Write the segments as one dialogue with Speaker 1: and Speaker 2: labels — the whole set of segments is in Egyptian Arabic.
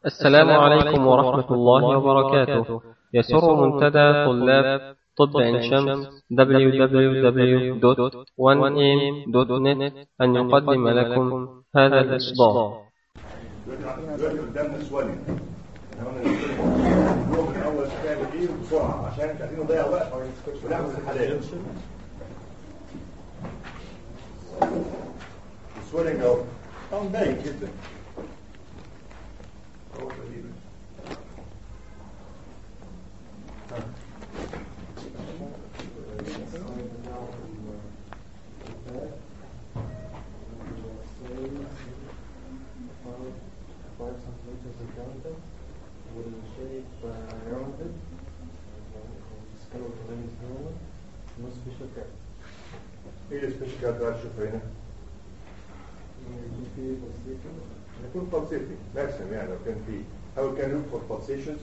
Speaker 1: السلام عليكم ورحمة الله وبركاته يسر منتدى طلاب طب عين شمس www.1am.net أن يقدم لكم هذا الإصدار
Speaker 2: دلوقتي قدامنا سوالين احنا قلنا اليوم الاول تعمل ايه بسرعه عشان مش عايزين نضيع وقت ونعمل الحالات السوالين اهو طبعا باين جدا اهو تقريبا
Speaker 3: five centimeters in diameter with a shape uh, rounded skeletal is normal no special cut
Speaker 2: ايه السبيشال كارت بقى تشوفها هنا
Speaker 3: GP position
Speaker 2: يكون pulsating ماكسيم يعني لو كان فيه how can you look for pulsations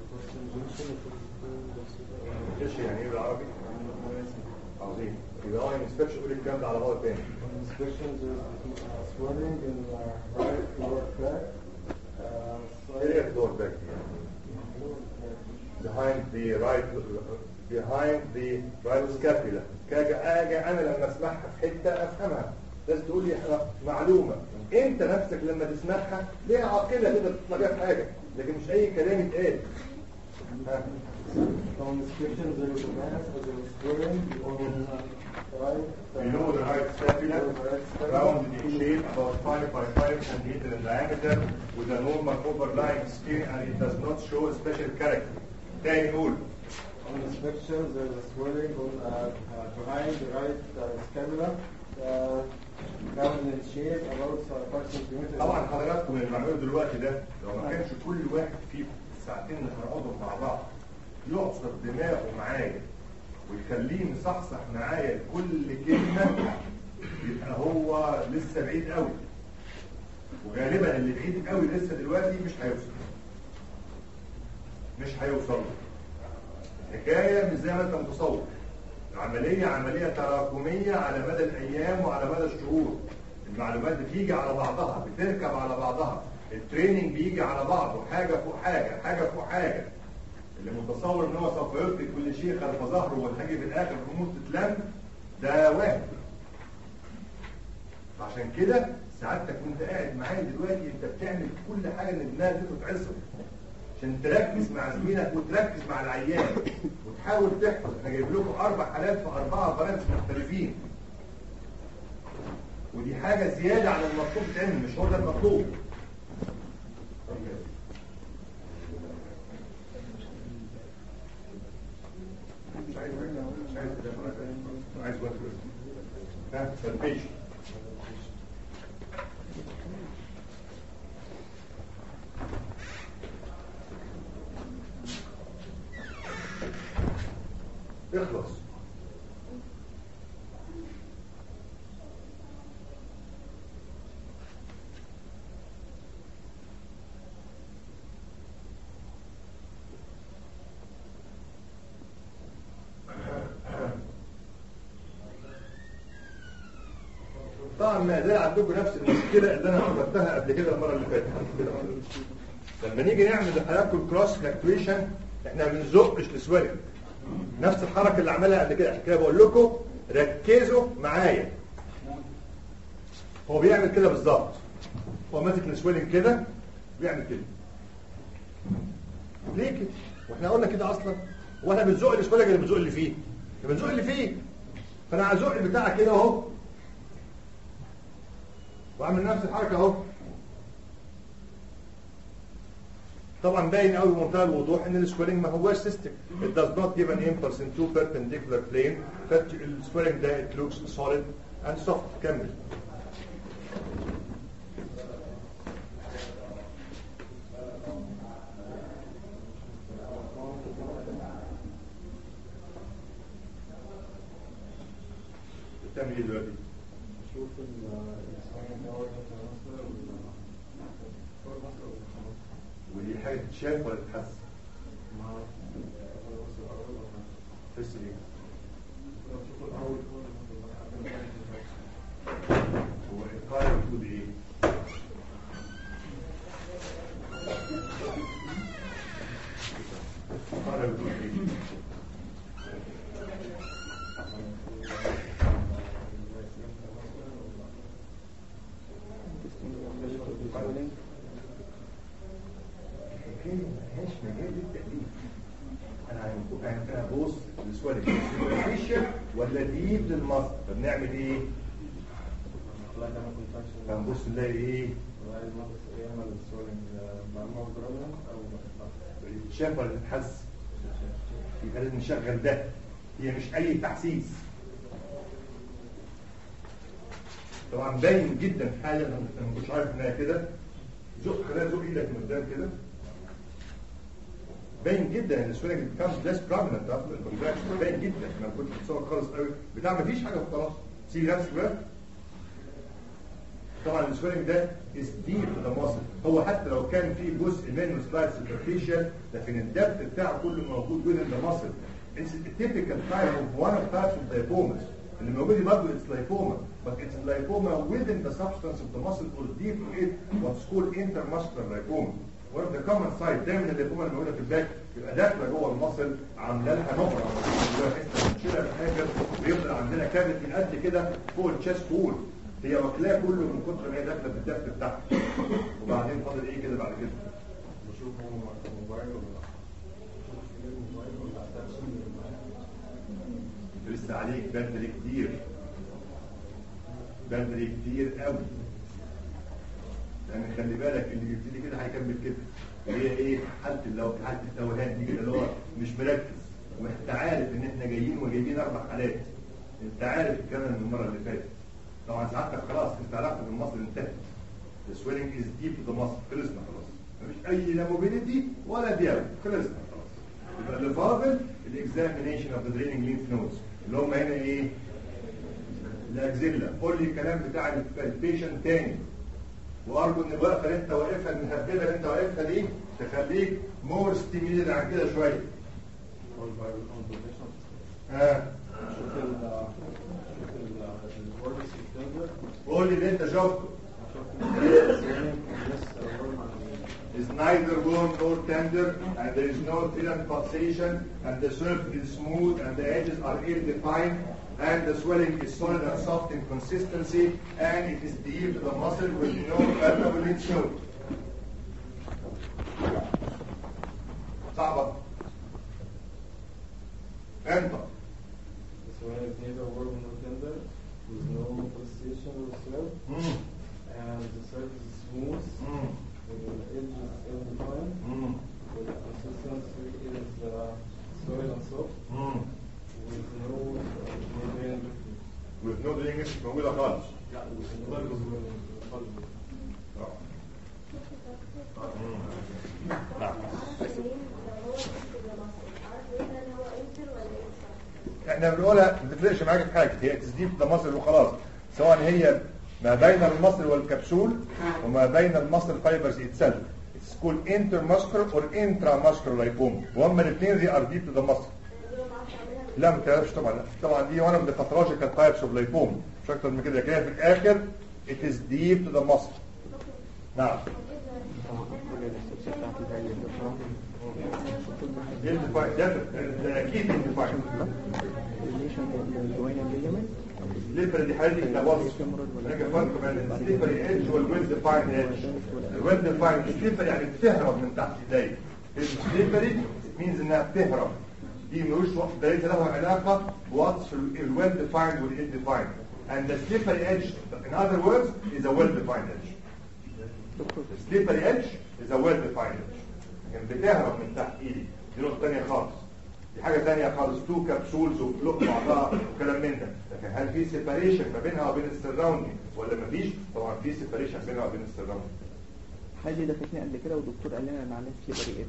Speaker 2: ايش يعني ايه بالعربي عظيم يبقى هو انسبكشن يقول الكلام ده على بعض تاني
Speaker 3: Inspections is uh, swelling in the right lower back uh,
Speaker 2: ايه
Speaker 3: side
Speaker 2: الدور باك يعني
Speaker 3: lower back
Speaker 2: behind the right behind the right scapula كاجي اجي انا لما اسمعها في حته افهمها لازم تقول لي معلومه انت نفسك لما تسمعها ليها عاقله كده تطلع بيها في حاجه لكن مش اي كلام يتقال ها.
Speaker 3: On inspection there is a mass or there is swelling on the right
Speaker 2: below the right scapula round in shape about 5 by 5 centimeter in diameter with a normal overlying skin and it does not show a special character تاني قول
Speaker 3: On inspection, there is a swelling on, uh, uh, behind the right uh, scapula, uh, round in shape, about uh, 5 centimeters.
Speaker 2: طبعا حضراتكم اللي بعمله دلوقتي ده لو ما كانش كل واحد فيكم الساعتين اللي هنقعدهم مع بعض يعصر دماغه معايا ويخليه مصحصح معايا كل كلمه يبقى هو لسه بعيد قوي وغالبا اللي بعيد قوي لسه دلوقتي مش هيوصل مش هيوصل الحكايه مش زي ما انت متصور العمليه عمليه تراكميه على مدى الايام وعلى مدى الشهور المعلومات بتيجي على بعضها بتركب على بعضها التريننج بيجي على بعضه حاجه فوق حاجه حاجه فوق حاجه اللي متصور ان هو سوف يلقي كل شيء خلف ظهره والحاجه في الاخر الامور تتلم ده وهم عشان كده سعادتك وانت قاعد معايا دلوقتي انت بتعمل كل حاجه ان دماغك تتعصب عشان تركز مع زميلك وتركز مع العيان وتحاول تحفظ انا جايب لكم اربع حالات في اربعه برامج مختلفين ودي حاجه زياده عن المطلوب تعمل مش هو ده المطلوب مش عايز مش عايز عايز وقت ها سلبيش اخلص طبعا ما زال عندكم نفس المشكله اللي انا عرفتها قبل كده المره اللي فاتت كده لما نيجي نعمل لحضراتكم كروس فلاكتويشن احنا ما بنزقش السوالف نفس الحركه اللي عملها قبل كده عشان كده بقول لكم ركزوا معايا هو بيعمل كده بالظبط هو ماسك السويلنج كده بيعمل كده ليه كده واحنا قلنا كده اصلا واحنا بنزق السويلنج اللي بنزق اللي فيه اللي بنزق اللي فيه فانا هزق البتاع كده اهو واعمل نفس الحركه اهو طبعا باين قوي بمنتهى الوضوح ان السكويرنج ما هواش سيستم it does not give an impulse in two perpendicular plane فالسكويرنج ده it looks solid and soft كمل بتعمل ايه دلوقتي؟
Speaker 3: شوف الإنسان ده وجه تناسل
Speaker 2: ودي حاجه تتشاف ولا تتحس؟
Speaker 3: مع
Speaker 2: تحس ايه؟ هو القاعده بتقول ايه؟ ملهاش مجال للتأليف انا هنكون- انا هبص للسؤال سوبرفيشال ولا ديب للمصل طب نعمل ايه؟
Speaker 3: والله ده ما كنتش
Speaker 2: فهنبص نلاقي ايه؟
Speaker 3: والله المغص يعمل السولينج معلومة بروبلم أو ما
Speaker 2: تتشاف ولا تتحس يبقى لازم نشغل ده هي مش اي تحسيس طبعا باين جدا في حاجه انا ما كنتش عارف انها كده زق خليها زق ايدك من قدام كده باين جدا ان السوينج becomes less prominent after the contraction باين جدا انا ما كنتش متصور خالص قوي بتاع ما فيش حاجه خلاص سيب نفسك بقى طبعا السوينج ده is deep to the muscle هو حتى لو كان في جزء منه سلايد superficial لكن الدبت بتاعه كله موجود within the muscle it's a typical type of one of types of lipomas اللي موجود دي برضه it's lipoma but it's lipoma within the substance of the muscle or deep to it what's called intermuscular lipoma one of the common site دايما الليبوما اللي موجوده في الباك يبقى داخله جوه المصل عامله لها نقره جوه حته بنشيلها في الاخر ويفضل عندنا كافيتي قد كده فوق الشيست وول هي واكلاه كله من كتر ما هي داخله في الدفت بتاعها وبعدين فاضل ايه كده بعد كده
Speaker 3: بشوف هو موبايل ولا لا بشوف الموبايل ولا اتنشن
Speaker 2: انت لسه عليك بدري كتير بدري كتير قوي لان خلي بالك اللي بيبتدي كده هيكمل كده اللي هي ايه حاله اللو حاله التوهان دي كده اللي هو مش مركز وانت عارف ان احنا جايين وجايبين اربع حالات انت عارف الكلام من المره اللي فاتت طبعا سعادتك خلاص انت علاقتك بالمصل انتهت The swelling is deep to the muscle خلصنا خلاص مفيش اي لا موبيليتي ولا دياب خلصنا خلاص يبقى اللي فاضل الاكزامينيشن اوف ذا دريننج لينف نودز اللي هم هنا ايه؟ الاكزيلا قول لي الكلام بتاع البيشنت تاني وارجو ان الوقفه اللي انت واقفها المهببه اللي انت واقفها دي تخليك مور ستيميليت عن كده شويه
Speaker 3: والبايل كونفرميشن
Speaker 2: ها
Speaker 3: شوف ال شوف ال الورد سيستم
Speaker 2: قول لي اللي انت شفته is neither warm nor tender and there is no thin pulsation and the surface is smooth and the edges are ill-defined and the swelling is solid and soft in consistency and it is deep to the muscle with no palpable lymph node. صعبة انت
Speaker 3: This one is neither warm nor tender, with no pulsation or swell,
Speaker 2: مم.
Speaker 3: and the surface is smooth,
Speaker 2: مم.
Speaker 3: with the edges ill-defined,
Speaker 2: مم.
Speaker 3: with the consistency is uh, soil and soft,
Speaker 2: مم.
Speaker 3: with no uh, no vein lifting.
Speaker 2: with no doing مش موجودة خالص
Speaker 3: لا with no bulb.
Speaker 2: نعم احنا بنقولها ما تفرقش معاك في حاجه هي تسديد ده مصل وخلاص سواء هي ما بين المصل والكبسول وما بين المصل فايبرز اتسلف It's called intermuscular or intramuscular lipoma وهم الاثنين they are deep to the muscle لا ما تعرفش طبعا لا طبعا دي one of the pathological types of lipoma مش اكتر من كده لكن هي في الاخر it is deep to the muscle نعم Ill-defined, definitely. ده اكيد ill-defined. الليبر دي حالتي ده وصف هناك فرق بين السليبري ايدج والويل ديفاين ايدج الويل ديفاين السليبر يعني بتهرب من تحت ايديا السليبري مينز انها بتهرب دي ملوش وقت ليس له علاقه بوصف الويل ديفايند والايد ديفايند and the slippery edge in other words is a well defined edge the slippery edge is a well defined edge يعني بتهرب من تحت ايدي دي نقطه ثانيه خالص دي حاجة تانية خالص تو كبسولز وفلوق مع بعض وكلام من ده لكن هل في سيباريشن ما بينها وبين السراوندينج ولا ما فيش طبعا في سيباريشن بينها وبين السراوندينج
Speaker 4: حاجة دي دفتني قبل كده والدكتور قال لنا معلش سليبري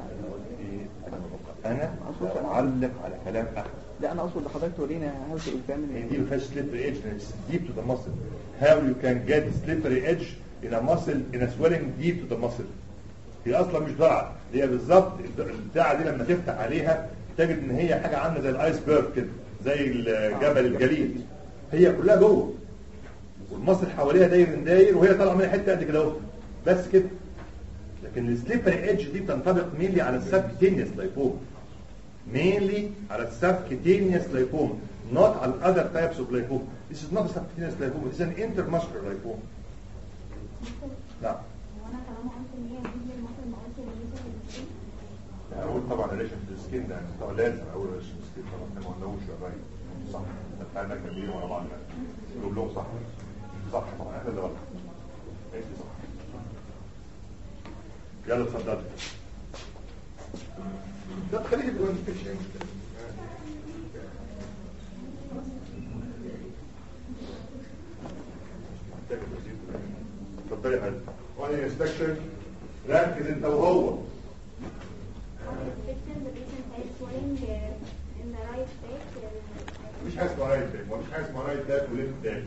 Speaker 4: اتش
Speaker 2: انا اعلق على كلام احمد
Speaker 4: لا انا اقصد لحضرتك تورينا هاو تو
Speaker 2: يعني دي
Speaker 4: اكزامين
Speaker 2: ما فيهاش slippery edge it's deep to the muscle how you can get slippery edge in a muscle in a swelling deep to the muscle هي اصلا مش ضرعه هي بالظبط البتاعه دي لما تفتح عليها تجد ان هي حاجه عامله زي الايسبرج كده زي جبل الجليد هي كلها جوه والمصل حواليها داير داير وهي طالعه منها حته قد كده اهو بس كده لكن السليبري ايدج دي بتنطبق مينلي على السبكتينيوس لايبوما mainly على السبكتينيوس لايبوما not على other types of lipoma this is not a subcutaneous lipoma this is an intermuscular lipoma نعم
Speaker 5: وانا طالما قلت ان هي جزء المصل ما قلت ان هي جزء
Speaker 2: السكين ده مستوى لازم اول وش السكين خلاص ما قلناهوش يا راجل صح اتفقنا كبير ورا بعض نقول لهم صح صح طبعا احنا اللي غلط ماشي صح يلا اتفضل ده خليك تقول مفيش اي مشكله اتفضل يا فندم وانا انسبكشن ركز انت وهو
Speaker 5: Restriction, the patient has swelling uh, in the right back. uh,
Speaker 2: مفيش حاجه اسمها رايت باك مفيش حاجه اسمها رايت باك وليفت باك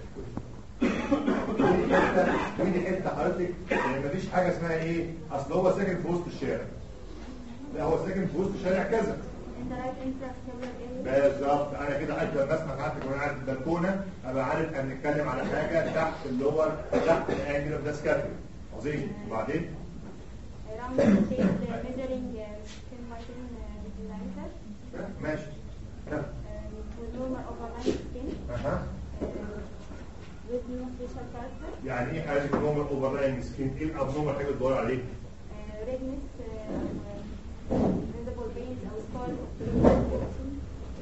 Speaker 2: دي حته ودي حته حضرتك يعني مفيش حاجه اسمها ايه اصل هو ساكن في وسط الشارع لا هو ساكن في وسط شارع كذا
Speaker 5: in the right intracerebral area.
Speaker 2: بالظبط انا كده حتى لما اسمع ساعتك وانا قاعد في البلكونه ابقى عارف ان نتكلم على حاجه تحت اللور تحت الانجل اوف ذا سكابيول عظيم وبعدين
Speaker 5: Around the shape, uh, measuring uh, 10 by 10 uh, centimeters.
Speaker 2: ماشي ها.
Speaker 5: Uh, with normal overlying skin.
Speaker 2: اها
Speaker 5: Uh, with no facial character.
Speaker 2: يعني ايه حاجه نورمال اوفر سكين ايه الابنورمال حاجه تدور عليه
Speaker 5: Uh, redness, uh, visible veins or scars of pigmentation.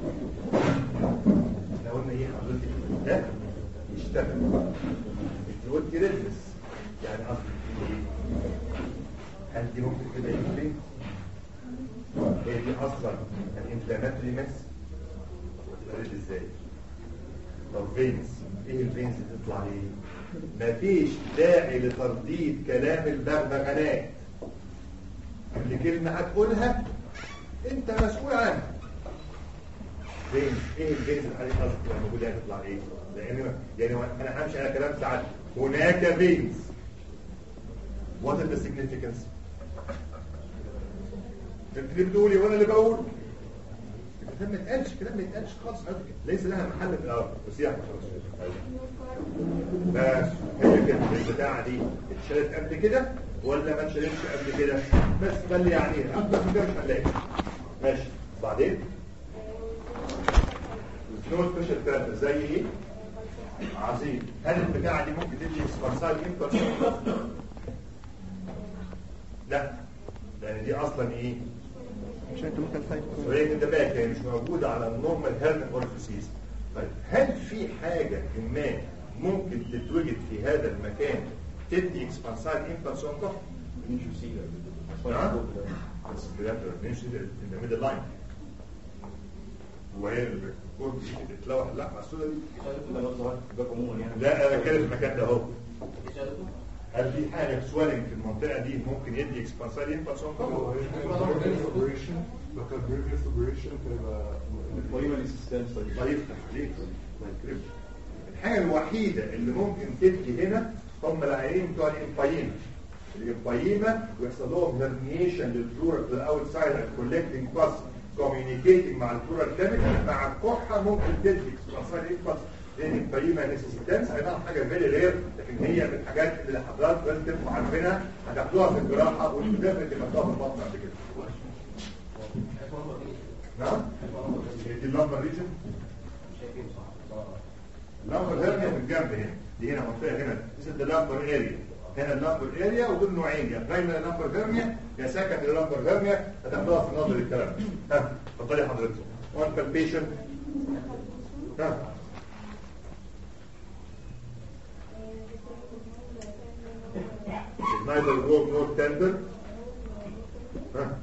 Speaker 2: احنا قلنا ايه حضرتك ده يشتغل انت قلت ريدنس يعني قصدي ايه هل دي ممكن كده يمكن هي دي اصلا الانفلاماتوري ماس وتتولد ازاي طب فينز ايه الفينز اللي تطلع ايه مفيش داعي لترديد كلام البغبغانات كل كلمه هتقولها انت مسؤول عنها فين ايه الفينز اللي عليه قصدي لما بقول لها تطلع ايه لان يعني انا همشي على كلام ساعات هناك فينز what is the significance انت اللي بتقولي وانا اللي بقول الكلام ما يتقالش كلام ما يتقالش خالص على فكرة. ليس لها محل في الارض بس يعني
Speaker 5: No scar.
Speaker 2: بس هي كده البتاعه دي اتشالت قبل كده ولا ما اتشالتش قبل كده بس ده اللي يعني اكتر من كده مش هنلاقي ماشي بعدين سنو سبيشال ثيرابي زي ايه عظيم هل البتاعه دي ممكن تدي سبارسال انفرس لا لان دي اصلا ايه
Speaker 4: عشان انت ممكن سايت
Speaker 2: ريت ان ذا باك هي مش موجوده على النورمال هيرن اورفيسيس طيب هل في حاجه ما ممكن تتوجد في هذا المكان تدي اكسبانسال انفرس اون توب نعم بس كده نمشي in the middle line وهي اللي بتكون بتتلوح اللحمه السوداء دي لا انا بتكلم في المكان ده اهو هل في حاجه سوالنج في المنطقه دي ممكن يدي اكسبانسال انفرس اون توب الله يفتح عليك الله يكرمك الحاجه الوحيده اللي ممكن تدي هنا هم العينين بتوع الامبايما الامبايما ويحصل لهم هرنيشن للفلورا في الاوت سايد كولكتنج باس كوميونيكيتنج مع الفلورا كيميكال مع الكحه ممكن تدي اكسبانسال انفرس لان الامبايما نيسيسيتانس اي نعم حاجه فيري رير لكن هي من الحاجات اللي حضرتك لازم تبقوا عارفينها هتاخدوها في الجراحه وانتوا دايما تبقى في البطن قبل كده نعم دي اللمبر ريجن اللمبر هيرنيا من الجنب هنا دي هنا منطقه هنا دي اللمبر اريا هنا اللمبر اريا ودول نوعين يا برايمري لمبر هيرنيا يا سكندري لمبر هيرنيا هتاخدوها في نظر الكلام ها اتفضلي حضرتك وان بالبيشن ها neither warm nor tender ها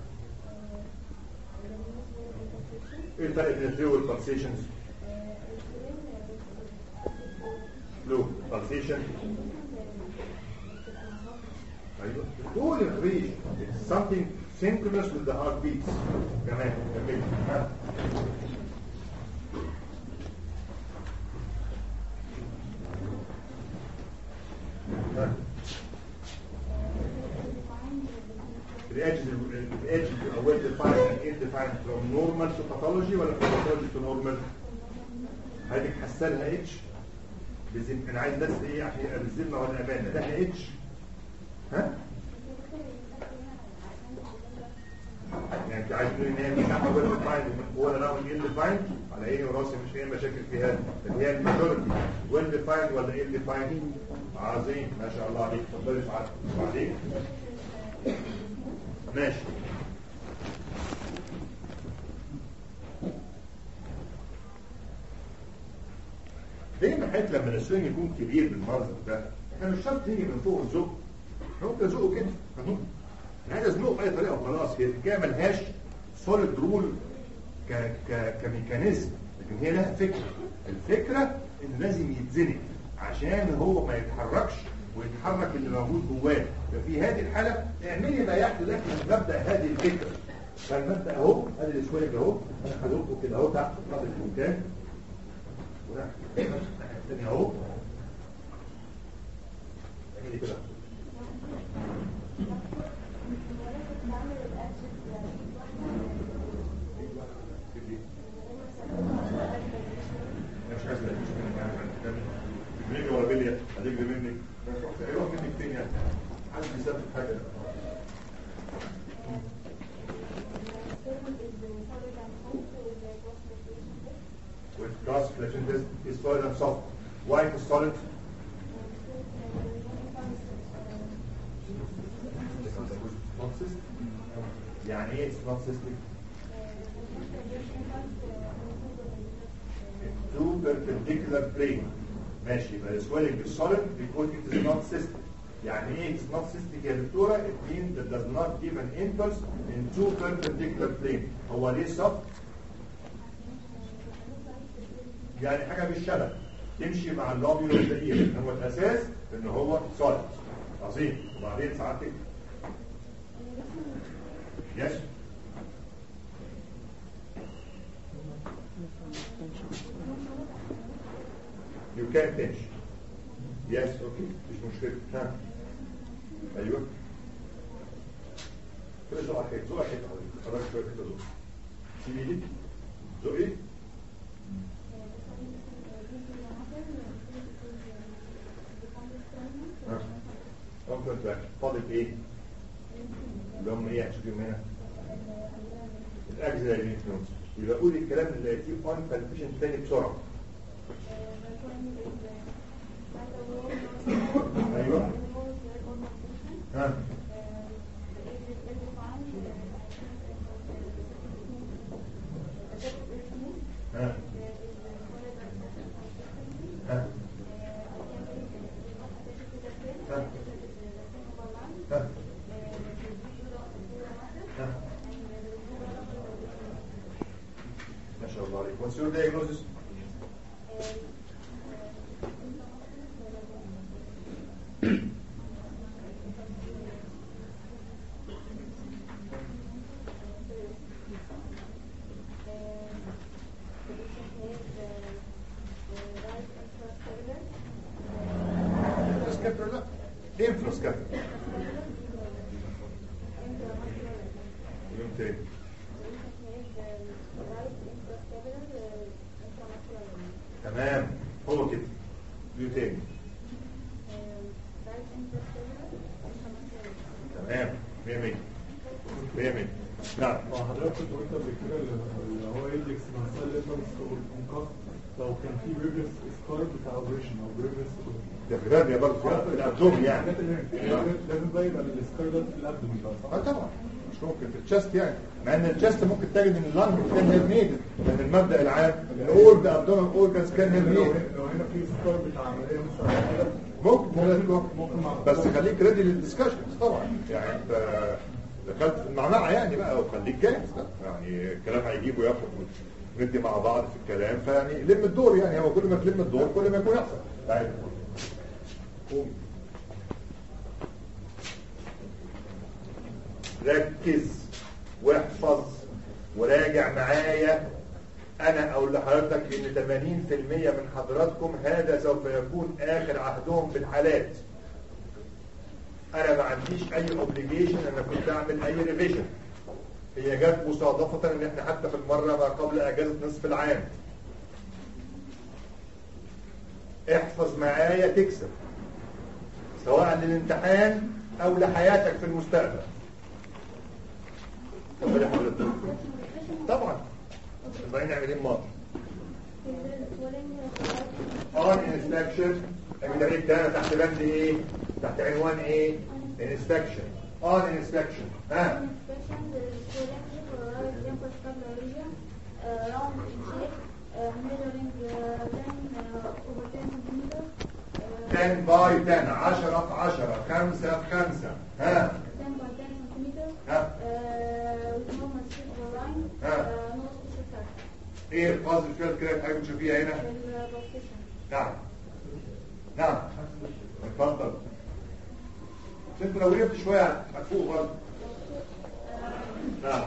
Speaker 2: ايه الفرق بين الفلو والبلسيشنز؟ فلو pulsation ايوه دول الريش It's something synchronous with the heartbeats كمان كمل ها ها The edges, the edges are well defined and ill defined from normal to pathology ولا from pathology to normal؟ هذيك حسالها اتش بزم انا عايز بس ايه عشان يبقى بالذمه والامانه ده اتش ها؟ يعني انت عايز تقول ان هي مساحه ويل ديفايند ولا راوند ايه ديفايند على عيني وراسي مش هي مشاكل في هذا لكن هي الماجورتي ويل ديفايند ولا ايه ديفايند؟ عظيم ما شاء الله عليك اتفضلي سعادتك بعدين ماشي حيث لما السوينج يكون كبير بالمنظر ده احنا مش شرط تيجي من فوق الزق احنا ممكن نزقه كده اهو انا عايز ازنقه باي طريقه وخلاص هي الحكايه ملهاش سوليد رول ك ك كميكانيزم لكن هي لها فكره الفكره ان لازم يتزنق عشان هو ما يتحركش ويتحرك اللي موجود جواه ففي هذه الحاله اعملي ما يحدث لك من مبدا هذه الفكره فالمبدا اهو ادي السوينج اهو انا هزقه كده اهو تحت قدر الامكان ونحن الثانيه اهو اعملي كده مش عايز الاقيش منك يعني تجري ورا بليا هتجري مني هيروح منك فين يعني حد بيثبت حاجه with gas flexion test is solid and soft. White is solid. Not cystic. يعني ايه it's not cystic? two perpendicular plane ماشي يبقى swelling is solid because it is not cystic يعني ايه it's not cystic يا دكتورة it means that does not give an impulse in two perpendicular plane هو ليه soft يعني حاجة بالشبه تمشي مع اللوبيول الدقيق هو الأساس إن هو solid عظيم وبعدين ساعتك يس You can pinch. Yes, okay. مش مشكلة. ها. أيوه. كده زق حته زق حته حضرتك. خرج شوية كده زق. سيب ايدك. زقي. ها. ممكن تبقى فاضل ايه؟ اللي هم ايه هتشوفيهم هنا؟ الاجزاء اللي نوتس يبقى قولي الكلام اللي لقيتيه اون بالفيشن تاني بسرعه ايوه ها ها ها ها ها ها ما شاء الله عليك what's your diagnosis infrascapular لا infrascapular يوم تاني تمام هو كده يوم تاني تمام 100 100 100 100 نعم
Speaker 6: ما حضرتك كنت قلت قبل كده اللي هو اندكس مسألة ليترز والانقاذ لو كان في بريفيس سكار بتاع اوبريشن او بريفيس
Speaker 2: ده في الرمية برضه في الابدوم يعني
Speaker 6: لازم بقى يبقى السكار ده في الابدومين بقى
Speaker 2: اه
Speaker 6: صح؟
Speaker 2: طبعا مش ممكن في الشست يعني مع ان الشست ممكن تجد ان اللنج كان هيرميتد لان المبدا العام ان اول ذا ابدومين اورجانز كان
Speaker 6: لو
Speaker 2: هيرميتد
Speaker 6: لو هنا في سكار بتاع عملية مثلا كده
Speaker 2: ممكن ممكن
Speaker 6: ممكن مع
Speaker 2: بس خليك ريدي للدسكشنز طبعا يعني انت دخلت في المعمعه يعني بقى وخليك جاهز بقى. يعني الكلام هيجيب وياخد ندي مع بعض في الكلام فيعني لم الدور يعني هو كل ما تلم الدور كل ما يكون احسن تعالى قوم ركز واحفظ وراجع معايا انا اقول لحضرتك ان 80% من حضراتكم هذا سوف يكون اخر عهدهم بالحالات انا ما عنديش اي اوبليجيشن انا كنت اعمل اي ريفيجن هي جت مصادفة ان احنا حتى في المرة ما قبل اجازة نصف العام احفظ معايا تكسب سواء للامتحان او لحياتك في المستقبل اتفضل يا حضرتك طبعا يبقى نعمل ايه ماضي on inspection اجي عليك تاني تحت بند ايه تحت عنوان ايه inspection on inspection ها
Speaker 5: round in shape, uh, measuring uh, 10 uh, over 10 centimeters
Speaker 2: 10 باي 10 10 في 10 5 في 5 ها
Speaker 5: 10 by 10 centimeter
Speaker 2: ها
Speaker 5: uh, with normal strip or line
Speaker 2: Ah.
Speaker 5: uh, no special character
Speaker 2: ايه الفاز الفيلد كده حاجه بتشوفيها هنا
Speaker 5: البوستيشن
Speaker 2: نعم نعم اتفضل بس انت لو وقفت شويه هتفوق برضه نعم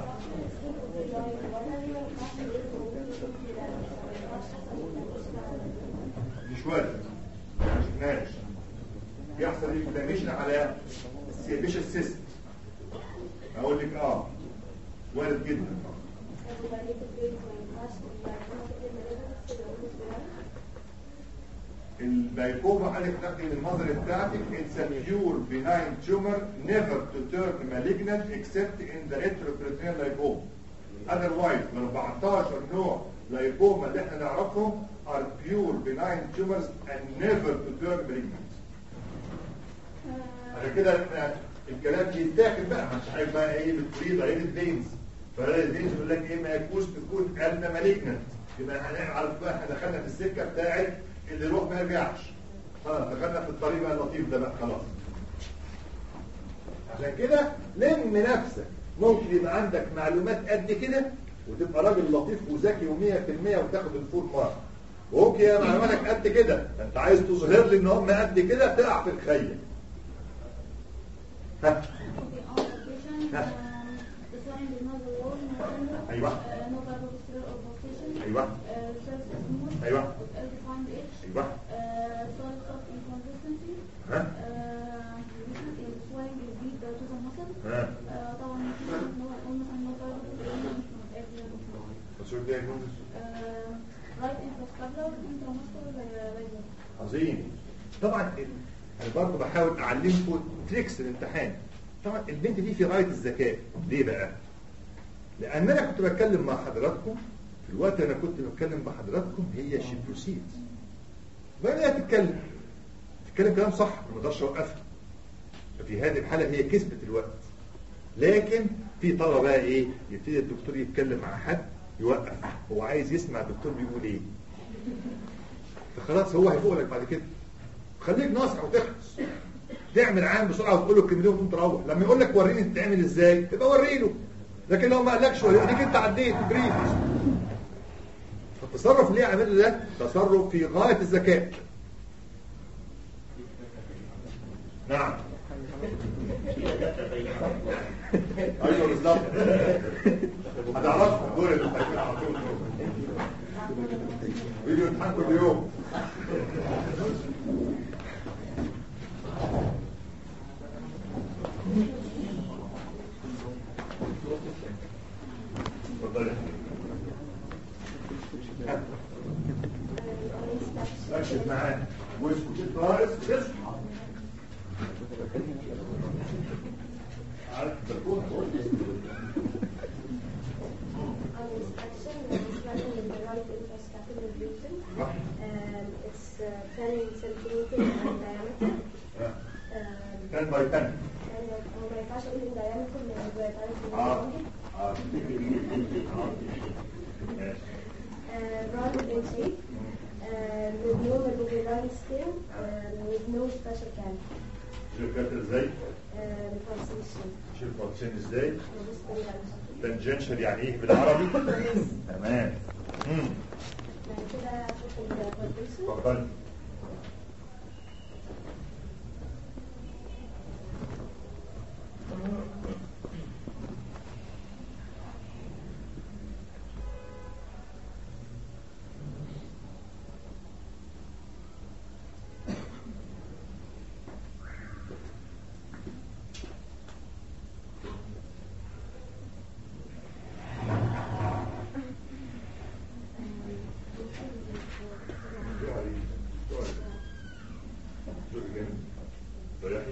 Speaker 2: مش وارد ما شفناش بيحصل انفلاميشن على السيبيشال سيستم اقول لك اه وارد جدا البايكوما قالك تاخدي من النظر بتاعتك it's a pure benign tumor never to turn malignant except in the retroperitoneal lipoma otherwise ال 14 نوع لايكوما اللي احنا نعرفهم are pure benign tumors and never to turn malignant عشان كده احنا الكلام يتاخد بقى مش عارف بقى ايه بتريد عيد الفينز فعيد الفينز يقول لك ايه ما يكوش تكون قلنا مالجنت يبقى هنعرف بقى احنا دخلنا في السكه بتاعت اللي يروح ما يرجعش خلاص دخلنا في الطريق بقى اللطيف ده بقى خلاص عشان كده لم نفسك ممكن يبقى عندك معلومات قد كده وتبقى راجل لطيف وذكي و100% وتاخد الفول مارك وممكن يبقى معلوماتك قد كده انت عايز تظهر لي ان هم قد كده تقع في الخيل ها أيوة. أيوة. أيوة. أيوة. ها ها What's your diagnosis? عظيم طبعا ال- انا برضه بحاول اعلمكم تريكس الامتحان طبعا البنت دي في غايه الذكاء ليه بقى لان انا كنت بتكلم مع حضراتكم في الوقت اللي انا كنت بتكلم مع حضراتكم هي شي بروسيد وهي تتكلم تتكلم كلام صح ما اقدرش اوقفها ففي هذه الحاله هي كسبت الوقت لكن في طلبه بقى ايه يبتدي الدكتور يتكلم مع حد يوقف هو عايز يسمع الدكتور بيقول ايه فخلاص هو هيفوق لك بعد كده خليك ناصح وتخلص تعمل عام بسرعه وتقول له الكلمتين وتقوم تروح لما يقول لك وريني تتعمل ازاي يبقى وري له لكن لو ما قالكش وريني اديك انت عديت بريف فالتصرف اللي عمله ده تصرف في غايه الذكاء نعم ايوه بالظبط هتعرفهم دول اللي هتعمل على طول دول. فيديو امتحان كل يوم اتفضلي ركز معانا واسكت ناقص اصحى عارف البلكونه
Speaker 7: On inspection, there is running in the right intrascapular region. Um, it's uh, 10 centimeters in diameter. Um,
Speaker 2: 10 باي 10
Speaker 7: and هو ما ينفعش اقول in diameter لان هو يتعرف إن هو
Speaker 2: اه
Speaker 7: long.
Speaker 2: اه ماشي
Speaker 7: Uh, rounded in shape. Uh, with normal overlying scale. Um, with no special cam.
Speaker 2: شوف كانت ازاي
Speaker 7: Uh, pulsation.
Speaker 2: شوف بطشين ازاي
Speaker 7: وبص بالرمز.
Speaker 2: تنجنشر يعني ايه بالعربي تمام امم
Speaker 7: بعد كده اشوف البلسون.
Speaker 2: اتفضلي شوفي جامد ريحي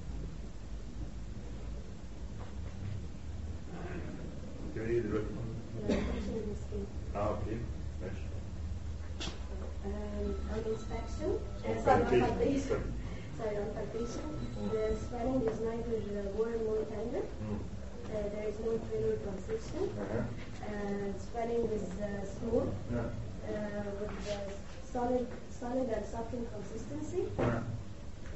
Speaker 2: بتعملي ايه دلوقتي؟
Speaker 7: Pulsation in the skin.
Speaker 2: اه اوكي ماشي
Speaker 7: Um, on inspection,
Speaker 2: On
Speaker 7: uh, sorry, on
Speaker 2: palpation.
Speaker 7: palpation. Sorry, on palpation, the swelling is neither uh, warm nor tender.
Speaker 2: مم.
Speaker 7: Uh, there is no trailer pulsation.
Speaker 2: اها
Speaker 7: Uh, swelling is uh, smooth
Speaker 2: نعم
Speaker 7: uh, with uh, solid, solid and softened consistency.
Speaker 2: نعم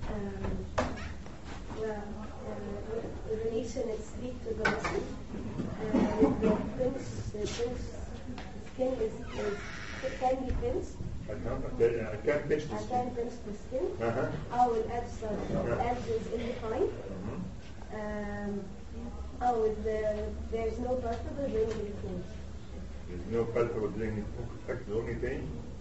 Speaker 7: Um, well, uh, the relation is deep to the muscle. Uh, with the pinch, the pinch skin is, is it can be pinched.
Speaker 2: I can't, I can't pinch
Speaker 7: I
Speaker 2: this.
Speaker 7: can pinch the skin.
Speaker 2: Uh-huh.
Speaker 7: أو الأدج الأدج is ill-defined. Um, أو the, there's no palpable ring in between.
Speaker 2: There's no palpable draining. ممكن تحكي لوني تاني؟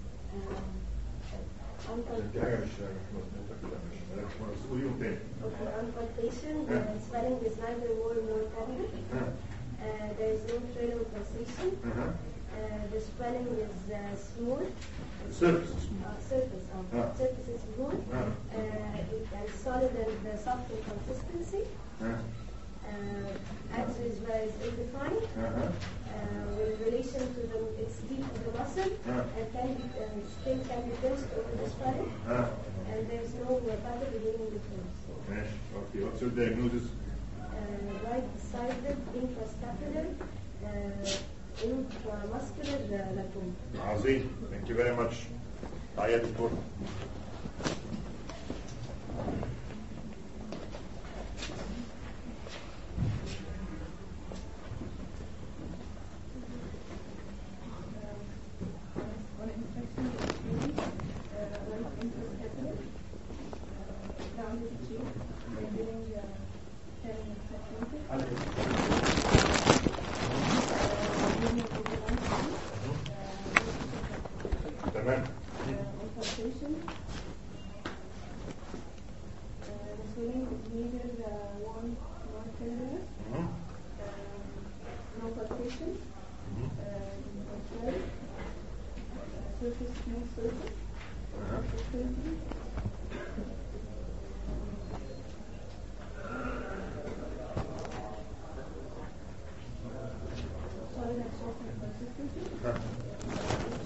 Speaker 7: Um, on
Speaker 2: دي حاجة مش مش متأكد مش مش قوليهم تاني.
Speaker 7: Okay, on palpation, the swelling is neither warm nor tender.
Speaker 2: ها.
Speaker 7: Uh, there is no trail of pulsation.
Speaker 2: أها.
Speaker 7: Uh, the swelling is uh, smooth.
Speaker 2: Surface is
Speaker 7: Uh,
Speaker 2: smooth.
Speaker 7: surface, uh,
Speaker 2: Ah.
Speaker 7: surface is smooth.
Speaker 2: Ah.
Speaker 7: Uh, it is solid and uh, soft in consistency.
Speaker 2: ها.
Speaker 7: Uh, as is well as ill-defined.
Speaker 2: أها.
Speaker 7: Uh, in relation to the, it's deep to the muscle.
Speaker 2: Ah.
Speaker 7: And can be, uh, skin can be pinched over the swelling.
Speaker 2: ها.
Speaker 7: And there's no uh, palpable ring in between.
Speaker 2: ماشي. Okay. What's your diagnosis?
Speaker 7: uh, right-sided intrascapular uh, intramuscular uh, lacuna.
Speaker 2: عظيم. Thank you very much. تعالى يا دكتور.
Speaker 5: On inspection, it's really, uh, right intrascapular, uh, rounded cheek, revealing uh, 10 centimeters. Uh, median to the one side,
Speaker 2: تمام.
Speaker 5: uh, on palpation. Uh, the swelling is neither uh, warm nor tenderness.
Speaker 2: مهم.
Speaker 5: Um, no palpation.
Speaker 2: مهم.
Speaker 5: Uh, no swelling. Uh, surface smooth surface.
Speaker 2: أها.
Speaker 5: Consistency. Solid and soft in consistency.
Speaker 2: ها.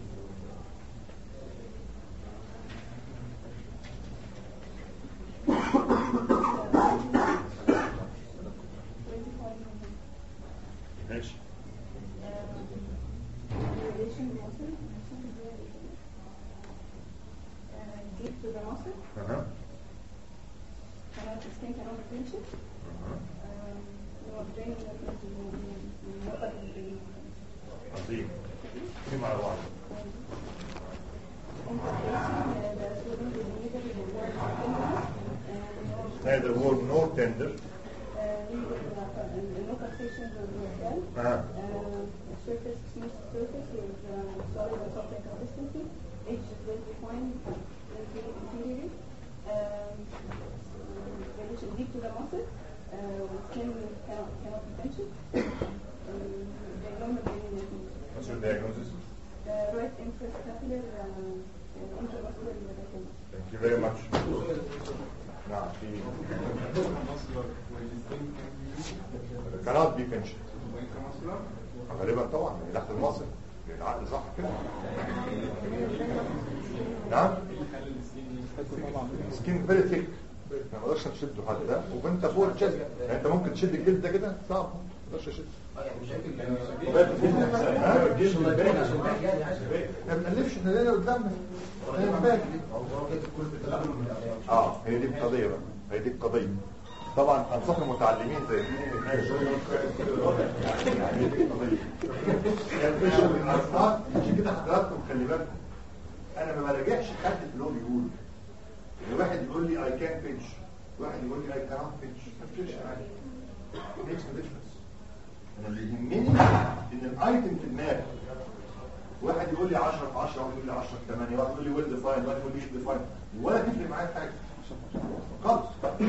Speaker 2: ماشي.
Speaker 5: Deep to the muscle,
Speaker 2: أها.
Speaker 5: cannot the skin cannot pinch it.
Speaker 2: أها.
Speaker 5: Um, no draining of it, no, no, no button draining.
Speaker 2: عظيم. كلمة على بعض.
Speaker 5: Implication, uh, the swelling is neither the word tenderness and no,
Speaker 2: Neither warm nor tender.
Speaker 5: uh, neither the, no palpations or no swell.
Speaker 2: أها.
Speaker 5: Uh, surface, smooth surface is uh, solid and soft in consistency. Edge is well defined inferi- inferiorly. Um, relation deep to the muscle. Uh, skin cannot, cannot be pinched. Um, the normal draining
Speaker 2: What's your diagnosis?
Speaker 5: uh, right intrascapular um, uh, intramuscular lacuna.
Speaker 2: Thank you very much. نعم في cannot be pinched. غالبا طبعا من تحت المصل العقل صح كده نعم سكين فيري ثيك ما تقدرش تشده حتى وانت فوق الجسم يعني انت ممكن تشد الجلد ده كده صعب ما تقدرش تشد ها؟ الجلد باين عشان ما بنقلبش احنا لينا قدامنا انا فاكر اه هي دي القضيه بقى هي دي القضيه طبعا انصح المتعلمين زي يعني دي القضيه ينتشر الارصاد عشان كده حضراتكم خلي بالكم انا ما براجعش حد في اللي هو بيقوله يعني واحد يقول لي اي كان بيتش واحد يقول لي اي كانت بيتش ما تفرقش معايا ميكس ديفرنس انا اللي يهمني ان الايتم في دماغي واحد يقول لي 10 في 10 واحد يقول لي 10 في 8 واحد يقول لي ويل ديفاين واحد يقول لي مش ديفاين ولا تفرق معايا في حاجه خالص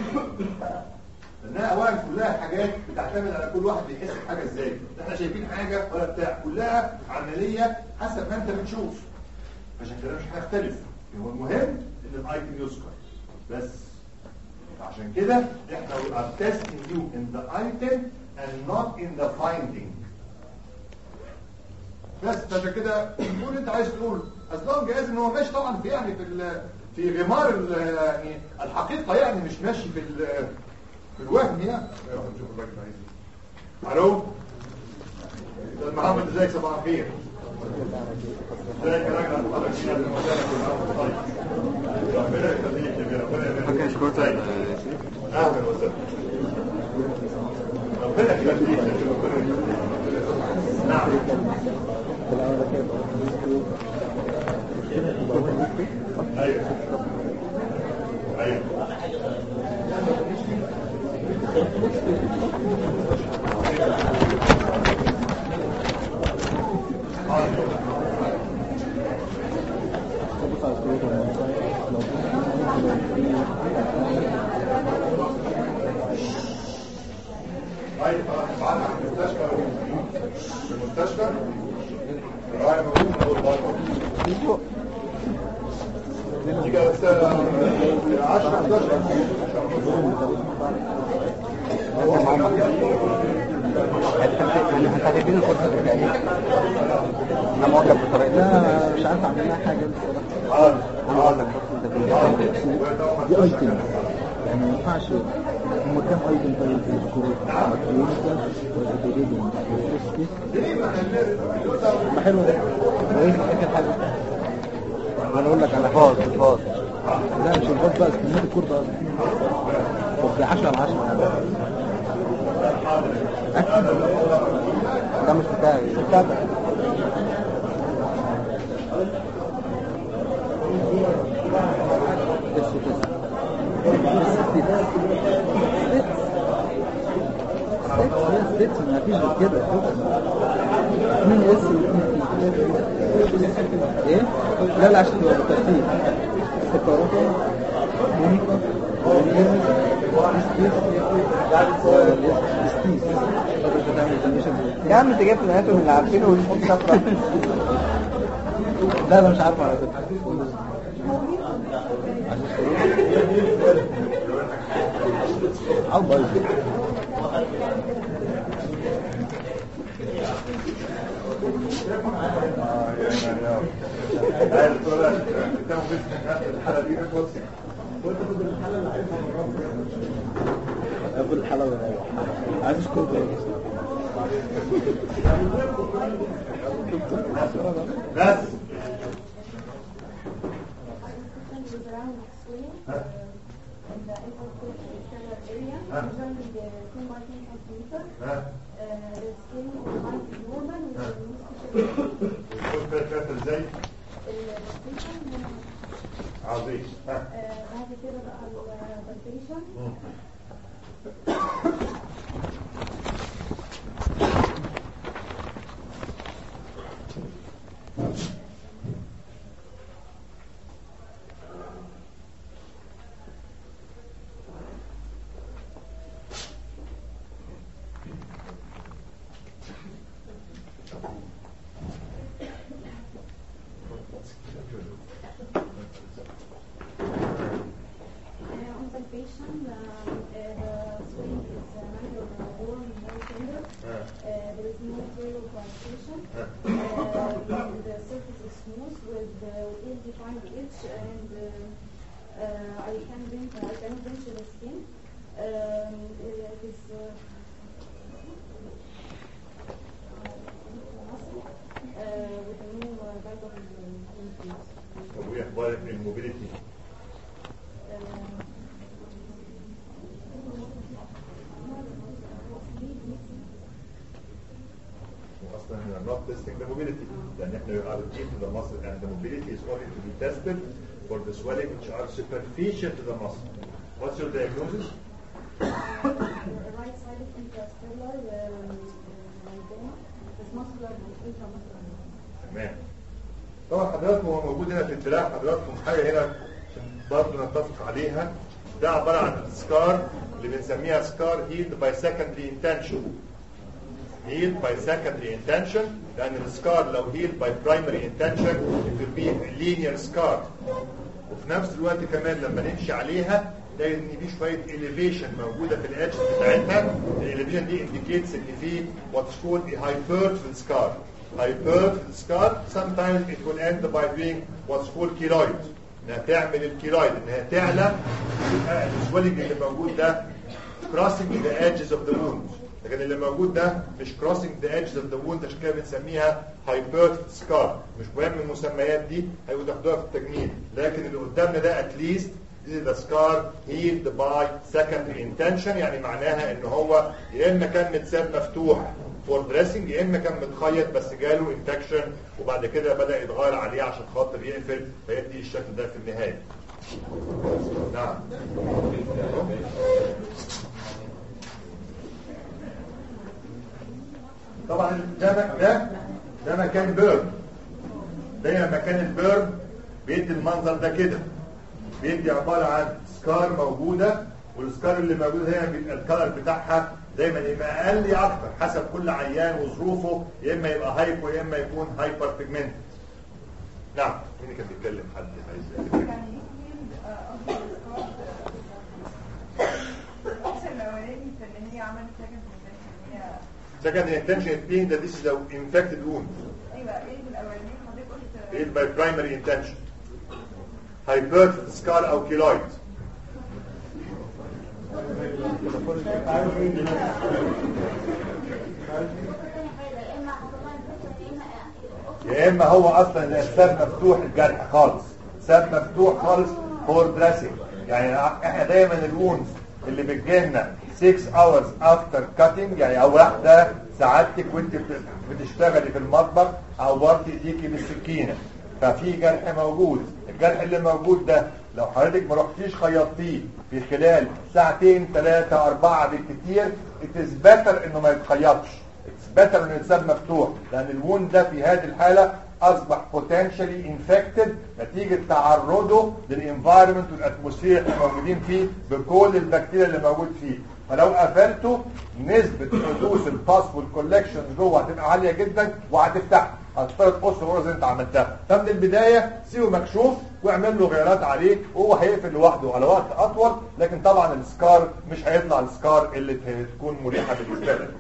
Speaker 2: لانها اولا كلها حاجات بتعتمد على كل واحد بيحس بحاجه ازاي احنا شايفين حاجه ولا بتاع كلها عمليه حسب ما انت بتشوف عشان كده مش هنختلف هو المهم ان الايتم يذكر بس عشان كده احنا we are testing you in the item and not in the finding بس عشان كده قول اللي انت عايز تقول as long as ان هو ماشي طبعا في يعني في ال- في غمار ال- يعني الحقيقه يعني مش ماشي في ال- في الوهم يعني يلا نشوف الراجل عايز ايه الو استاذ محمد ازيك صباح الخير ازيك يا راجل هتتخرج فيها من المدارس طيب ربنا يخليك يا بيه ربنا يبارك فيك طيب. اهلا وسهلا ربنا يخليك يا بيه ربنا يخليك نعم ايوه ايوه طيب معانا في المستشفى في المستشفى راعي موجود اول مره تيجي على الساعه 10
Speaker 8: انت هتديني الفرصه بالتقريب انا معجب بطريقتك لا مش عارف اعمل لها حاجه بصراحه انا اقول لك دي ايتم يعني ما ينفعش هم كام ايتم طيب في الكروت كلينيكال والايديدين ما حلو ده وايه اخر حاجه انا اقول لك على فاض فاض لا مش الفاض بقى استنى الكور بقى طب دي 10 على 10 أكيد ده مش بتاعي بتاعك بس بس ست ما فيش غير كده مين اس ايه لا لا عشان تبقى بالترتيب سكاراتة مونيكا يا عم انت جبت الاناتوم اللي عارفينه وتحط شفره لا لا مش عارفه على فكره او بايظ اكل الحلوى ويروح عايز اشكر
Speaker 2: بس
Speaker 5: is around swing uh, in the interstitial area, usually the 2 centimeter.
Speaker 2: ها
Speaker 5: Uh, the skin line is normal with the muscle
Speaker 2: والكود كده كده ازاي
Speaker 5: البلتيشن
Speaker 2: عظيم ها
Speaker 5: بعد كده بقى البلتيشن
Speaker 2: مم.
Speaker 5: Uh, on palpation, um, uh, the swing is uh, manual uh, warm, more tender.
Speaker 2: ها
Speaker 5: Uh, there is no trail of palpation.
Speaker 2: ها
Speaker 5: Uh, the surface is smooth with uh, ill-defined edge and uh, uh, I can pinch, I can pinch the skin. Um, it is uh, uh, with no uh, type of uh, increase.
Speaker 2: طب وايه اخبار الموبيليتي
Speaker 5: Uh,
Speaker 2: اصلا we are not testing the mobility لان احنا we are deep to the muscle and the mobility is only to be tested for the swelling which are superficial to the muscle what's your diagnosis
Speaker 5: right side of intrastellar um, lymphoma is muscular and intramuscular.
Speaker 2: تمام طبعا حضراتكم هو موجود هنا في الدراع حضراتكم حاجه هنا عشان برضه نتفق عليها ده عباره عن السكار اللي بنسميها سكار هيلد باي سكندري انتنشن healed by secondary intention لأن السكار لو healed by primary intention it will be a linear scar وفي نفس الوقت كمان لما نمشي عليها تلاقي ان في شويه elevation موجوده في الادج بتاعتها الاليفيشن دي indicates ان في what's called a hypertrophic scar hypertrophic scar sometimes it will end by doing what's called keloid انها تعمل الكيلويد انها تعلى يبقى السويلنج اللي موجود ده crossing the edges of the wound لكن اللي موجود ده مش crossing the edges of the wound عشان كده بنسميها hypertrophic scar مش مهم المسميات دي هيبقوا تاخدوها في التجميل لكن اللي قدامنا ده at least this is the scar healed by secondary intention يعني معناها ان هو يا اما كان متساب مفتوح فور دريسنج يا اما كان متخيط بس جاله انفكشن وبعد كده بدا يتغير عليه عشان خاطر يقفل فيدي الشكل ده في النهايه نعم طبعا ده ده ده مكان بيرن دايما مكان البيرن بيدي المنظر ده كده بيدي عباره عن سكار موجوده والسكار اللي موجوده هنا بيبقى الكلر بتاعها دايما يبقى اقل يا اكتر حسب كل عيان وظروفه يا اما يبقى هايبو يا اما يكون هايبر بيجمنت نعم مين كان بيتكلم حد عايز يتكلم؟ Second intention is being that this is an infected wound. It's by primary intention. Hypertrophic scar أو keloid. يا اما هو اصلا الساب مفتوح الجرح خالص ساب مفتوح خالص فور دريسنج يعني احنا دايما الوونز اللي بتجيلنا 6 hours after cutting يعني او واحده سعادتك وانت بت- بتشتغلي في المطبخ عورتي ايديكي بالسكينه ففي جرح موجود الجرح اللي موجود ده لو حضرتك ما رحتيش خيطتيه في خلال ساعتين ثلاثة أربعة بالكتير it is better إنه ما يتخيطش it's better إنه يتساب مفتوح لأن الوند ده في هذه الحالة أصبح potentially infected نتيجة تعرضه للانفايرمنت والاتموسفير اللي موجودين فيه بكل البكتيريا اللي موجود فيه فلو قفلته نسبة حدوث الباس والكولكشن جوه هتبقى عالية جدا وهتفتح هتفترض قص ورا زي انت عملتها فمن البداية سيبه مكشوف واعمل له غيرات عليه وهو هيقفل لوحده على وقت اطول لكن طبعا السكار مش هيطلع السكار اللي تكون مريحة بالنسبة لك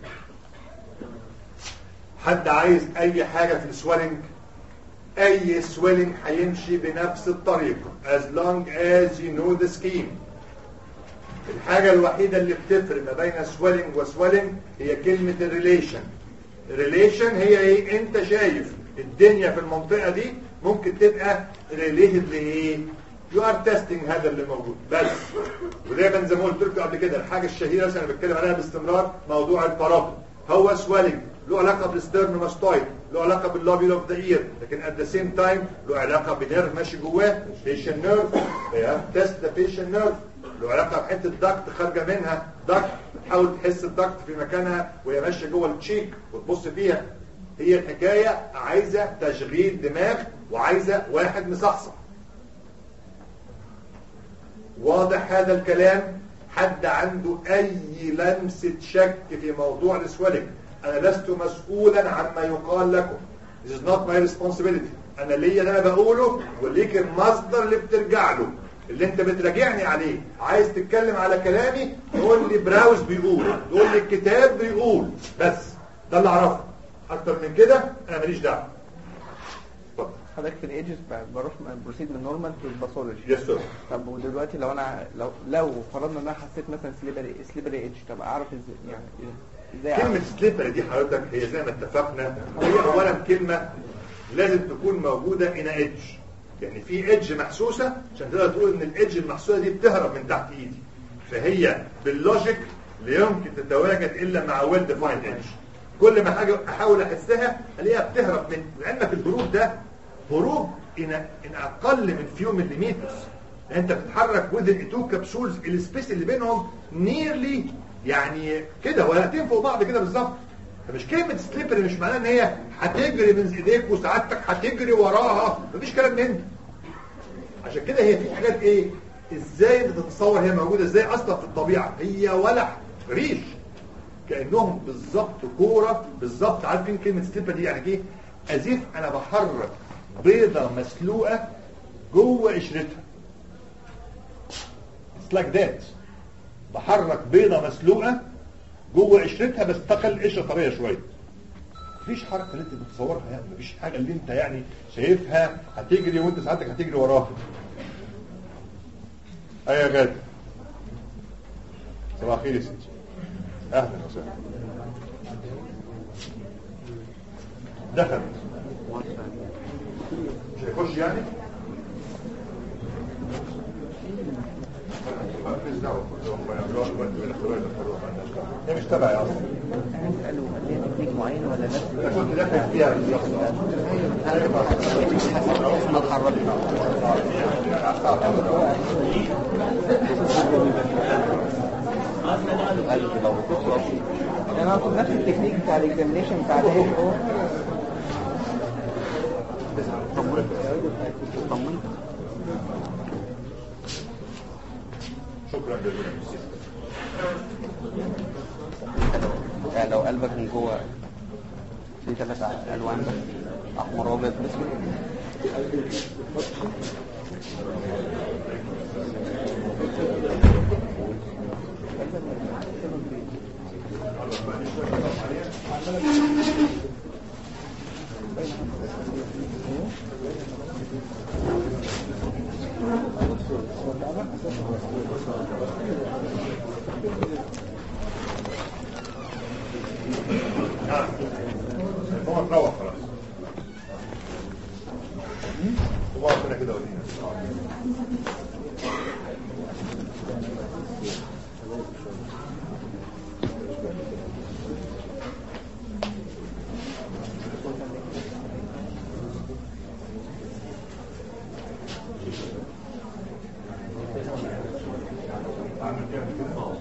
Speaker 2: حد عايز اي حاجة في السويلنج اي سويلنج هيمشي بنفس الطريقة as long as you know the scheme الحاجة الوحيدة اللي بتفرق ما بين سويلنج وسويلنج هي كلمة الريليشن الريليشن هي ايه انت شايف الدنيا في المنطقة دي ممكن تبقى ريليتد لايه يو ار تيستنج هذا اللي موجود بس ودايما زي ما قلت لكم قبل كده الحاجة الشهيرة اللي انا بتكلم عليها باستمرار موضوع البارابل هو سويلنج له علاقة بالسترنوماستويد له علاقة باللوبيول اوف ذا اير لكن ات ذا سيم تايم له علاقة بنيرف ماشي جواه فيشن نيرف تيست ذا فيشن نيرف له علاقة بحتة دكت خارجة منها دكت بتحاول تحس الدكت في مكانها وهي ماشية جوه التشيك وتبص فيها هي الحكاية عايزة تشغيل دماغ وعايزة واحد مصحصح واضح هذا الكلام حد عنده اي لمسة شك في موضوع السويلنج انا لست مسؤولا عما يقال لكم This is not my responsibility انا ليا اللي انا بقوله وليك المصدر اللي بترجع له اللي انت بتراجعني عليه عايز تتكلم على كلامي تقول لي براوز بيقول تقول لي الكتاب بيقول بس ده اللي اعرفه اكتر من كده انا ماليش دعوه اتفضل
Speaker 4: حضرتك في الايدجز بروح بروسيد من نورمال تو الباثولوجي
Speaker 2: يس سير
Speaker 4: طب ودلوقتي لو انا لو لو فرضنا ان انا حسيت مثلا سليبري سليبري ايدج طب اعرف ازاي يعني ازاي
Speaker 2: كلمة
Speaker 4: اعرف
Speaker 2: سليبر دي حضرتك هي زي ما اتفقنا هي اولا كلمة لازم تكون موجودة ان ايدج يعني في ايدج محسوسة عشان تقدر تقول ان الايدج المحسوسة دي بتهرب من تحت ايدي فهي باللوجيك لا يمكن تتواجد الا مع ويل ديفايند ايدج كل ما حاجة احاول احسها الاقيها بتهرب من لعلمك الهروب ده هروب ان ان اقل من فيو مليمتر انت بتتحرك وذ التو كبسولز السبيس اللي بينهم نيرلي يعني كده ورقتين فوق بعض كده بالظبط فمش كلمة سليبر مش معناها ان هي هتجري من ايديك وسعادتك هتجري وراها مفيش كلام من ده عشان كده هي في حاجات ايه ازاي انت تتصور هي موجودة ازاي اصلا في الطبيعة هي ولا ريش كأنهم بالظبط كورة بالظبط عارفين كلمة سليبر دي يعني ايه ازيف انا بحرك بيضة مسلوقة جوه قشرتها It's like that بحرك بيضة مسلوقة جوه قشرتها بس تقل قشرة طرية شوية مفيش حركة اللي انت بتصورها يعني مفيش حاجة اللي انت يعني شايفها هتجري وانت ساعتك هتجري وراها ايه يا غادة صباح الخير يا ستي اهلا وسهلا دخل مش هيخش يعني ماليش دعوة كلهم بيعملوها دلوقتي ويدخلوها يدخلوها مالناش دعوة. هي مش تبعي اصلا
Speaker 4: قالوا ليها تكنيك معين ولا نفس
Speaker 2: انا كنت داخل فيها بالظبط
Speaker 4: ما اتحركت قلب لو بتخلص انا اقصد نفس التكنيك بتاع الاكزامينيشن بتاع الايه هو طمنت
Speaker 2: شكرا جزيلا
Speaker 4: يعني لو قلبك من جوه في ثلاث الوان بس احمر وابيض واسود
Speaker 2: نعم هو تروح خلاص هو ربنا كده ودينا عامل كده كده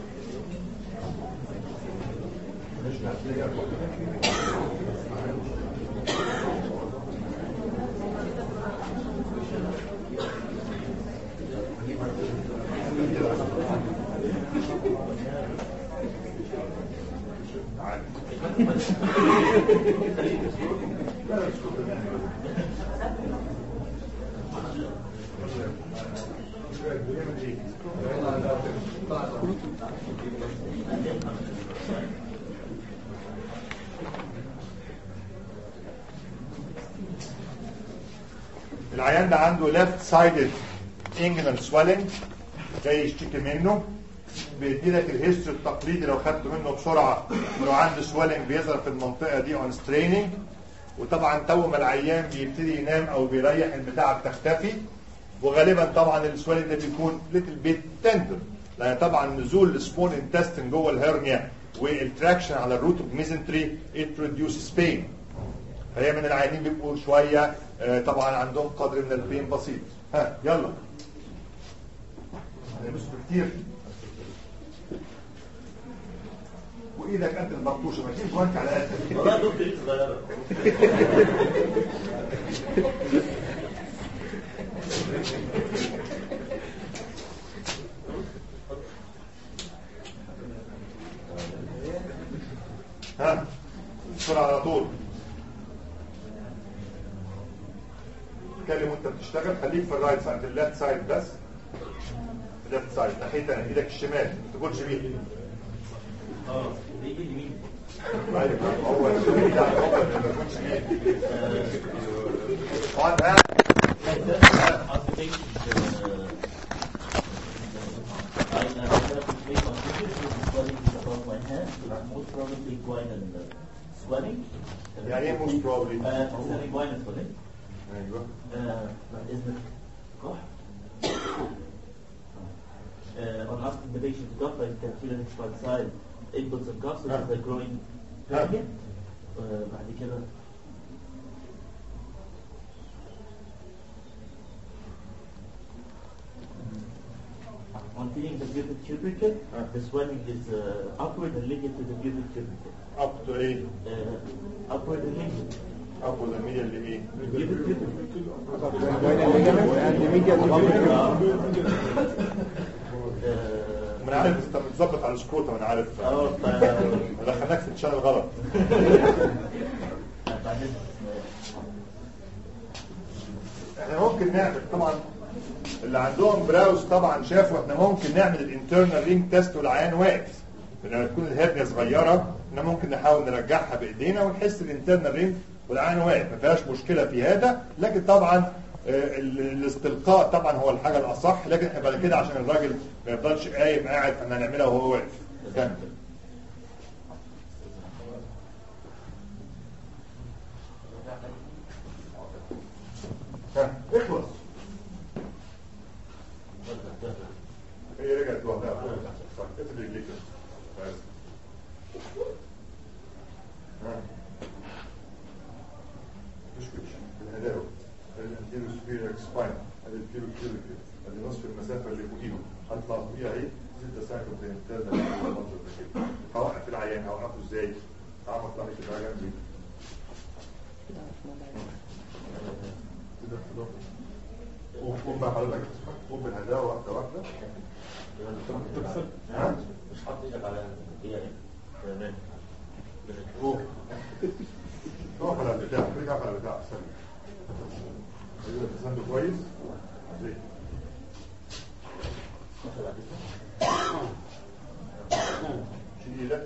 Speaker 2: العيان ده عنده left sided inguinal swelling جاي يشتكي منه بيدي لك الهيستوري التقليدي لو خدته منه بسرعه لو عنده swelling بيظهر في المنطقه دي on straining وطبعا تو ما العيان بيبتدي ينام او بيريح البتاعه بتختفي وغالبا طبعا السويلنج ده بيكون ليتل بيت تندر لان طبعا نزول السبون انتستين جوه الهرنيا والتراكشن على الروت اوف ميزنتري it produces pain فهي من العيانين بيبقوا شويه آه، طبعا عندهم قدر من البين بسيط ها يلا هنلبسوا كتير وايدك انت المبطوشه ما تجيب جوانك على قدك
Speaker 9: والله دكتور ايد صغيره
Speaker 2: ها بسرعه على طول اتكلم وانت بتشتغل خليك في الرايت سايد الليفت سايد بس الليفت سايد ناحيتك ايدك الشمال ما تاكلش بيها
Speaker 9: اه بيجي اليمين
Speaker 2: ايوه هو الشمال ده هو اللي ما تاكلش بيها اقعد ها
Speaker 9: Swelling.
Speaker 2: يعني ايه most probably؟
Speaker 9: Uh, concerning blindness swelling.
Speaker 2: ايوه
Speaker 9: Uh, بعد إذنك كح. Uh, on asking the patient to cough, I can feel on his right side impulse of cough, such as the growing hernia. Uh, بعد كده On feeling the pubic tubercle, the swelling is uh, upward and linear to the pubic tubercle.
Speaker 2: up to ايه؟
Speaker 9: Uh, upward and linear.
Speaker 2: up with the media اللي ايه؟
Speaker 9: Pubic tubercle. Uh,
Speaker 2: ما انا عارف انت متظبط على السكروت انا عارف
Speaker 9: اه ف-
Speaker 2: ما دخلناك في الشانل غلط
Speaker 9: بعدين
Speaker 2: احنا ممكن نعمل طبعا اللي عندهم براوز طبعا شافوا احنا ممكن نعمل الانترنال رينج تيست والعيان واقف لما تكون الهرنيا صغيره احنا ممكن نحاول نرجعها بايدينا ونحس الانترنال رينج والعيان واقف ما فيهاش مشكله في هذا لكن طبعا آه، ال- الاستلقاء طبعا هو الحاجه الاصح لكن احنا بعد كده عشان الراجل ما يفضلش قايم قاعد احنا هنعملها وهو واقف كمل الله يكتبها جنبي قوم بقى حضرتك قوم بالهداوه واحده واحده ها؟
Speaker 9: مش حاطط ايدك على هي تمام
Speaker 2: قوم اقف على البتاع خليك اقف على البتاع استنى ايوه تسنده كويس زي شيل ايدك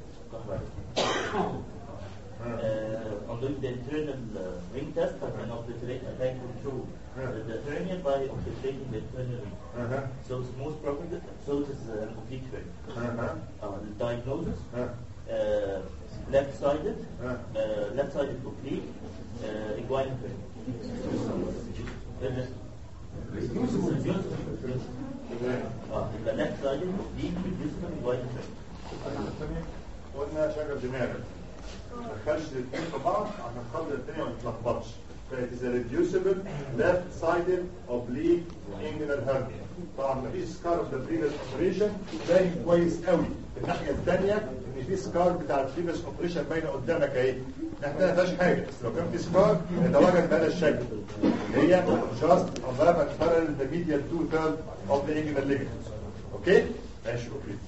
Speaker 9: uh, on doing the internal uh, ring test and obliterate attack control
Speaker 2: Yeah.
Speaker 9: the, the hernia by obliterating the internal ring.
Speaker 2: اها
Speaker 9: So it's most probably, so it is uh, an oblique hernia.
Speaker 2: اها
Speaker 9: Uh, the diagnosis,
Speaker 2: ها
Speaker 9: uh, left-sided,
Speaker 2: Yeah.
Speaker 9: uh, left-sided oblique, uh, inguinal hernia. Reducible. Reducible. Uh, the left-sided oblique reducible inguinal hernia.
Speaker 2: قلنا شغل دماغك ما تدخلش الاثنين في بعض عشان خاطر الدنيا ما تتلخبطش فإت is a reducible left sided oblique inguinal hernia طبعا مفيش سكار في البريفيس اوبريشن باين كويس قوي الناحيه الثانيه ان في سكار بتاع البريفيس اوبريشن باينه قدامك اهي احنا ما فيهاش حاجه بس لو كان في سكار يتواجد بهذا الشكل اللي هي just above and parallel the medial two third of the inguinal ligament اوكي ماشي اوكي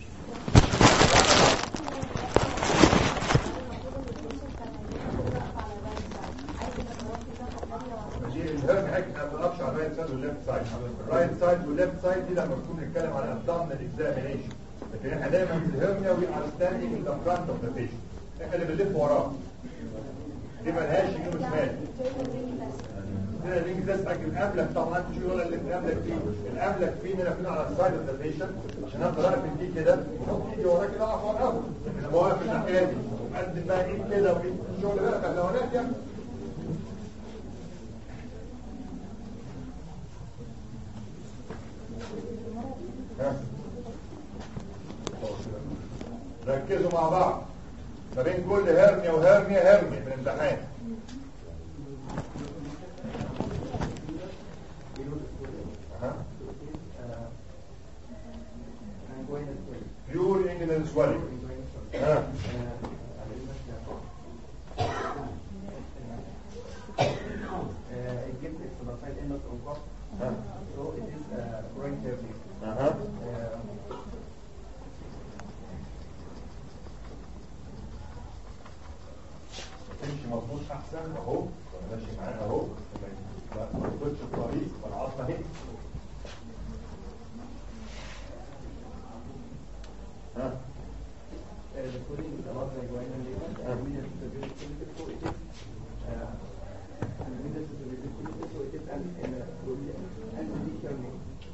Speaker 2: دي الهرم حاجه ما بنقفش على الرايت سايد والليفت سايد الرايت سايد والليفت سايد دي لما بنكون بنتكلم على ابدومينال اكزامينيشن لكن احنا دايما في الهرميا وي ار ستاندينج ان ذا فرونت اوف ذا بيشنت احنا اللي بنلف وراه دي ملهاش يمين وشمال هنا الرينج ده اسمك الاملك طبعا انت شو ولا اللي الاملك فيه الاملك فيه ان انا اكون على السايد اوف ذا بيشنت عشان افضل اقفل دي كده واحط ايدي وراه كده اقف وراه لكن لما واقف الناحيه دي وقدم بقى ايد كده وايد الشغل بقى خلوانات يعني ها؟ ركزوا مع بعض ما بين كل هرنيا وهرنيا هرنيا في الامتحان أها. بيور انجلند سوالي ها
Speaker 3: it gives it to the side end of the cough.
Speaker 2: ها
Speaker 3: So it is uh, growing heavily.
Speaker 2: اها
Speaker 3: Uh,
Speaker 2: تمشي مظبوط احسن اهو وانا ماشي معانا اهو ما ما تفوتش الطريق والعظمه اهي ها
Speaker 3: uh, the cooling is about the guinan ligament and we have the very sensitive so it is uh, and we have the very sensitive so it is an in a and the determining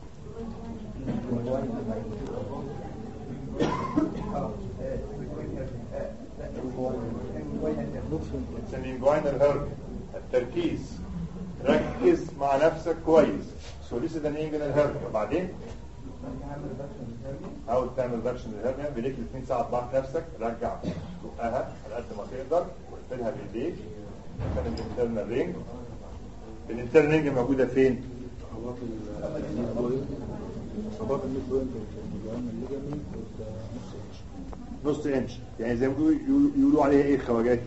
Speaker 2: سمينجوينال هيرب التركيز ركز مع نفسك كويس سوليسيت ان انجنال هيرب وبعدين حاول تعمل ريدكشن للهرنيا بليك الاثنين ساعة ضغط نفسك رجع بقها على قد ما تقدر واقفلها بايديك مكان الانترنال رينج الانترنال رينج موجودة فين؟
Speaker 8: صباح الميد بوينت والجوان الليجامنت نص
Speaker 2: نص
Speaker 8: انش
Speaker 2: انش يعني زي ما بيقولوا يقولوا- يقولوا عليها ايه الخواجات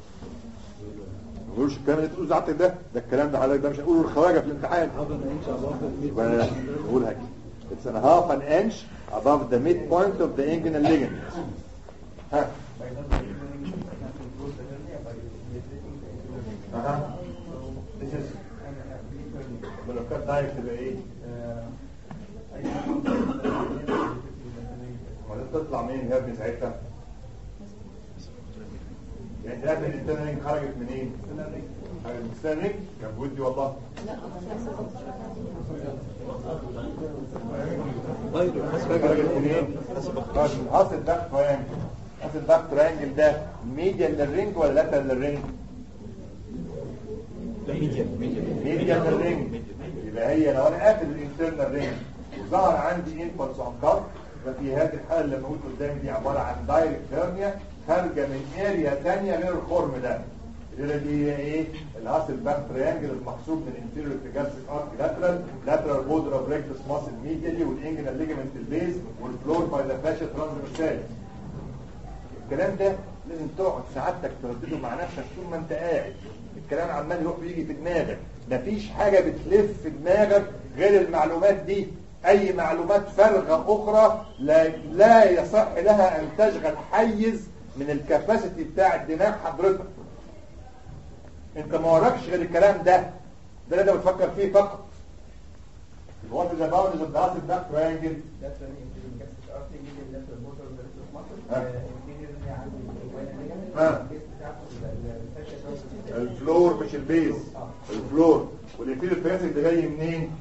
Speaker 2: ما بيقولوش الكلام اللي تقول ساعتك ده ده الكلام ده حضرتك ده مش هنقوله الخواجه في الامتحان
Speaker 8: هذا انش above الميد
Speaker 2: يبقى لا نقولها كده it's an half an inch above the midpoint of the inguinal ligament ها
Speaker 3: by not determining we can control the hernia by penetrating the inguinal ligament.
Speaker 2: اها
Speaker 3: So this is an oblique hernia.
Speaker 2: طب لو كانت دايركت تبقى ايه؟
Speaker 3: Uh, I can control the hernia by penetrating the
Speaker 2: وبعدين تطلع منين الهرني ساعتها؟ يعني انت قبل الانترنال خرجت منين؟ خرجت من السيرنج كان بودي والله خرجت منين؟ خرجت من اصل الضغط ترينجل اصل الضغط ترينجل ده ميديال للرينج ولا لاترال للرينج؟ ميديال للرينج يبقى هي لو انا قافل الانترنال رينج وظهر عندي انفلس اون كارت ففي هذه الحاله اللي موجود قدامي دي عباره عن دايركت هيرنيا خارجه من اريا ثانيه غير الخرم ده الاريا دي هي ايه؟ الهاسل باك تريانجل المحسوب من انتيريور تجاسيك ارك لاترال لاترال بودر اوف ريكتس ماسل ميديالي والانجنال ليجمنت البيز والفلور باي ذا فاشا ترانسفيرسالي الكلام ده لازم تقعد سعادتك تردده مع نفسك طول ما انت قاعد الكلام عمال يروح ويجي في دماغك مفيش حاجة بتلف في دماغك غير المعلومات دي اي معلومات فارغة اخرى لا, لا يصح لها ان تشغل حيز من الكباسيتي بتاع الدماغ حضرتك انت ما وراكش غير الكلام ده ده اللي انت بتفكر فيه فقط What is the boundaries of the acid duct triangle?
Speaker 3: That's an inferior gastric artery, medial lateral motor versus muscle.
Speaker 2: ها.
Speaker 3: Uh, inferior اللي عند الجوانب الليجمنت.
Speaker 2: ها.
Speaker 3: الجسم بتاعته ال- الفاشيا بتاعته.
Speaker 2: الفلور مش البيز الفلور والانفيريور فاسد ده جاي منين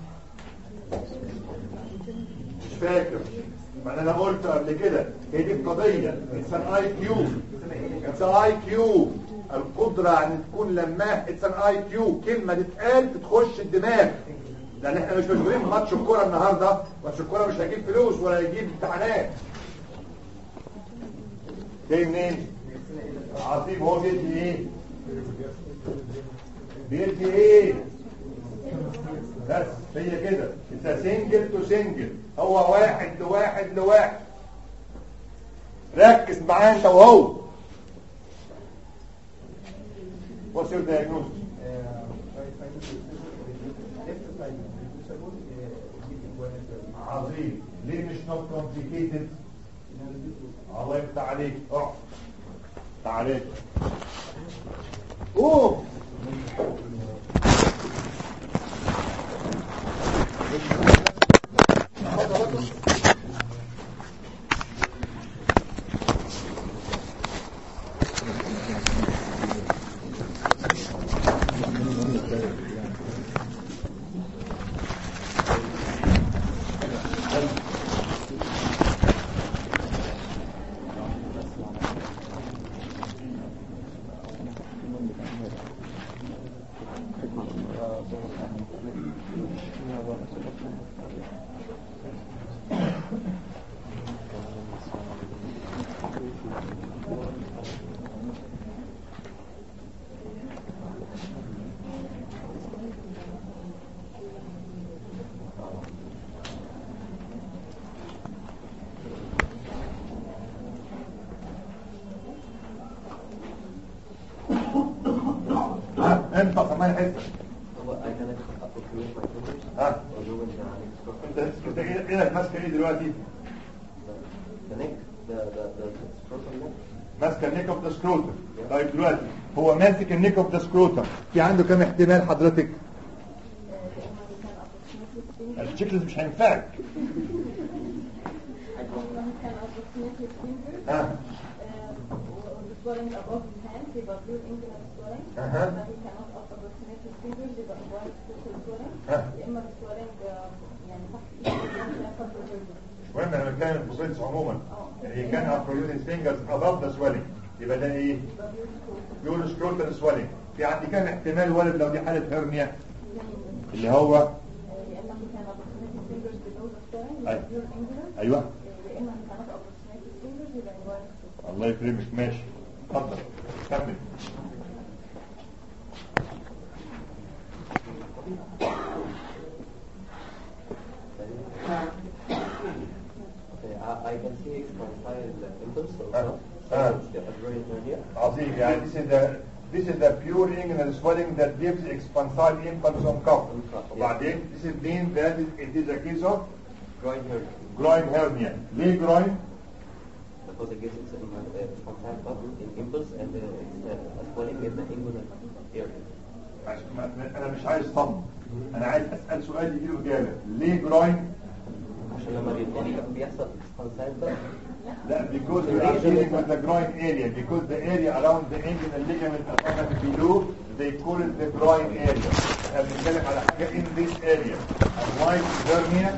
Speaker 2: مش فاكر ما انا قلت قبل كده هي دي القضيه اتس ان اي كيو اتس ان اي كيو القدره ان تكون لماه اتس ان اي كيو كلمه تتقال بتخش الدماغ لان احنا مش مشغولين بماتش الكوره النهارده ماتش الكوره مش هيجيب فلوس ولا هيجيب امتحانات جاي منين عظيم هو بيدي ايه بيدي ايه بس هي كده انت سنجل تو سنجل هو واحد لواحد لواحد ركز معاه انت وهو What's your diagnosis? عظيم ليه مش not complicated الله يفتح عليك اقعد تعالى اوه ها انت كمان حسك ها انت انت ايه- ايدك ماسكه ايه دلوقتي ماسكه النيك اوف ذا سكروتم طيب دلوقتي هو ماسك النيك اوف ذا سكروتم في عنده كام احتمال حضرتك الشكل مش هينفعك ها
Speaker 5: swelling above his hand, يبقى blue inguinal swelling.
Speaker 2: أها.
Speaker 5: But he cannot approximate his fingers, يبقى white focal swelling.
Speaker 2: ها.
Speaker 5: يا إما swelling آه، يعني تحت إيده يا upper vertebra.
Speaker 2: مش مهم انا بتكلم البروسيس عموما يعني كان ابروليتنج فينجرز above the swelling يبقى ده ايه
Speaker 5: يبقى blue focal.
Speaker 2: بيقول سكروتال سويلنج في عندي كام احتمال ولد لو دي حاله هرنيا اللي هو
Speaker 5: آه، يا إما he can approximate his fingers below the swelling, يبقى
Speaker 2: أيوة.
Speaker 5: blue inguinal.
Speaker 2: ايوه
Speaker 5: آه، يا إما he cannot approximate his fingers, يبقى white focal.
Speaker 2: الله يكرمك ماشي اتفضل كمل
Speaker 10: Okay, I, I can see expansile impulse
Speaker 2: Ah,
Speaker 10: also.
Speaker 2: ah.
Speaker 10: So, a very hernia.
Speaker 2: عظيم يعني this is the this is the pure inguinal swelling that gives expansile impulse on cuff وبعدين this is mean that it is a case of
Speaker 10: Groin hernia.
Speaker 2: groin hernia ليه groin
Speaker 10: Because it gives it's an uh, expansile button in impulse and uh, it's uh, a swelling in the inguinal area.
Speaker 2: عشان ما- انا مش عايز صم انا عايز اسال سؤال يجي له اجابه ليه groin
Speaker 10: عشان لما بيبتدي بيحصل expansile button
Speaker 2: لا because we are dealing with the groin area because the area around the inguinal ligament above and below they call it the groin area احنا بنتكلم على حاجه in this area and why is hernia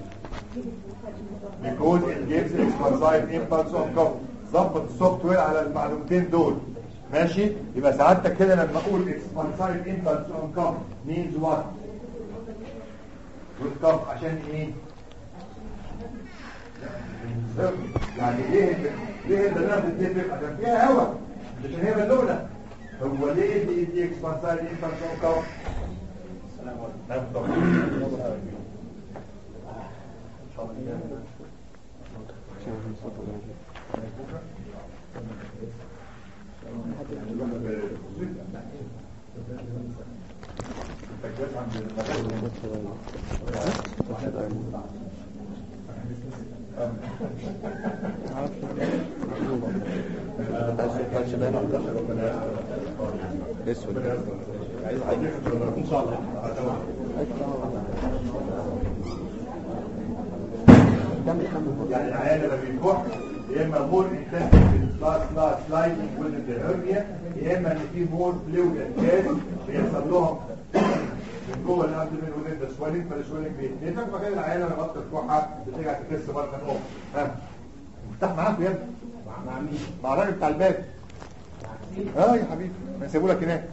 Speaker 2: because it gives expansile impulse on cuff ظبط السوفت وير على المعلومتين دول ماشي يبقى سعادتك كده لما اقول expansile impulse on cuff means what والكف عشان ايه يعني ليه ليه البنات بتتفق عشان فيها هواء عشان هي بالونه هو ليه دي دي اكسبانسال انفانسون كاو السلام عليكم
Speaker 8: اسود
Speaker 2: ان شاء الله يعني العيان لما بيكح يا اما مور انتنسيف سلايد سلايد سلايدنج وذ الهرنيا يا اما ان في مور فلويد انتاج بيحصل لهم من جوه الابدومين وذ ذا سويلنج فالسويلنج بيتنفخ فكده العيان لما بطل كحه بترجع تكس مره ثانيه ها مفتاح معاكم يا ابني مع مين؟ مع الراجل بتاع الباب اه يا حبيبي ما يسيبوا لك هناك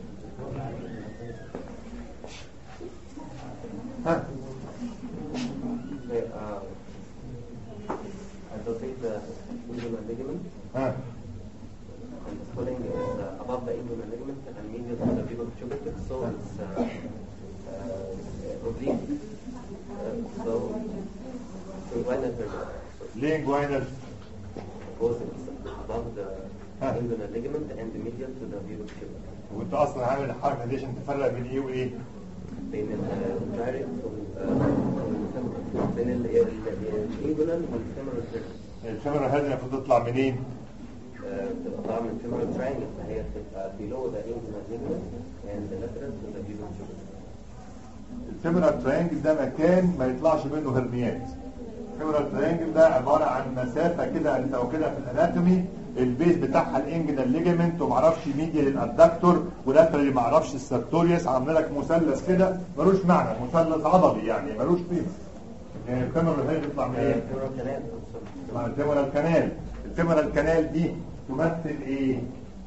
Speaker 2: ها
Speaker 10: Okay, uh, associate the inguinal ligament
Speaker 2: ها
Speaker 10: and the swelling is uh, above the inguinal ligament and medial to the pubic tubercle, so it's uh, uh, oblique. Uh, so inguinal hernia.
Speaker 2: ليه انجوينال
Speaker 10: So goes it's above the
Speaker 2: Huh.
Speaker 10: inguinal ligament and medial to the pubic tubercle.
Speaker 2: وانت اصلا عامل الحركه دي عشان تفرق بين ايه وايه
Speaker 10: بين الجاريت والفيمورال بين الانجولال والفيمورال hernia.
Speaker 2: الكاميرا هذه المفروض تطلع منين
Speaker 10: آه، بتبقى طالعه من femoral triangle فهي بتبقى below the inguinal ligament and the lateral to the pubic tubercle.
Speaker 2: الكاميرا ترينجل ده مكان ما يطلعش منه هرنيات الكاميرا ترينجل ده عباره عن مسافه كده انت واخدها في الاناتومي البيز بتاعها الانجنال ليجمنت ومعرفش ميديا للادكتور ولاترالي معرفش السارتوريوس عامله لك مثلث كده ملوش معنى مثلث عضلي يعني ملوش قيمه يعني الكاميرا هي بتطلع من ايه؟
Speaker 10: femoral canal also.
Speaker 2: مع الفيمورال كانال الفيمورال كانال دي تمثل ايه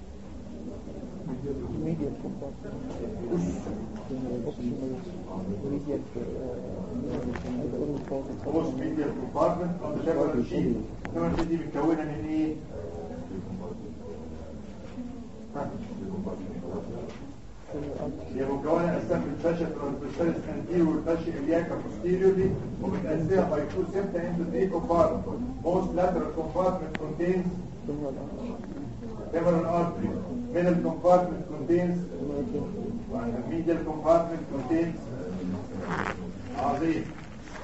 Speaker 4: ميديا
Speaker 2: بص ميديا كومبارتمنت او فيمورال شيت الفيمورال شيت دي متكونه من ايه ها. هي مكونه اساسا من فاشا ترانسفيرساليس انتيريور والفاشا الياكا بوستيريورلي ومتقسمه باي تو سيبتا انتو ثري كومبارتمنت موست لاترال كومبارتمنت contains femoral artery middle compartment contains and the medial compartment contains عظيم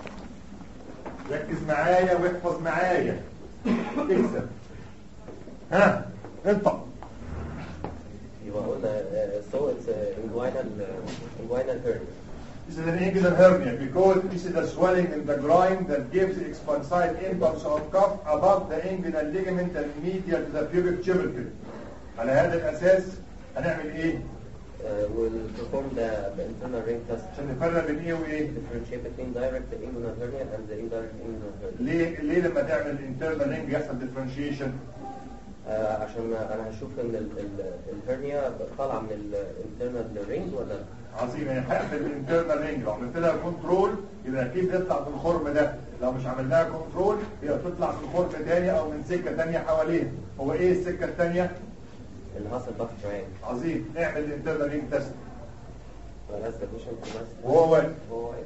Speaker 2: ركز معايا واحفظ معايا تكسب ها انطق
Speaker 10: يبقى قلنا uh, so it's uh, inguinal uh, inguinal hernia.
Speaker 2: This is an inguinal hernia because this is a swelling in the groin that gives expansile impulse of cuff above the inguinal ligament and medial to the pubic tubercle. على هذا الأساس هنعمل إيه؟
Speaker 10: Uh, we'll perform the, the internal ring test
Speaker 2: عشان نفرق بين إيه وإيه؟
Speaker 10: differentiate between direct inguinal hernia and the indirect inguinal hernia.
Speaker 2: ليه ليه لما تعمل internal ring يحصل differentiation؟
Speaker 10: Uh, عشان انا هشوف ان ال- ال- الهرنيا طالعه من الانترنال رينج ولا لا.
Speaker 2: عظيم يعني هقفل الانترنال رينج لو عملت لها كنترول يبقى اكيد تطلع من الخرم ده لو مش عمل لها كنترول يبقى تطلع من خرم تاني او من سكه تانيه حواليه هو ايه السكه التانيه؟
Speaker 10: اللي حصل باك تراين
Speaker 2: عظيم اعمل الانترنال رينج تيست
Speaker 10: ولا sufficient to mass-
Speaker 2: وهو واقف
Speaker 10: هو واقف.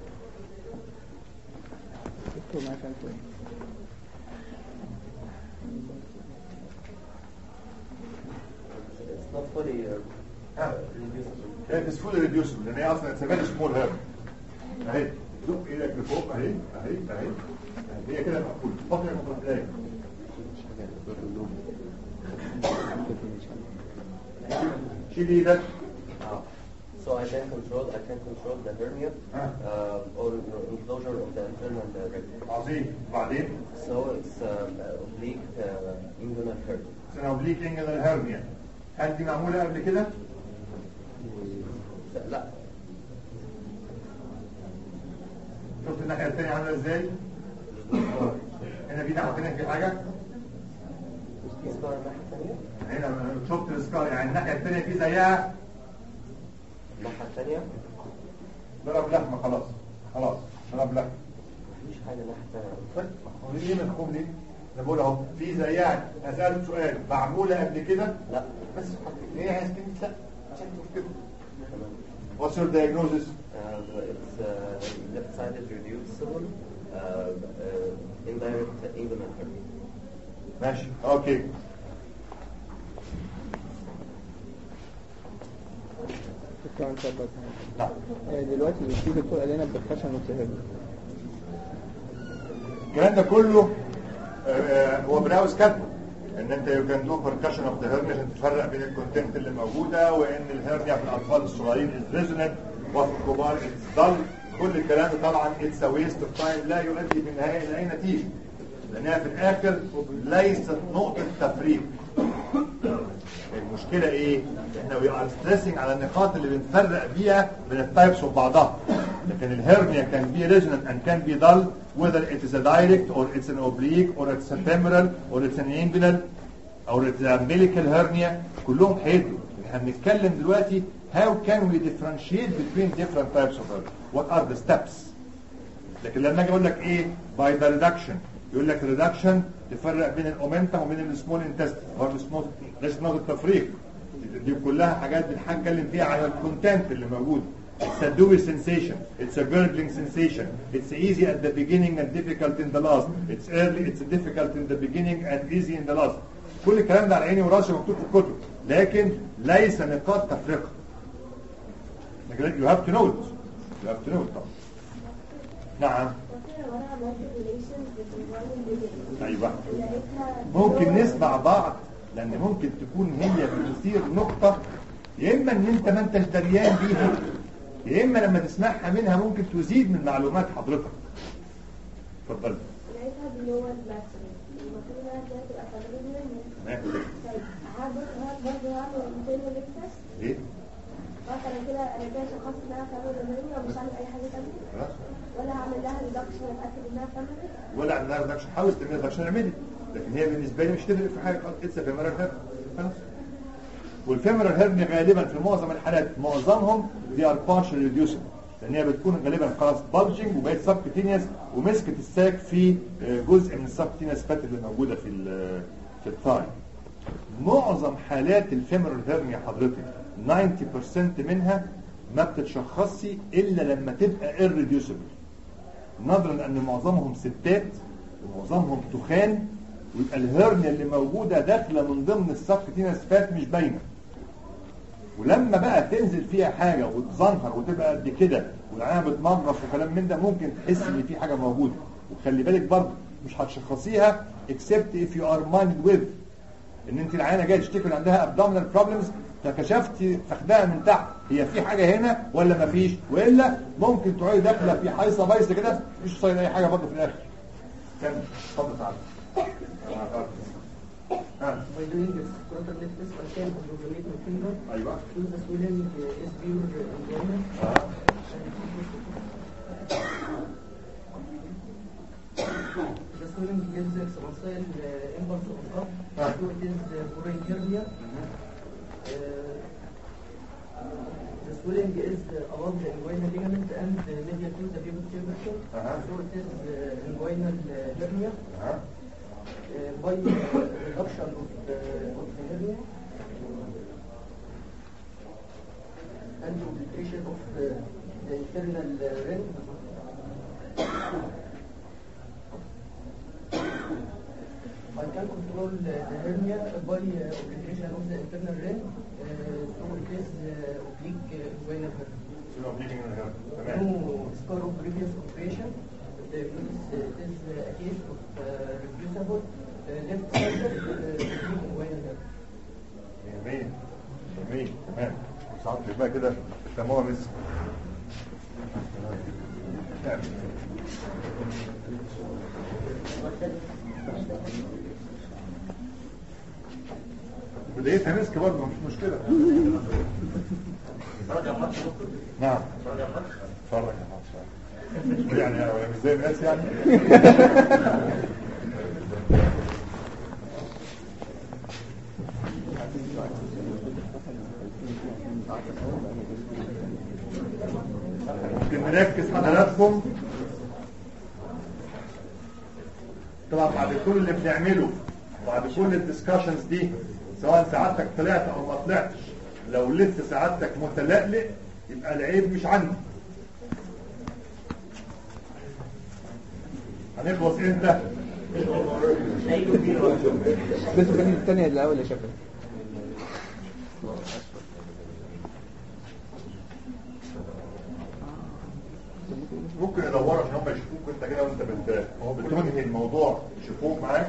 Speaker 10: It's not fully uh,
Speaker 2: ها
Speaker 10: reducible.
Speaker 2: هي فول ريديوسبل لان هي اصلا اتسمت سمول هيرب اهي زق ايدك لفوق اهي اهي اهي أهي. هي كده مقفوله حط ايدك فوق ايدك شيل ايدك
Speaker 10: Uh, So I can control I can control the hernia uh, or you know, enclosure of the internal uh, ring.
Speaker 2: عظيم وبعدين
Speaker 10: So it's um, uh, oblique uh, inguinal hernia.
Speaker 2: سنه اوبليك انجل هيرنيا هل دي معموله قبل كده؟
Speaker 10: لا, لا
Speaker 2: شفت الناحيه الثانيه عامله ازاي؟ هنا في ناحيه ثانيه في حاجه؟
Speaker 10: في سكار الناحية الثانية
Speaker 2: هنا أنا شفت السكار يعني الناحيه الثانيه في زيها
Speaker 10: الناحية الثانية
Speaker 2: ضرب لحمه خلاص خلاص ضرب لحمه
Speaker 10: مفيش حاجة الناحية الثانية
Speaker 2: طيب هو ليه مفهوم ليه؟ انا بقول اهو في زيها هسألك سؤال معموله قبل كده؟
Speaker 10: لا
Speaker 2: بس ايه عايز كلمه لا عشان تشوف كده What's your diagnosis?
Speaker 10: Uh, it's uh, left-sided reducible uh, uh, indirect inguinal hernia.
Speaker 2: ماشي اوكي
Speaker 8: كمان شبك
Speaker 2: نعم
Speaker 8: دلوقتي في دكتور قال لنا بالفشل متهم
Speaker 2: الكلام ده كله آه، آه، هو براوز كاتبه ان انت يو كان دو بركشن اوف ذا هيرنيا عشان تفرق بين الكونتنت اللي موجوده وان الهيرنيا في الاطفال الصغيرين از ريزونانت وفي الكبار اتس ضل كل الكلام ده طبعا اتس ويست اوف تايم لا يؤدي في النهايه الى اي نتيجه لانها في الاخر ليست نقطه تفريق المشكله ايه؟ احنا وي ار ستريسنج على النقاط اللي بنفرق بيها بين التايبس وبعضها لكن الهرنيا كان بي resonant and can be dull whether it is a direct or it's an oblique or it's a femoral or it's an inguinal or it's a umbilical hernia كلهم هيدوا احنا بنتكلم دلوقتي how can we differentiate between different types of hernia what are the steps لكن لما اجي اقول لك ايه by the reduction يقول لك reduction تفرق بين الاومنتم وبين السمول انتستين برضه سمول ليس نقطه التفريق دي كلها حاجات بنتكلم فيها على الكونتنت اللي موجود It's a dewy sensation. It's a gurgling sensation. It's easy at the beginning and difficult in the last. It's early, it's difficult in the beginning and easy in the last. كل الكلام ده على عيني وراسي مكتوب في الكتب لكن ليس نقاط تفرقه. لكن you have to know it. You have to know it طبعا. نعم ايوه ممكن نسمع بعض لان ممكن تكون هي بتثير نقطة يا اما ان انت ما انتش دريان بيها يا اما لما تسمعها منها ممكن تزيد من معلومات حضرتك اتفضل
Speaker 7: لقيتها باللي هو الماكسيمم المفروض انها كانت تبقى 80 منه
Speaker 2: تمام
Speaker 7: طيب هعمل برضه هعمل 200 ملي تيست
Speaker 2: ايه
Speaker 7: مثلا كده انا كده شخصت انها فاميلي مني ومش هعمل اي حاجه ثانيه
Speaker 2: خلاص
Speaker 7: ولا هعمل لها ريدكشن اتاكد انها فاميلي
Speaker 2: ولا عندنا ريدكشن حاول تعمل ريدكشن اعملي لكن هي بالنسبه لي مش تفرق في حاجه خالص اتس فيمرال هيرن خلاص والفيمرال هيرن غالبا في معظم الحالات معظمهم دي ار بارشال ريديوسبل لان هي بتكون غالبا خلاص بالجنج وبقت سبكتينيوس ومسكت الساك في آه، جزء من السبكتينيوس فات اللي موجوده في ال- في الثاي معظم حالات الفيمرال هيرن يا حضرتك 90% منها ما بتتشخصش الا لما تبقى irreducible نظرا لان معظمهم ستات ومعظمهم تخان ويبقى الهرنيا اللي موجوده داخله من ضمن السبكتينس فات مش باينه ولما بقى تنزل فيها حاجه وتظهر وتبقى قد كده والعينه بتنغص وكلام من ده ممكن تحس ان في حاجه موجوده وخلي بالك برضه مش هتشخصيها except if you are minded with ان انت العينه جايه تشتكي إن عندها abdominal problems فكشفتي فخدها من تحت هي في حاجه هنا ولا ما فيش والا ممكن تقعدي داخله في حيصه بايظه كده مش صاير اي حاجه برضه في الاخر كمل اتفضل تعالى ها
Speaker 3: By doing this frontal left test, I can overlay my finger
Speaker 2: ايوه
Speaker 3: to the swelling uh, is pure enjoyment.
Speaker 2: اه
Speaker 3: The swelling gives expansile uh, impulse of up,
Speaker 2: Ah.
Speaker 3: so it is uh, foreign hernia. Uh, the swelling is uh, above the inguinal ligament and uh, medial to the pubic tubercle,
Speaker 2: Uh-huh.
Speaker 3: so it is uh, inguinal uh, hernia.
Speaker 2: ها
Speaker 3: uh, by uh, reduction of the, of the hernia and duplication of the, the internal uh, ring. I can control uh, the hernia by uh, obliteration of the internal ring, uh, so it is uh, oblique uh, inguinal hernia.
Speaker 2: شنو بيجي من هنا تمام
Speaker 3: No scar of previous operation. The means uh, it is uh, a case of uh, reducible uh, left-sided uh, inguinal hernia.
Speaker 2: جميل جميل تمام ساعات بقى كده تمام لسه نعم. بدايتها مسك برضه مش مشكلة نعم اتفرج يا ماتش يعني ولا مش زي الناس يعني ممكن نركز حضراتكم طبعا بعد كل اللي بنعمله بعد كل الديسكشنز دي سواء سعادتك طلعت او ما طلعتش لو لسه سعادتك متلقلق يبقى العيب مش عندي هنخلص امتى؟
Speaker 8: بس كان الثانية الأول يا شباب
Speaker 2: ممكن يدوروا عشان هم يشوفوك انت كده وانت بت بتنهي الموضوع يشوفوك معاك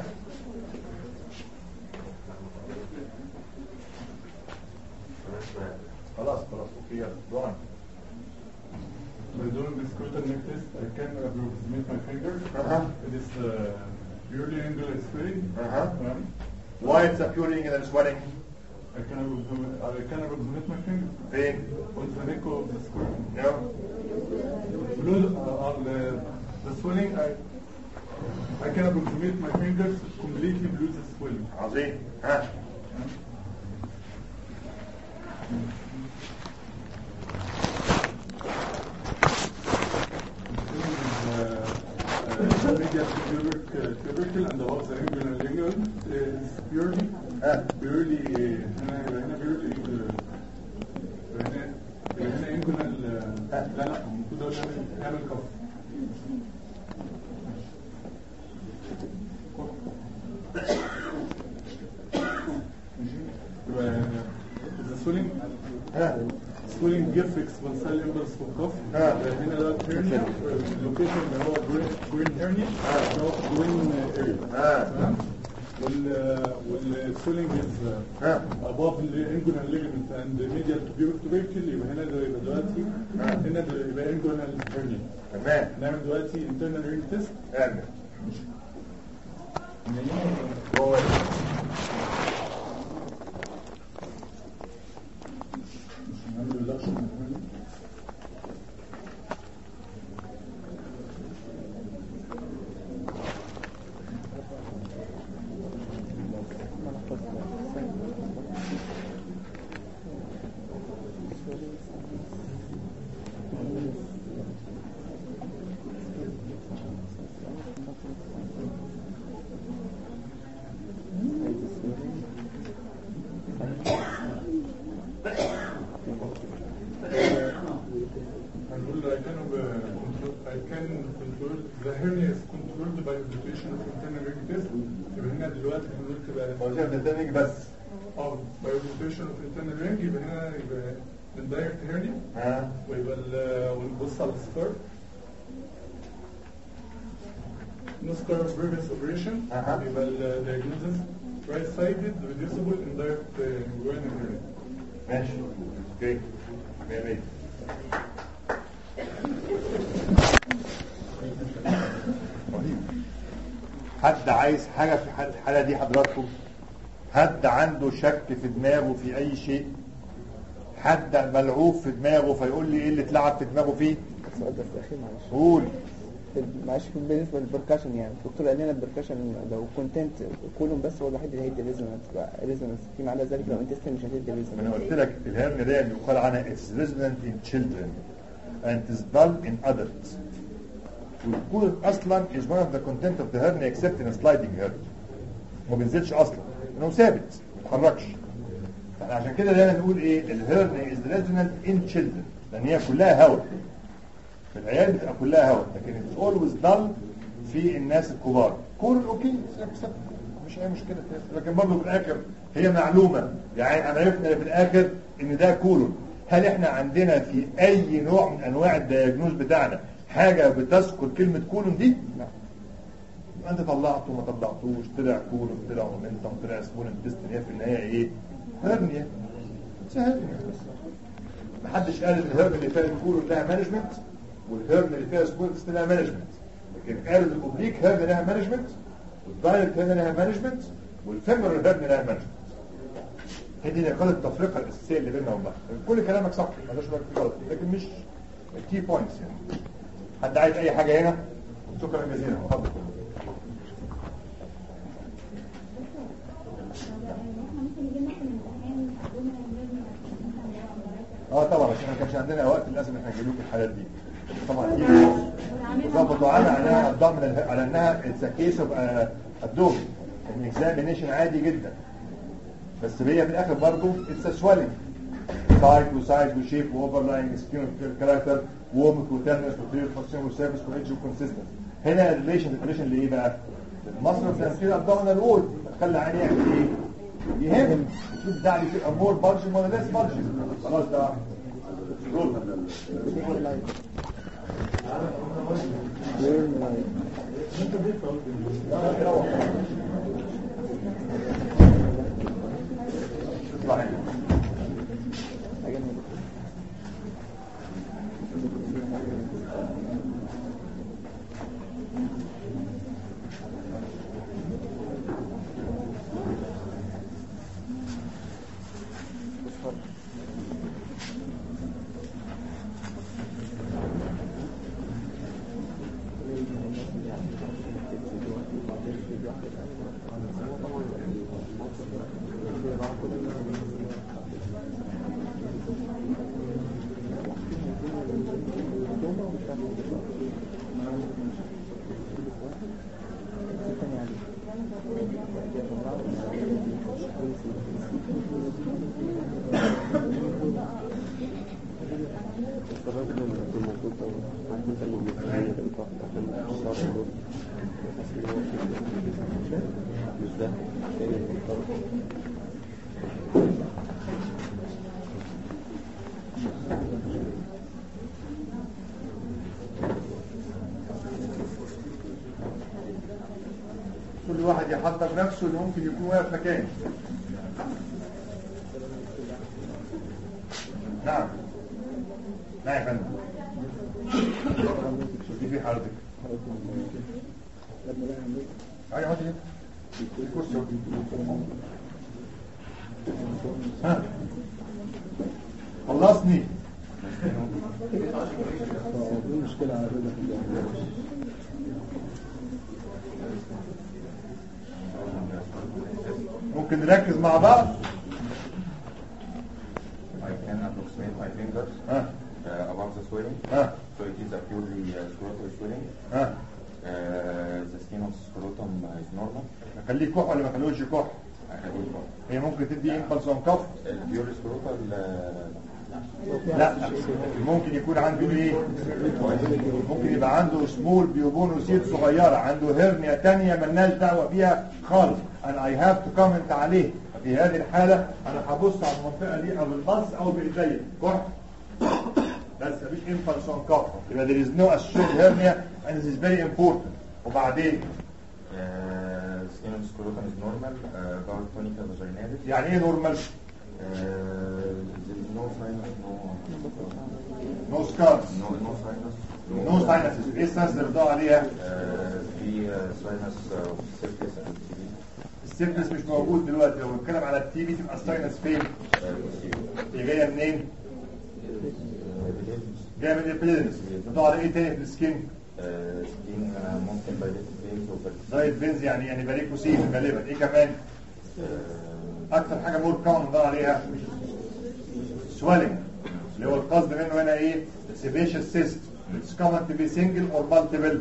Speaker 2: خلاص خلاص اوكي يلا دورك
Speaker 6: By doing this scrotal neck test, I can approximate my finger.
Speaker 2: Uh-huh.
Speaker 6: It is uh, purely angular swelling.
Speaker 2: Uh-huh.
Speaker 6: Um,
Speaker 2: why it's appearing and then swelling
Speaker 6: I can approximate, I can approximate my finger
Speaker 2: فين
Speaker 6: on the neck of the scrotum.
Speaker 2: no
Speaker 6: Below uh, on the, the swelling, I I can approximate my fingers completely below the swelling.
Speaker 2: عظيم ها
Speaker 6: Medial tubercle tubercle and above the angular ligament is purely
Speaker 2: ها
Speaker 6: purely هنا هنا purely uh, هنا هنا angular uh, لا لا المفروض اقول نعمل نعمل كف The swelling
Speaker 2: ها
Speaker 6: swelling gives expansile impulse for cough
Speaker 2: ها.
Speaker 6: هنا ده hernia اللوكيشن اللي هو جوين hernia اللي هو جوين اريا
Speaker 2: ها
Speaker 6: تمام وال والسويلنج از
Speaker 2: ها
Speaker 6: above the inguinal ligament and the medial tubercle يبقى هنا ده يبقى دلوقتي هنا ده يبقى inguinal hernia
Speaker 2: تمام
Speaker 6: نعمل دلوقتي internal hernia test
Speaker 2: اعمل هو
Speaker 6: نعمل reduction of hernia. هنقول I can uh, control I can control the hernia is controlled by observation of internal hernia test يبقى هنا دلوقتي هنقول تبقى
Speaker 2: هو شايف التاني بس
Speaker 6: اه by observation of internal hernia يبقى هنا يبقى indirect hernia
Speaker 2: ها
Speaker 6: ويبقى ال- ونبص على السكار no scar of previous operation
Speaker 2: أها.
Speaker 6: يبقى ال diagnosis right sided reducible indirect uh, inguinal hernia
Speaker 2: ماشي اوكي مية مية رهيب. حد عايز حاجة في حال- الحالة دي حضراتكم حد عنده شك في دماغه في أي شيء حد ملعوب في دماغه فيقول لي ايه اللي اتلعب في دماغه فيه
Speaker 4: السؤال بس اخير معلش
Speaker 2: قول
Speaker 4: معلش بالنسبه للبركشن يعني الدكتور قال لنا البركشن لو كونتنت كولوم بس هو الوحيد اللي هيدي ريزونانس ريزونانس فيما عدا ذلك لو انتستين مش هتدي
Speaker 2: ما انا قلت
Speaker 4: ريزونانس
Speaker 2: لك الهرنيا دي بيقال عنها it's resonant in children and is dull in adults والكولون اصلا is one of the content of the hernia except in a sliding hernia ما بينزلش اصلا انه ثابت ما بيتحركش فاحنا عشان كده دايما نقول ايه الهرنيا is resonant in children لان هي كلها هواء في العيال بتبقى كلها هواء لكن it's always dull في الناس الكبار كولون اوكي accept. مش اي مشكله فيها. لكن برضه في الاخر هي معلومه يعني انا عرفنا في الاخر ان ده كولون هل احنا عندنا في اي نوع من انواع الدياجنوز بتاعنا حاجه بتذكر كلمه كولون دي؟
Speaker 4: لا
Speaker 2: انت طلعته ما طلعتوش طلع كولون طلع مومنتم طلع سمول انتستين هي في النهايه ايه؟ هرنيا هرنيا محدش قال ان الهرن اللي فيها الكولون لها مانجمنت والهرن اللي فيها سمول انتستين لها مانجمنت لكن قالوا الاوبليك هرن لها مانجمنت والدايركت هرن لها مانجمنت والفيمورال هرن لها مانجمنت هي دي نقاط التفرقه الاساسيه اللي بيننا وبين كل كلامك صح مالوش بالك فيه غلط لكن مش الكي بوينتس يعني حد عايز اي حاجه هنا شكرا جزيلا اتفضل اه طبعا عشان ما كانش عندنا وقت لازم احنا نجيب لكم الحالات دي طبعا دي ظبطوا على انها الضمن على انها اتس كيس اوف الدوم ان اكزامينيشن عادي جدا بس هي في الاخر برضه اتس سويلنج سايد وسايد وشيب واوفرلاينج سكين كاركتر وومك وتنس وطير فاسيون وسيرفس وايدج وكونسيستنس هنا الريليشن الريليشن اللي ايه بقى؟ المصر الفلانسيه الضمن وول تخلي عيني يعمل ايه؟ يهم شوف ده عليه تبقى مور بارجن ولا ليس بارجن خلاص ده رول اطلع هنا كل واحد يحضر نفسه اللي ممكن يكون واقف مكانه نعم نعم يا فندم دي في حضرتك ايوه هاتي الكرسي ها خلصني ممكن نركز مع بعض
Speaker 11: I can approximate my fingers
Speaker 2: ها
Speaker 11: uh, above the swelling.
Speaker 2: ها
Speaker 11: So it is a purely uh, scrotal swelling.
Speaker 2: ها
Speaker 11: Uh, the skin of scrotum is normal.
Speaker 2: نخليه كح ولا ما نخليهوش كح
Speaker 11: أخليه
Speaker 2: هي ممكن تدي امبلس اون كف
Speaker 11: البيور سكروتال
Speaker 2: لا ممكن يكون عنده ايه ممكن يبقى عنده سمول بيوبونوسيل صغيره عنده هرنيا تانية ملناش دعوه بيها خالص انا اي هاف تو كومنت عليه في هذه الحاله انا هبص على المنطقه دي او بالبص او بايديا كح بس مفيش امبلس اون كف يبقى there is no associated hernia and this is very important وبعدين
Speaker 11: skin of scrotum is normal. Uh, about tonica vaginalis.
Speaker 2: يعني ايه نورمال
Speaker 11: Uh, there is no sinus, no
Speaker 2: نو سكارز
Speaker 11: no no sinus.
Speaker 2: نو ساينسز ايه الساينس اللي بتدور عليها
Speaker 11: Uh, في uh, sinus of circus and TV.
Speaker 2: السيرفس مش موجود دلوقتي لو بنتكلم على التي في تبقى الساينس فين
Speaker 11: Uh, posterior.
Speaker 2: هي جايه منين
Speaker 11: Uh, the
Speaker 2: جايه من الابيدنس بتدور على ايه تاني في السكين
Speaker 11: uh, skin uh, ممكن dilated veins or
Speaker 2: زي الفينز يعني يعني باريكوسين غالبا ايه كمان
Speaker 11: uh,
Speaker 2: اكتر حاجه مور كومن بندور عليها سويلنج اللي هو القصد منه هنا ايه سيبيشس سيست It's common to be single or multiple.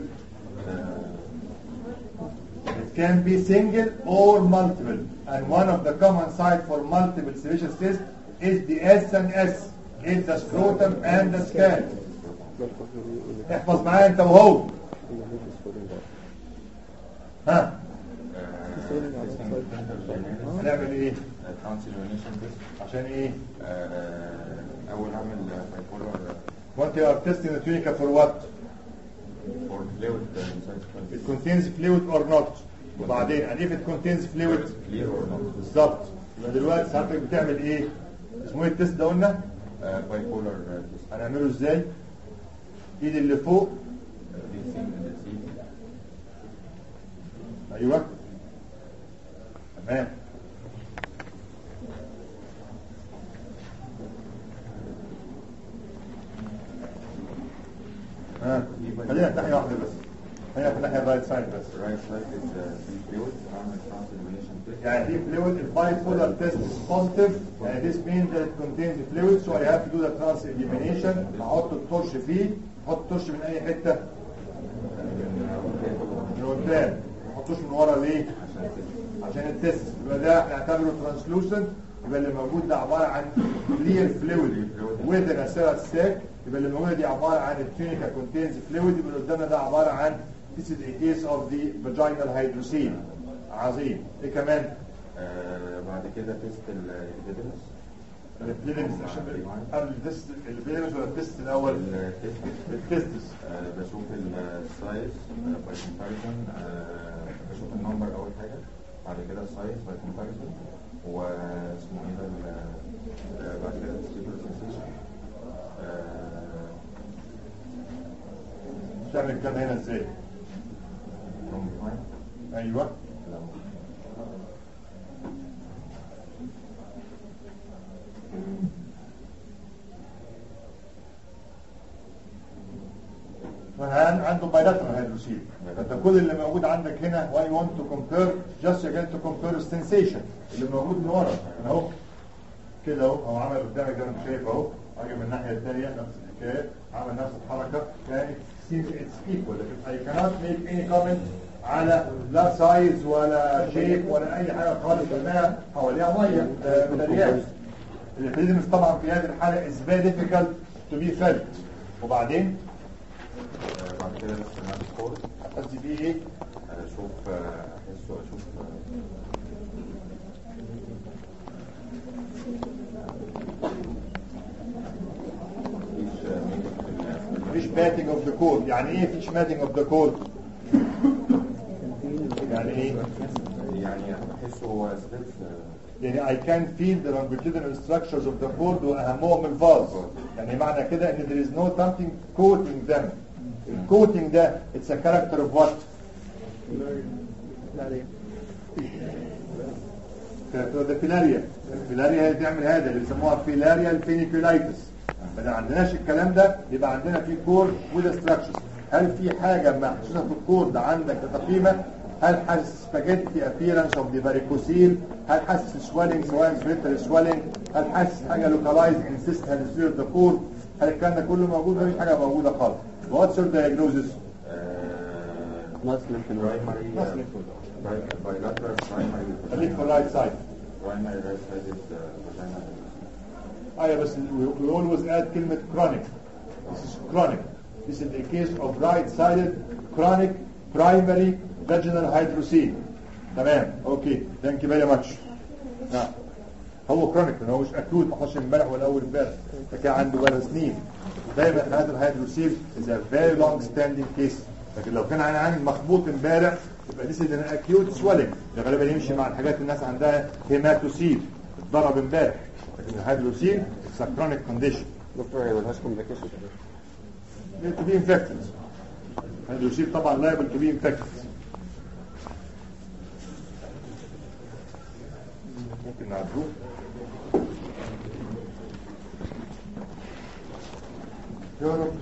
Speaker 2: It can be single or multiple. And one of the common site for multiple sebaceous cyst is the S and S. It's the scrotum and the scalp. احفظ معايا انت وهو. ها هنعمل ايه؟ عشان ايه؟
Speaker 11: اول اعمل بايبولار
Speaker 2: What you are testing the tunica for what?
Speaker 11: for fluid inside
Speaker 2: It contains fluid or not. وبعدين and if it contains fluid
Speaker 11: clear or not
Speaker 2: بالظبط يبقى دلوقتي ساعتك بتعمل ايه؟ اسمه ايه التست ده قلنا؟
Speaker 11: بايبولار test
Speaker 2: هنعمله ازاي؟ ايد اللي فوق ايوه تمام ها خلينا في ناحيه واحده بس خلينا في الناحيه الرايت سايد بس
Speaker 11: right side is uh, free fluid اعمل transillumination test
Speaker 2: يعني في fluid if bipolar test is positive and this means that it contains fluid so I have to do the trans elimination احط الطرش فيه احط الطرش من اي حته من قدام ما احطوش من ورا ليه عشان التست يبقى ده هنعتبره ترانسلوسنت يبقى اللي موجود ده عباره عن clear fluid with an acerate sac يبقى اللي موجوده دي عباره عن التونيكا contains fluid يبقى اللي قدامنا ده عباره عن this is a case of the vaginal hydrocele عظيم ايه كمان
Speaker 11: آه، بعد كده تيست الابيدنس
Speaker 2: الابليدمز عشان قبل التست الابليدمز ولا التست الاول التستس
Speaker 11: آه، بشوف السايز باي كومباريزون بشوف النمبر اول حاجه بعد كده السايز باي كومباريزون واسمه ايه ده ال- آه، بعد كده السيكول سنسيشن
Speaker 2: تعمل الكلام هنا ازاي ايوه فالآن عنده bilateral hydrosil فانت كل اللي موجود عندك هنا when you want to compare just you're going to compare sensation اللي موجود من ورا يعني اهو كده اهو هو عمل قدامك ده انت شايف اهو راجل من الناحيه الثانيه نفس الحكايه عمل نفس الحركه يعني seems it's equal لكن I cannot make any comment على لا سايز ولا شيب ولا اي حاجه خالص لانها حواليها ميه آه، ميداليات الفيزيمس طبعا في هذه الحاله is very difficult to be felt وبعدين
Speaker 11: بعد كده الاستماع سكور
Speaker 2: قصدي فيه ايه؟
Speaker 11: اشوف آه، احسه اشوف آه، مفيش آه، makeup في ال-
Speaker 2: فيش ماتنج اوف ذا كود يعني ايه فيش ماتنج اوف ذا كود يعني ايه
Speaker 11: يعني بحسه هو ستيف
Speaker 2: يعني I can feel the longitudinal structures of the cord واهمهم الفاز يعني معنى كده ان there is no something coating them الكوتنج ده it's a character of what ده فيلاريا الفيلاريا هي بتعمل هذا اللي بيسموها فيلاريا الفينيكولايتس ما عندناش الكلام ده يبقى عندنا في كورد وذ ستراكشرز هل في حاجه محسوسه في الكورد عندك كتقييمه هل حاسس سباجيتي ابيرنس اوف دي فاريكوسيل هل حاسس سويلنج سواء سبريتر سويلنج هل حاسس حاجه لوكالايز انسيست هالسير ذا كورد هل الكلام ده كله موجود مفيش حاجه موجوده خالص واتس يور دايجنوزس
Speaker 11: مسلم في برايمري
Speaker 2: مسلم.
Speaker 11: bilateral primary
Speaker 2: خليك في الرايت سايد
Speaker 11: primary right sided vagina
Speaker 2: ايوه بس we, we always add كلمة chronic. This is chronic. This is the case of right-sided chronic primary vaginal hydrocele. تمام اوكي ثانك يو فيري ماتش. نعم هو كرونيك هو مش اكيوت ما حصلش امبارح ولا اول امبارح ده كان عنده بقى سنين دايما هذا الهيدروسيل is a very long standing case لكن لو كان عن عن مخبوط امبارح يبقى this is an acute swelling ده غالبا يمشي مع الحاجات الناس عندها هيماتوسيل اتضرب امبارح لكن الهيدروسيل it's a chronic condition
Speaker 8: دكتور هي ملهاش كومبليكيشن
Speaker 2: to be infected الهيدروسيل طبعا liable to be infected ممكن نعدوه يا رب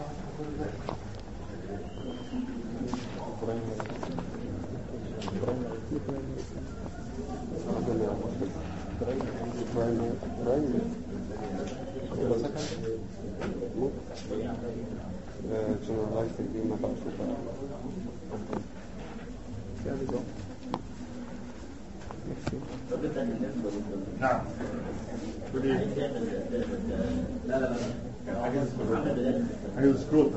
Speaker 8: generalizing دي ما تعرفش
Speaker 2: نعم تقول ايه؟
Speaker 9: لا لا لا
Speaker 2: حاجة
Speaker 9: عمل
Speaker 2: حاجة سكروتر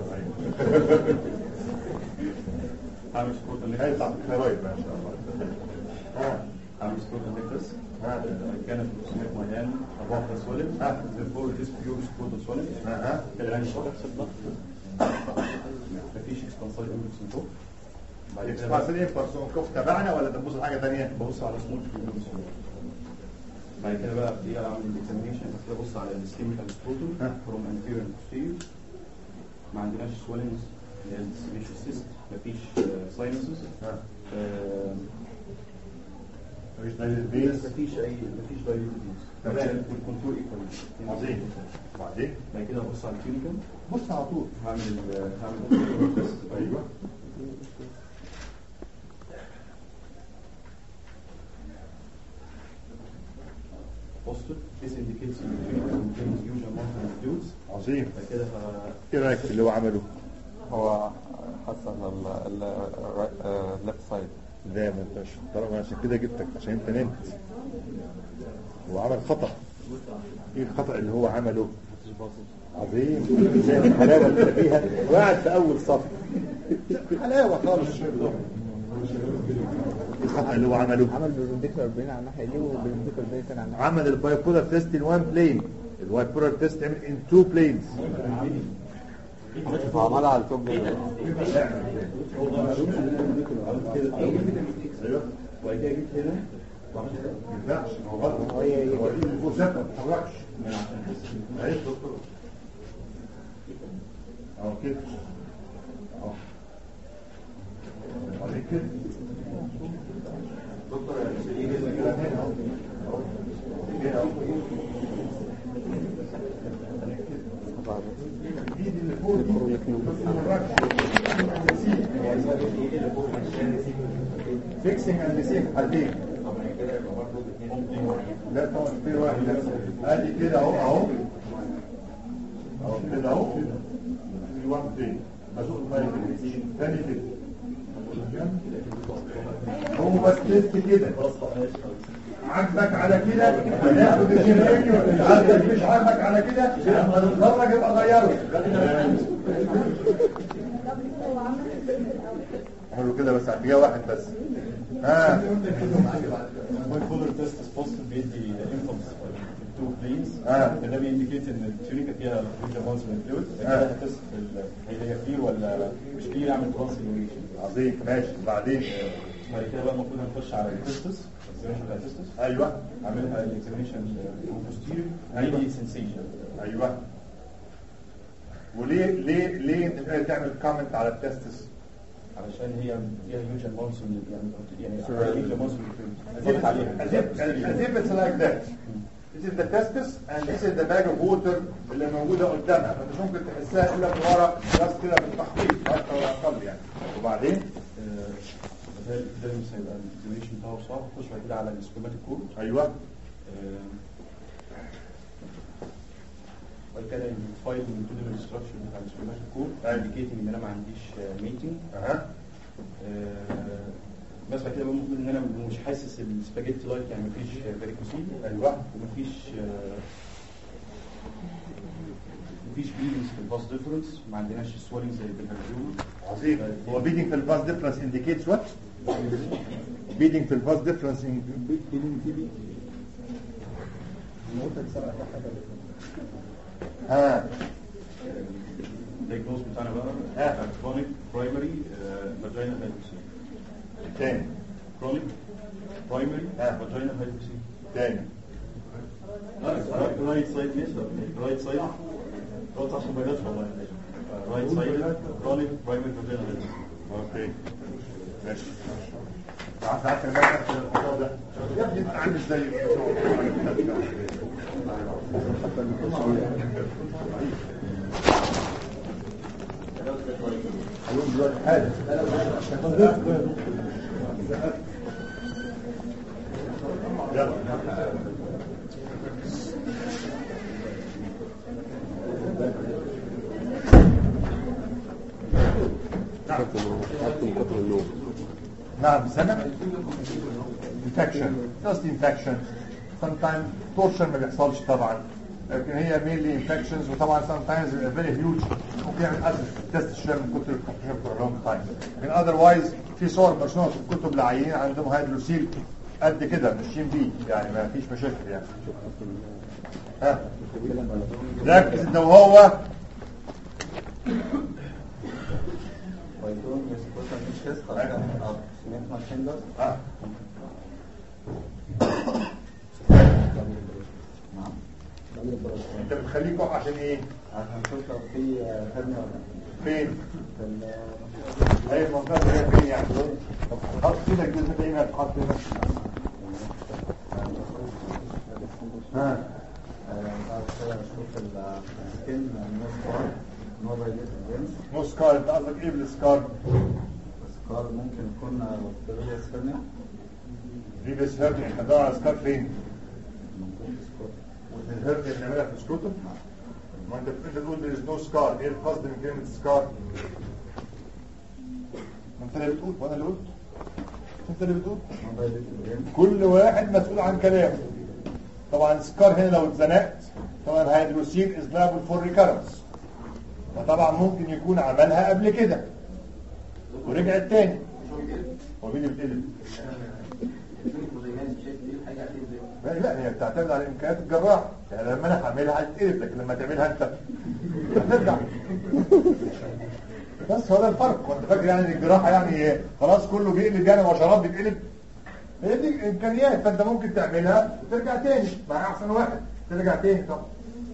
Speaker 12: عامل سكوت اللي
Speaker 2: هيطلع بالخيرويد ما شاء الله ها
Speaker 12: عامل سكوت اللي
Speaker 2: ها
Speaker 12: كانت رسومات مليان أبواب سوليد
Speaker 2: ها
Speaker 12: فوق ديس بيور سكوت سوليد
Speaker 2: ها
Speaker 12: العين شرح الضغط مفيش اكسبانسال امبلس من فوق بعد كده
Speaker 2: اكسبانسل ايه برسون كوف تبعنا ولا تبص على حاجة ثانية؟
Speaker 12: ببص على سمول فيوز بعد كده بقى ابتدي اعمل الاكزامينشن بعد كده ابص على السكيميكال سكروتوم
Speaker 2: ها.
Speaker 12: فروم انتيريور posterior ما عندناش سويلنجز اللي هي السبيشال سيست مفيش ساينسز
Speaker 2: ها
Speaker 12: مفيش
Speaker 2: مفيش دليل بيز
Speaker 12: مفيش اي مفيش دايليتد
Speaker 2: تمام.
Speaker 12: والكونتور ايكوال
Speaker 2: عظيم وبعدين
Speaker 12: بعد كده ابص على الكلينيكال
Speaker 2: بص على طول
Speaker 12: هعمل ال هعمل التست
Speaker 2: ايوه
Speaker 12: بوستر this indicates in the clinical contains huge amount of fluids
Speaker 2: عظيم
Speaker 12: بعد كده ه-
Speaker 2: ايه رايك في اللي هو عمله؟
Speaker 8: هو حسن الليفت سايد
Speaker 2: لا ما انتش طالما عشان كده جبتك عشان انت نمت هو عمل خطأ ايه الخطأ اللي هو عمله عظيم زي الحلاوة اللي فيها وقعد في اول صف حلاوة خالص الخطأ اللي هو عمله
Speaker 4: عمل بالبنديكولار برين على الناحيه دي وبالبنديكولار برين تاني على الناحيه
Speaker 2: عمل البايبولار تيست in one plane البايبولار تيست عمل in two planes
Speaker 8: عملها على التوب
Speaker 2: ايوه
Speaker 12: وبعد كده جيت هنا
Speaker 2: ما ينفعش هو غلط هو يقول ثابته ما تتحركش اهي اهو كده اهو بعدين كده دكتور كده هنا اهو اهو كده اهو الايد اللي فوق دي ما تتحركش فيكسنج اند ريسيف حالتين لا طبعا في واحد لا ادي كده اهو اهو اهو كده اهو في واحد تاني بزق الميه كده تاني كده هو بس تيست كده عاجبك على كده هناخد الجنرالي ولا مش عاجبك مش عاجبك على كده لما نتفرج يبقى غيره حلو كده بس هتلاقيها واحد بس ها
Speaker 12: البايبولار تيست سبوست بيدي انفلس تو بلينز
Speaker 2: آه.
Speaker 12: ده بينديكيت ان التيونيكا فيها فيوجن مونسون فلويد
Speaker 2: آه.
Speaker 12: كده هتست في ال- هي هي كلير ولا مش كلير يعمل ترانسليوشن
Speaker 2: عظيم ماشي بعدين
Speaker 12: بعد كده بقى المفروض هنخش على التستس اكزامينشن بتاع التستس
Speaker 2: ايوه
Speaker 12: عاملها الاكزامينشن بوستيريور هيدي سنسيشن
Speaker 2: ايوه وليه ليه ليه انت مش قادر تعمل كومنت على التستس
Speaker 12: علشان هي فيها يوجن مونسون يعني يعني يوجن مونسون
Speaker 2: as if, as if, as if it's like that. This is the testis and this is the bag of water اللي موجودة قدامها فانت مش ممكن تحسها الا من ورا بس كده بالتخطيط اكتر ولا اقل يعني وبعدين
Speaker 12: ده ده مش هيبقى الاكزامينشن بتاعه صعب نخش بعد كده على السكيماتيك كود
Speaker 2: ايوه
Speaker 12: بعد كده الفايل الانكلودنج ستراكشر بتاع السكيماتيك كود انديكيتنج ان انا ما عنديش ميتنج
Speaker 2: اها
Speaker 12: بس بعد كده ممكن ان انا مش حاسس السباجيتي لايك يعني مفيش فاريكوسيل
Speaker 2: ايوه
Speaker 12: ومفيش آه، مفيش بيلينجز في الباس ديفرنس ما عندناش سوالينج زي بالهرجوم
Speaker 2: عظيم هو بيدنج في الباس ديفرنس indicates what؟ بيدنج في الباس ديفرنس ها
Speaker 12: الدايجنوز بتاعنا بقى
Speaker 2: آه.
Speaker 12: كرونيك برايمري فاجينا هايبوكسي
Speaker 2: تاني
Speaker 12: كرونيك برايمري
Speaker 2: آه.
Speaker 12: فاجينا هايبوكسي
Speaker 2: تاني
Speaker 12: رايت سايد ماشي رايت سايد غلط عشان ما جاتش والله رايت سايد كرونيك برايمري فاجينا هايبوكسي
Speaker 2: اوكي ماشي عارف عارف الموضوع الموضوع ده يا ابني انت عامل زي اليوم دلوقتي حاجه يلا نعم سنة infection just infection sometimes torsion ما بيحصلش طبعا لكن هي mainly infections وطبعا sometimes very huge ممكن يعمل acid test شوية من كتر الكحشة for a long time لكن otherwise في صور مرسومة في الكتب لعيين عندهم هيدروسيل قد كده ماشيين بيه يعني ما فيش مشاكل يعني ها ركز ان هو
Speaker 8: ويكون يسكت مش تيست سمعت مارشين ده
Speaker 2: ها
Speaker 8: نعم
Speaker 2: انت بتخليه كح عشان ايه
Speaker 8: عشان نشوف لو في هرنيا ولا
Speaker 2: فين
Speaker 8: في ال-
Speaker 2: هي المنطقة اللي هي فين يعني طب حط كده الجزء ده هنا تحط هنا ها
Speaker 8: بعد كده اشوف السكين نو سكار نو ريليتد فينس
Speaker 2: نو سكار انت قصدك ايه بالسكار؟
Speaker 8: سكار ممكن يكون بكتيريا هرنيا
Speaker 2: ريبس هيرني احنا بندور على سكار فين؟
Speaker 8: ممكن سكار
Speaker 2: الهيرني اللي بنعملها في السكروتم ما انت انت تقول there is no scar ايه القصد من كلمة سكار؟ ما انت اللي بتقول وانا اللي قلت انت اللي بتقول
Speaker 8: نو ريليتد فينس
Speaker 2: كل واحد مسؤول عن كلامه طبعا السكار هنا لو اتزنقت طبعا الهيدروسين از لابل فور ريكارنس فطبعا ممكن يكون عملها قبل كده ورجعت تاني هو مين اللي بيتقلب؟ لا لا هي بتعتمد على امكانيات الجراح يعني لما انا هعملها هتتقلب لكن لما تعملها انت هترجع بس هو ده الفرق وانت فاكر يعني ان الجراحه يعني إيه؟ خلاص كله بيقلب يعني وشراب بيتقلب هي دي امكانيات فانت ممكن تعملها وترجع تاني مع احسن واحد ترجع تاني طبعا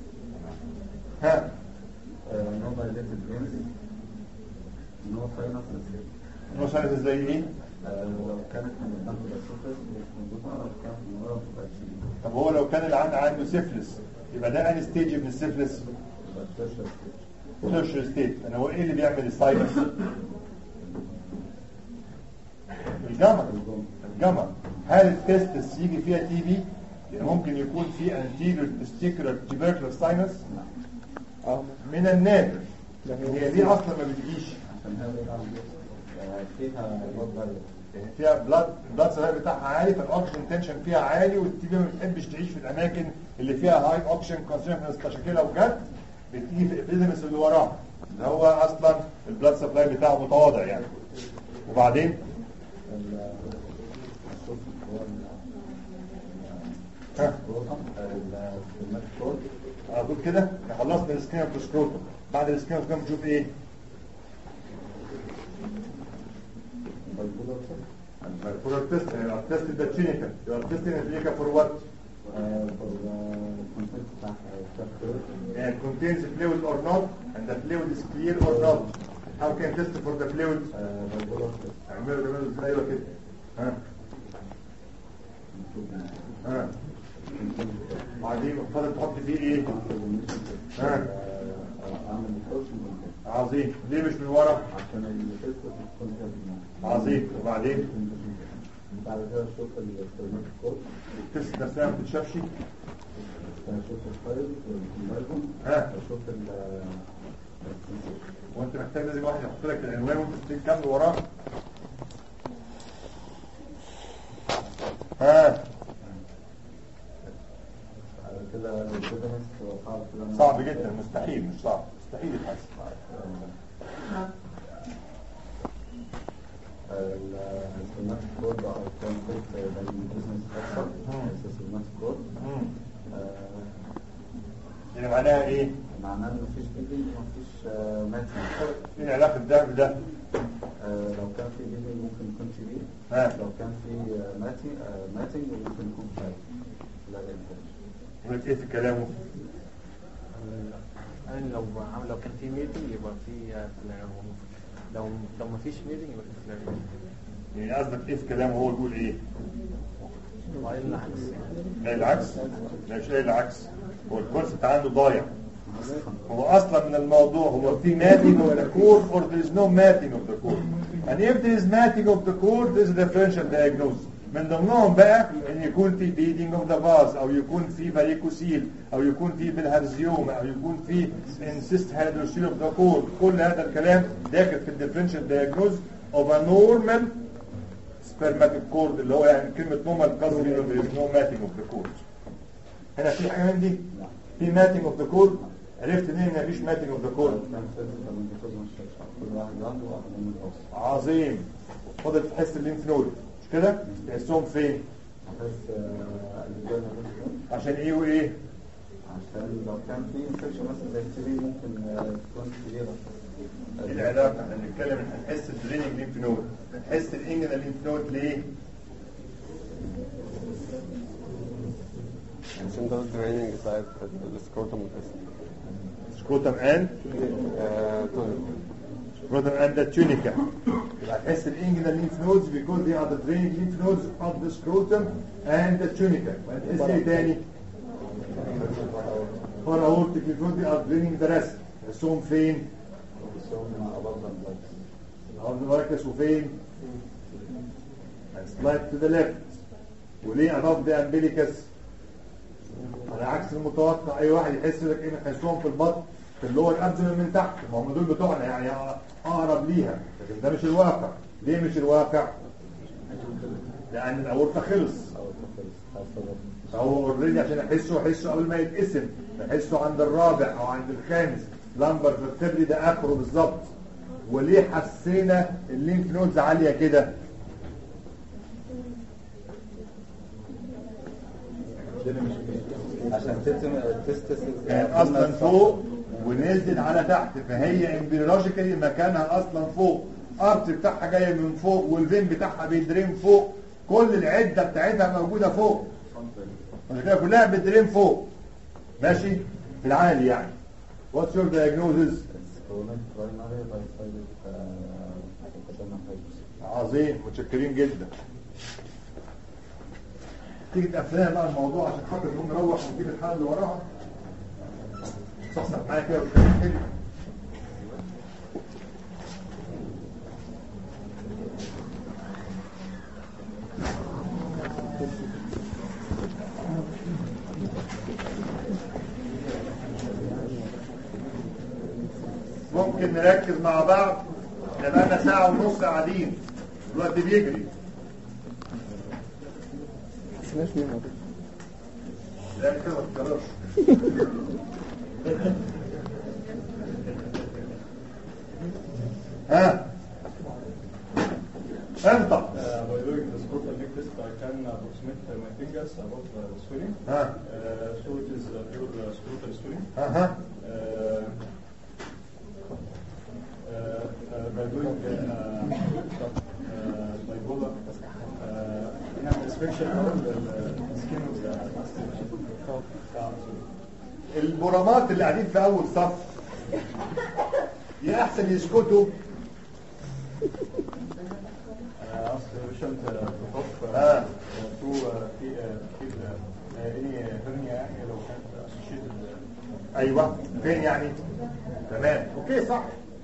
Speaker 2: ها
Speaker 11: نو دايليتد فينز نو ساينسز
Speaker 2: نو ساينسز زي ايه؟
Speaker 11: لو كانت من الدم بالسفر مش موجودة لو كانت من ورا بتبقى تشيل
Speaker 2: طب هو لو كان العيان عنده سيفلس يبقى ده انهي ستيج من السيفلس؟
Speaker 11: تبقى تشرب
Speaker 2: تيرشر ستيت انا هو ايه اللي بيعمل الساينس؟ الجمر الجمر هل التستس يجي فيها تي بي؟ يعني ممكن يكون في anterior testicular tubercular sinus
Speaker 4: اه
Speaker 2: من النادر هي دي اصلا ما بتجيش
Speaker 11: عشان هذا فيها بلد
Speaker 2: يعني فيها بلاد بلاد سبلاي بتاعها عالي فالاكسجين تنشن فيها عالي والتي بي ما بتحبش تعيش في الاماكن اللي فيها هاي اوكسجين كونسنتريشن عشان كده لو جت بتيجي في الابيديمس اللي وراها اللي هو اصلا البلاد سبلاي بتاعه متواضع يعني وبعدين ها اقول كده احنا خلصنا السكين اوف سكروتوم بعد السكين اوف سكروتوم نشوف ايه البايبولار تيست يعني التيست ده تشينيكا يبقى التيست هنا فور وات and contains fluid or not and the fluid is clear or not how can test for the fluid اعملوا اعملوا ازاي ايوه كده ها ها بعدين فضل تحط فيه ايه ها عظيم ليه مش من ورا
Speaker 11: عشان التست تكون فيها دماغ
Speaker 2: عظيم وبعدين
Speaker 11: بعد كده اشوف السيرماتيكوت
Speaker 2: التست نفسها ما بتتشافش
Speaker 11: اشوف الفايل والكومبايلهم
Speaker 2: ها
Speaker 11: اشوف ال
Speaker 2: وانت محتاج لازم واحد يحط لك العنوان وانت بتكمل وراه ها
Speaker 11: بعد كده البيزنس صعب كده
Speaker 2: صعب جدا مستحيل مش صعب مستحيل يتحسن
Speaker 11: السيرماتيكوت او كونسبت البيزنس اكثر السيرماتيكوت
Speaker 2: يعني معناها ايه؟
Speaker 11: معناه ان مفيش بيدنج ومفيش ماتنج
Speaker 2: ايه علاقة ده بده؟
Speaker 11: لو كان في بيدنج ممكن يكون كبير
Speaker 2: ها.
Speaker 11: لو كان في ماتنج ماتنج ممكن يكون فايل لا ينفعش
Speaker 2: قلت ايه في كلامه؟
Speaker 3: يعني لو عامل لو كان في ميتنج يبقى في فلان لو لو ما فيش ميتنج يبقى في فلان
Speaker 2: يعني قصدك ايه في كلامه هو بيقول ايه؟
Speaker 3: وقال العكس
Speaker 2: لا العكس لا مش لا العكس هو الكونسبت عنده ضايع هو اصلا من الموضوع هو في mapping of the core or there is no mapping of the core and if there is mapping of the core there is a differential diagnosis من ضمنهم بقى ان يكون في bleeding of the vase او يكون في varicocele او يكون في بالهرزيوم او يكون في insist hydrocele of the core كل هذا الكلام داخل في الديفرنشال diagnosis of a normal spermatic cord اللي هو يعني كلمة normal قصدي انه there is no mapping of the cord هنا في حاجة من دي في ماتنج اوف ذا كود عرفت منين ان مفيش ماتنج اوف ذا كود
Speaker 11: كل واحد عنده واحد من الأوسط
Speaker 2: عظيم فاضل في حس الليمف نود مش كده تحسهم فين
Speaker 11: بس الرجال
Speaker 2: عشان ايه وايه
Speaker 11: عشان لو كان في انفكشن مثلا زي التي بي ممكن آه، تكون كبيرة
Speaker 2: ايه العلاقه احنا بنتكلم ان هنحس الدريننج ليمف نود هنحس الانجنا ليمف نود ليه
Speaker 13: عشان ده الدريننج سايد السكروتم
Speaker 2: سكروتم اند
Speaker 13: تونيك
Speaker 2: سكروتم اند ذا تونيكا يبقى هنحس الانجنا ليمف نودز because they are the draining lymph nodes of the scrotum and the tunica وهنحس ايه تاني paraortic lymph nodes they are draining the rest تحسهم فين الارض مركز وفين سلايد to the left وليه above the umbilicus على عكس المتوقع اي واحد يحس لك ايه نحسهم في البطن في اللي هو الابدومين من تحت ما هم دول بتوعنا يعني اقرب ليها لكن ده مش الواقع ليه مش الواقع لان الاورطه خلص فهو اوريدي عشان احسه احسه قبل ما يتقسم احسه عند الرابع او عند الخامس لمبر فيرتبري ده اخره بالظبط وليه حسينا الليمف نودز عاليه كده
Speaker 8: عشان تستس
Speaker 2: كان اصلا فوق ونزل على تحت فهي امبريولوجيكالي مكانها اصلا فوق ارت بتاعها جايه من فوق والفين بتاعها بيدرين فوق كل العده بتاعتها موجوده فوق عشان كده كلها بتدرين فوق ماشي في العالي يعني واتس يور دايجنوزز عظيم متشكرين جدا تيجي تقفلها بقى الموضوع عشان خاطر نقوم نروح ونجيب الحاله اللي وراها صحصح معايا كده وتخليك حلو ممكن نركز مع بعض نبقى لنا ساعة ونص قاعدين الوقت بيجري
Speaker 4: ماشي يوم
Speaker 2: لا كده ما تكررش ها انت
Speaker 6: Uh, by doing the scrotal neck test, I can approximate uh, my fingers above uh, the swelling.
Speaker 2: Huh.
Speaker 6: Uh, so it is uh, pure uh, scrotal swelling.
Speaker 2: Uh-huh.
Speaker 6: Uh, uh, uh, by doing uh, uh, bipolar, uh, نعمل inspection of the the skin of the uh,
Speaker 2: البرامات اللي قاعدين في اول صف يا احسن يسكتوا
Speaker 6: uh, ask the patient uh, to talk uh,
Speaker 2: Ah.
Speaker 6: uh, to uh, في uh, keep uh, any hernia يعني لو كانت associated uh,
Speaker 2: ايوه فين يعني تمام اوكي صح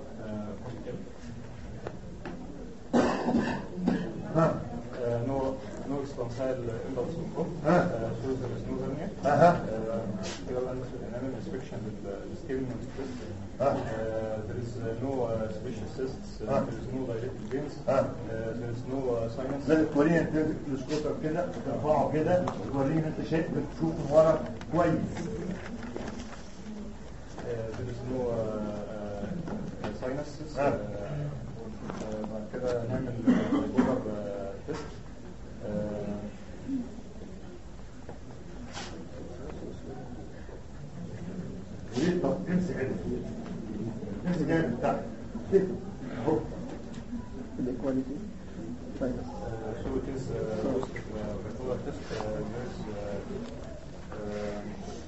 Speaker 2: ها
Speaker 6: Uh, no, no expansile impulse involved.
Speaker 2: Huh?
Speaker 6: Uh, so there is no hernia.
Speaker 2: Uh-huh.
Speaker 6: Uh, here and enamel inspection with the skin test.
Speaker 2: Huh?
Speaker 6: Uh, there is uh, no uh, special cysts. Uh,
Speaker 2: Huh?
Speaker 6: there is no dilated veins.
Speaker 2: Huh?
Speaker 6: Uh, there is no uh, sinus.
Speaker 2: لازم توريني انت السكوتر كده ترفعه كده توريني انت شايف بتشوف من ورا كويس
Speaker 6: Uh, there is no uh, uh, sinuses.
Speaker 2: Huh?
Speaker 6: Uh, uh, بعد كده نعمل bipolar uh, test. Uh,
Speaker 2: وليه طب امسك عدل امسك عدل بتاعك كده اهو
Speaker 4: الايكواليتي طيب
Speaker 6: Uh, so it is uh, post uh, bipolar test. Uh, there is uh, um,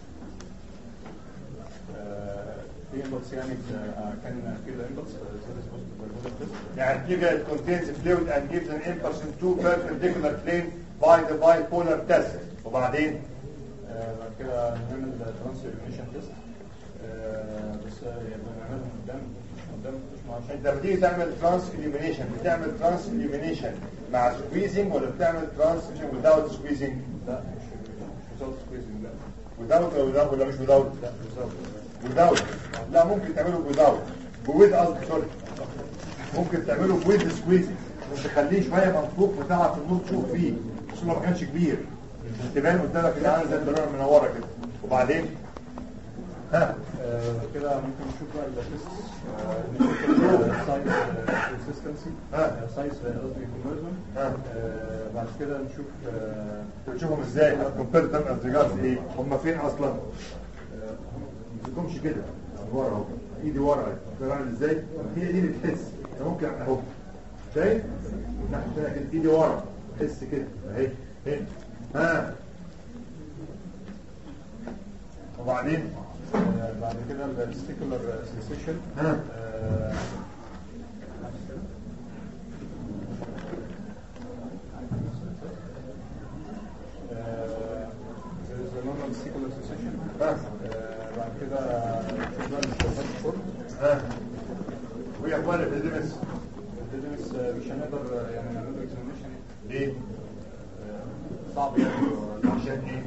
Speaker 6: uh, the impulse يعني uh, can feel the impulse. Uh, so it is post bipolar test.
Speaker 2: يعني figure it contains fluid and gives an impulse in two perpendicular plane by the bipolar test وبعدين
Speaker 6: Uh, بعد كده نعمل trans illumination test. Uh, بس uh, يعني بنعملهم قدام قدام مش مع
Speaker 2: انت بتيجي تعمل ترانس اليمينيشن بتعمل ترانس اليمينيشن مع سكويزنج ولا بتعمل ترانس without سكويزنج
Speaker 6: لا مش مش without squeezing لا
Speaker 2: without ولا without ولا مش without
Speaker 6: لا without
Speaker 2: without لا ممكن تعمله without بويد قصدي سوري ممكن تعمله بويد سكويزنج بس تخليه شويه منفوخ وتعرف النور تشوف فيه بس ما كانش كبير تبان قدامك اللي عامل زي البالونه المنوره كده وبعدين ها
Speaker 6: آه، كده ممكن نشوف بقى التست نشوف السايز كونسيستنسي سايز قصدي كونفرجن بعد كده نشوف آه،
Speaker 2: بتشوفهم ازاي هتكمبير تم ارتجاز ايه هم فين اصلا ما تمسكهمش كده ورا اهو ايدي ورا اهي شايف عامل ازاي هي دي اللي بتحس أنا ممكن اهو شايف والناحيه الثانيه كده ايدي ورا تحس كده اهي هنا ها وبعدين
Speaker 6: آه، بعد كده الستيكولر سنسيشن
Speaker 2: ها.
Speaker 6: normal sticular sensation
Speaker 2: ها.
Speaker 6: آه، بعد كده نشوف بقى الاستخدام الشرب
Speaker 2: ها وهي اخواني في الدمس
Speaker 6: الديدمس مش هنقدر آه، يعني نعمل اكزامينشن
Speaker 2: ليه؟
Speaker 6: صعب يعني
Speaker 2: عشان ايه؟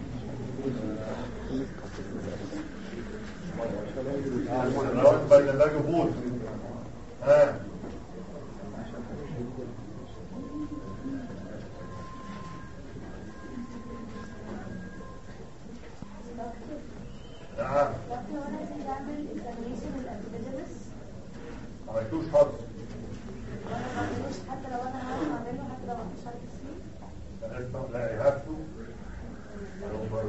Speaker 2: الوقت بين ده جبور ها نعم
Speaker 7: دكتور وانا عايزة اعمل examination للابيديدمس
Speaker 2: ما عملتوش خالص
Speaker 7: وانا ما بعملوش حتى لو انا عارف اعمله حتى لو ما فيش عارف فيه
Speaker 2: لا يهفوا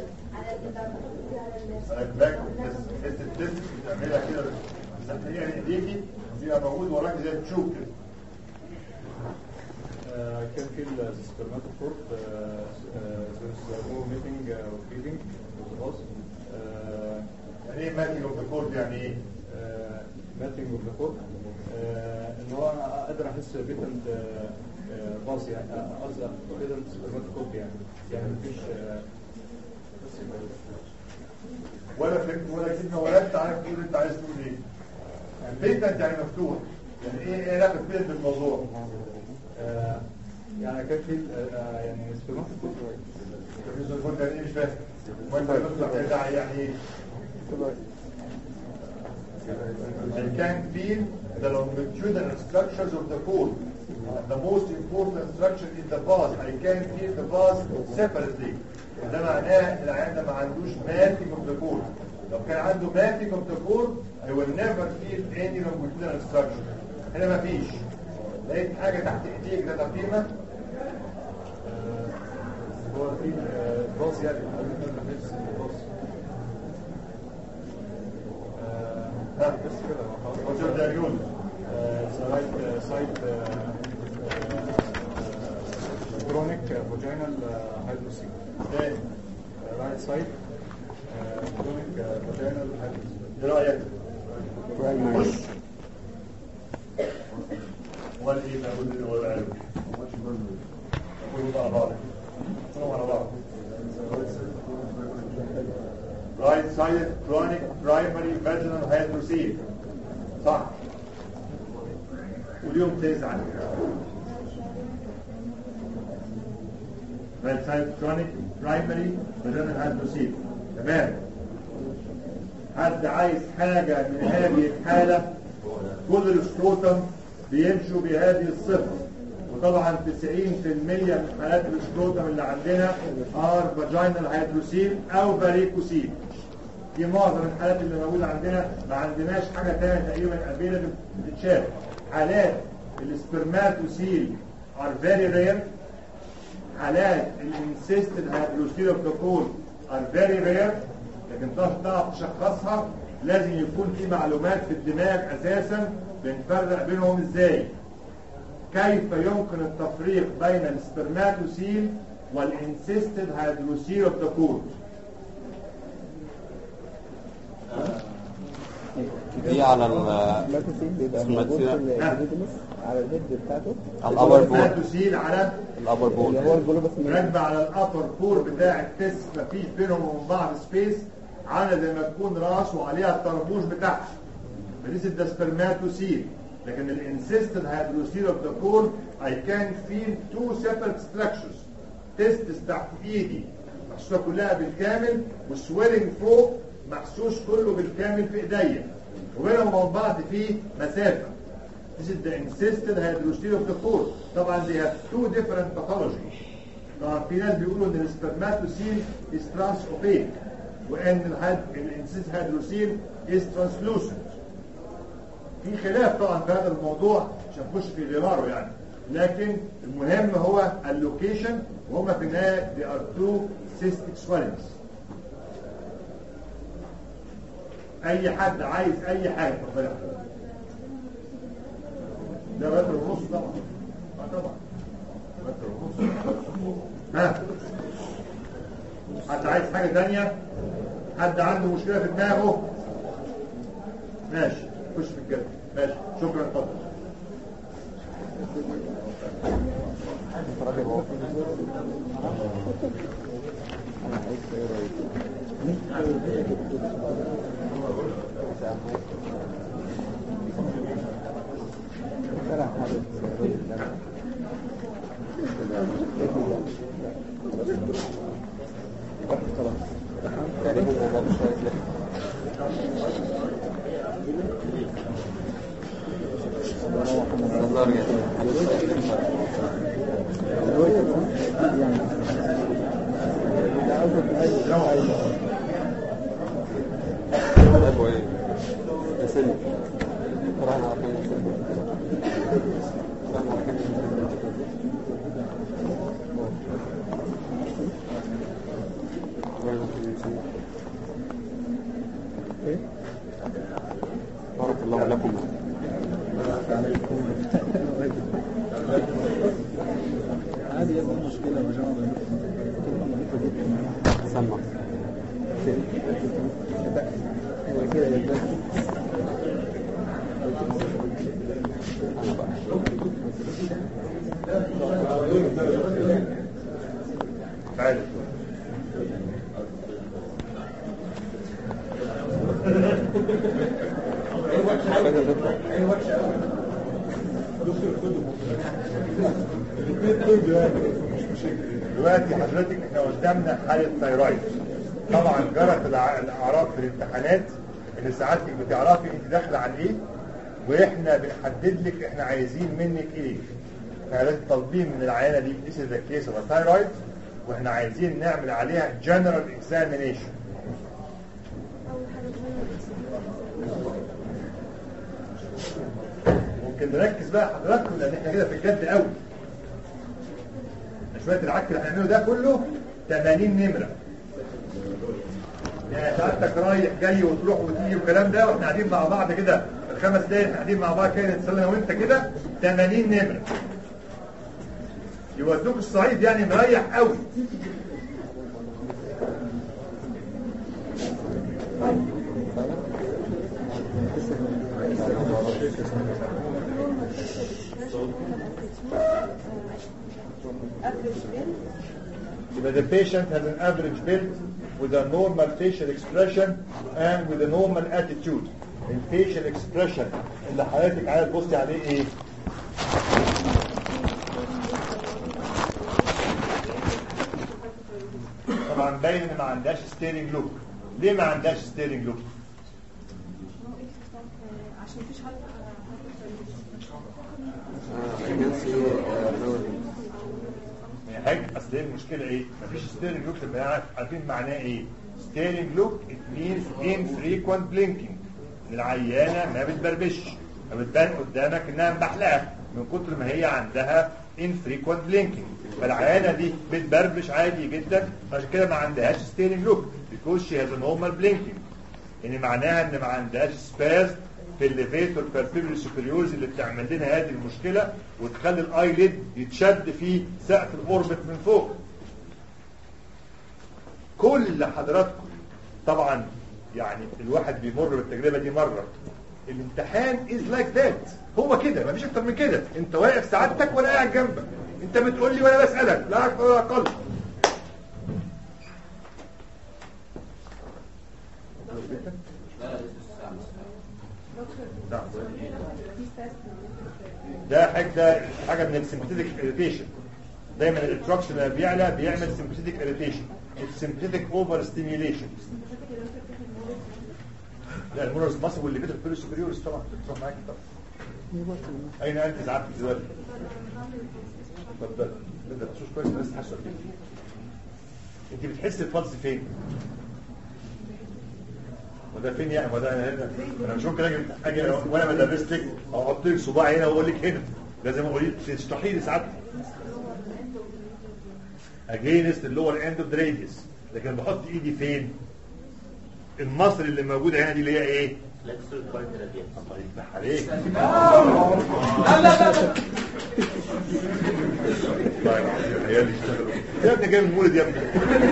Speaker 7: على ال- على ال-
Speaker 2: الباك تست التست بتعملها كده بس هي ايديكي بيبقى موجود وراك زي تشوك كده
Speaker 6: Uh, I can feel uh, the spermatophore, uh, uh, there's uh, more meeting uh, or feeding with the host. Uh,
Speaker 2: يعني ايه ماتنج اوف ذا كورد يعني ايه؟
Speaker 6: ماتنج اوف ذا كورد ان هو انا قادر احس بيتنت باص يعني آه، قصدي بيتنت سبرماتوكورد يعني يعني مفيش آه،
Speaker 2: ولا فهمت ولا كلمه ولا انت عارف تقول انت عايز تقول ايه؟ يعني بيتنت يعني مفتوح يعني ايه ايه علاقه بيتنت بالموضوع؟
Speaker 6: آه، يعني كان في آه، يعني سبرماتوكورد
Speaker 2: الريزو الفول يعني ايه مش فاهم؟ وانت بتطلع كده يعني ايه؟ I can feel the longitudinal structures of the core. The most important structure is the vase. I can feel the vase separately. ده معناه العيان ده ما عندوش mapping of the core. لو كان عنده mapping of the core, I will never feel any longitudinal structure. هنا ما فيش. لقيت حاجة تحت ايديك ده تقييمة
Speaker 6: هو في آه، باص يعني نفس الباص
Speaker 2: ها
Speaker 6: بس كده خلاص.
Speaker 2: What's your diagnosis?
Speaker 6: Uh, it's a right uh, side uh, uh, chronic uh, vaginal uh, hydrocele.
Speaker 2: ايه؟
Speaker 6: Uh, right side uh, chronic uh, vaginal hydrocele.
Speaker 2: ايه رأيك؟
Speaker 8: Primary.
Speaker 2: بص امال ايه بقى قول لي هو العلم كلهم على بعض كلهم على بعض right sided chronic primary vaginal hydrocele صح واليوم تزعل right sided chronic primary vaginal hydrocele تمام حد عايز حاجة من هذه الحالة كل السكروتم بيمشوا بهذه الصفة وطبعا 90% من حالات السكروتم اللي عندنا ار فاجينال هيدروسيل او باريكوسيل دي معظم الحالات اللي موجودة عندنا ما عندناش حاجة تانية تقريبا افيلبل بتتشاف حالات السبرماتوسيل ار فيري رير حالات الانسيستد هيدروسيل اوف ذا كول ار فيري رير لكن تعرف تعرف تشخصها لازم يكون في معلومات في الدماغ اساسا بنفرق بينهم ازاي كيف يمكن التفريق بين السبرماتوسيل والانسيستد هيدروسيل اوف ذا كول
Speaker 13: دي على ال
Speaker 4: الماتوسيل بيبقى موجود في الهيدروس على الهيد بتاعته
Speaker 13: على الأبر بول
Speaker 2: السبرماتوسيل على
Speaker 13: الأبر بول
Speaker 4: اللي هو الجلوبس
Speaker 2: راكبه على الابر بور بتاع التست مفيش بينهم وبين بعض سبيس عامله زي ما تكون راس وعليها الطربوش بتاعها فديس ده سبرماتوسيل لكن الانسيستد هيدروسيل اوف ذا كور اي كان فيل تو سيبريت ستراكشرز تستس تحت ايدي محسوسه كلها بالكامل والسويلنج فوق محسوس كله بالكامل في ايديا وبينهم وبين بعض في مسافه This is the insisted hydroxyl of the core. طبعا they have two different pathology. طبعا في ناس بيقولوا ان السبرماتوسيل is transopaque وان الهيد الانسيست هيدروسيل is translucent. في خلاف طبعا في هذا الموضوع مش هنخش في غراره يعني لكن المهم هو اللوكيشن وهما في النهايه they are two cystic swellings. اي حد عايز اي حاجه اتفضل يا حبيبي. ده متر ونص طبعا اه طبعا متر ونص ها حد عايز حاجة تانية حد عنده مشكلة في دماغه ماشي خش في الجد ماشي شكرا اتفضل
Speaker 4: انا عايز ايه ترى حابب خلاص
Speaker 13: تقريبا الموضوع مش شوية لسه النظر ابو ايه نسلم راح نعرف نسلم راح نعرف
Speaker 4: ايه
Speaker 13: بارك الله لكم
Speaker 8: عادي يا ابني مشكلة يا جماعة
Speaker 13: سمع
Speaker 4: هو كده يا ابني
Speaker 2: تعالى دلوقتي حضرتك احنا قدامنا حالة ثايرويد طبعا جرت الع- الاعراض في الامتحانات ان سعادتك بتعرفي انت داخله على ايه واحنا بنحدد لك احنا عايزين منك ايه احنا لازم طالبين من العيانه دي this is the case of a thyroid واحنا عايزين نعمل عليها general examination ممكن نركز بقى حضراتكم لان احنا كده في الجد قوي شويه العك اللي هنعمله ده كله 80 نمره يعني سعادتك رايح جاي وتروح وتيجي والكلام ده واحنا قاعدين مع بعض كده الخمس دقايق احنا قاعدين مع بعض كده نتسلى انا وانت كده 80 نمره يودوك الصعيد يعني مريح قوي يبقى the patient has an average build with a normal facial expression and with a normal attitude الفيشل expression اللي حضرتك عايز تبصي عليه ايه؟ طبعا باين ان ما عندهاش ستيرنج لوك ليه ما عندهاش ستيرنج لوك؟
Speaker 5: عشان مفيش حد
Speaker 2: يا حاج اصل ايه المشكله ايه؟ مفيش ستيرنج لوك تبقى عارف عارفين معناه ايه؟ ستيرنج لوك it means infrequent blinking العيانه ما بتبربش فبتبان قدامك انها مبحلقه من كتر ما هي عندها infrequent blinking فالعيانه دي بتبربش عادي جدا عشان كده ما عندهاش ستيرنج لوك because she has a normal blinking يعني معناها ان ما عندهاش سباز في الليفيتور بيرفيبري سوبريورز اللي بتعمل لنا هذه المشكله وتخلي الايليد يتشد في سقف الاوربت من فوق كل حضراتكم طبعا يعني الواحد بيمر بالتجربه دي مره الامتحان از لايك ذات هو كده مفيش اكتر من كده انت واقف سعادتك وانا قاعد جنبك انت بتقول لي وانا بسالك لا اكثر ولا اقل نعم. ده حاجه ده حاجه من السمبثيتك اريتيشن دايما الاتراكشن لما بيعلى بيعمل سمبثيتك اريتيشن السمبثيتك اوفر ستيميوليشن لا المونرز ماسل واللي بيدخل في السوبريورز طبعا بتروح معاك طبعا اين انت زعلت دلوقتي اتفضل بدأ تشوف كويس بس حاسه كده انت بتحس الفلس فين وده فين يعني وده انا هنا انا مش ممكن اجي اجي وانا بدرس لك او احط لك صباعي هنا واقول لك هنا لازم اقول لك تشرحي لي ساعات اجينست اللي هو الاند اوف راديوس لكن بحط ايدي فين المصل اللي موجوده هنا دي اللي هي ايه
Speaker 9: فلكسور كوردينال
Speaker 2: الله يفتح عليك طيب يا اللي اشتغلوا يا ابني جاي من المولد يا ابني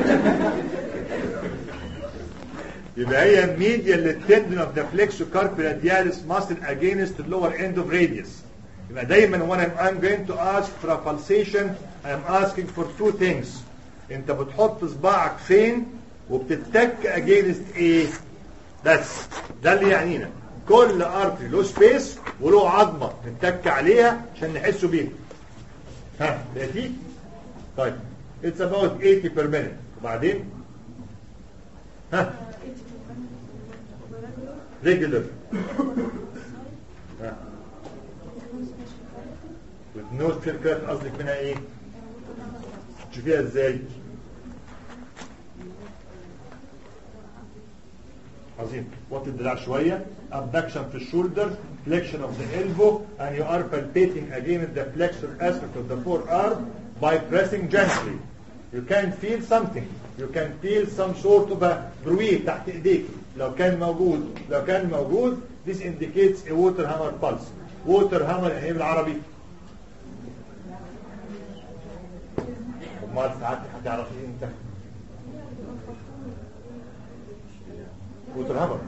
Speaker 2: يبقى هي medial للتندن of the flexocarpal muscle against the lower end of radius يبقى دايما when I'm, I'm going to ask for a pulsation I'm asking for two things انت بتحط صباعك فين وبتتك against ايه بس ده اللي يعنينا كل ارتري له سبيس وله عظمه نتك عليها عشان نحسوا بيها ها لقيتيه طيب it's about 80 per minute وبعدين ها regular ها with no circular قصدك منها ايه تشوفيها ازاي عظيم وطي الدراع شوية abduction في الشولدر flexion of the elbow and you are palpating against the flexor aspect of the forearm by pressing gently you can feel something you can feel some sort of a bruit تحت ايديك لو كان موجود لو كان موجود this indicates a water hammer pulse water hammer يعني ايه بالعربي امال ساعات هتعرف ايه انت ووتر هامر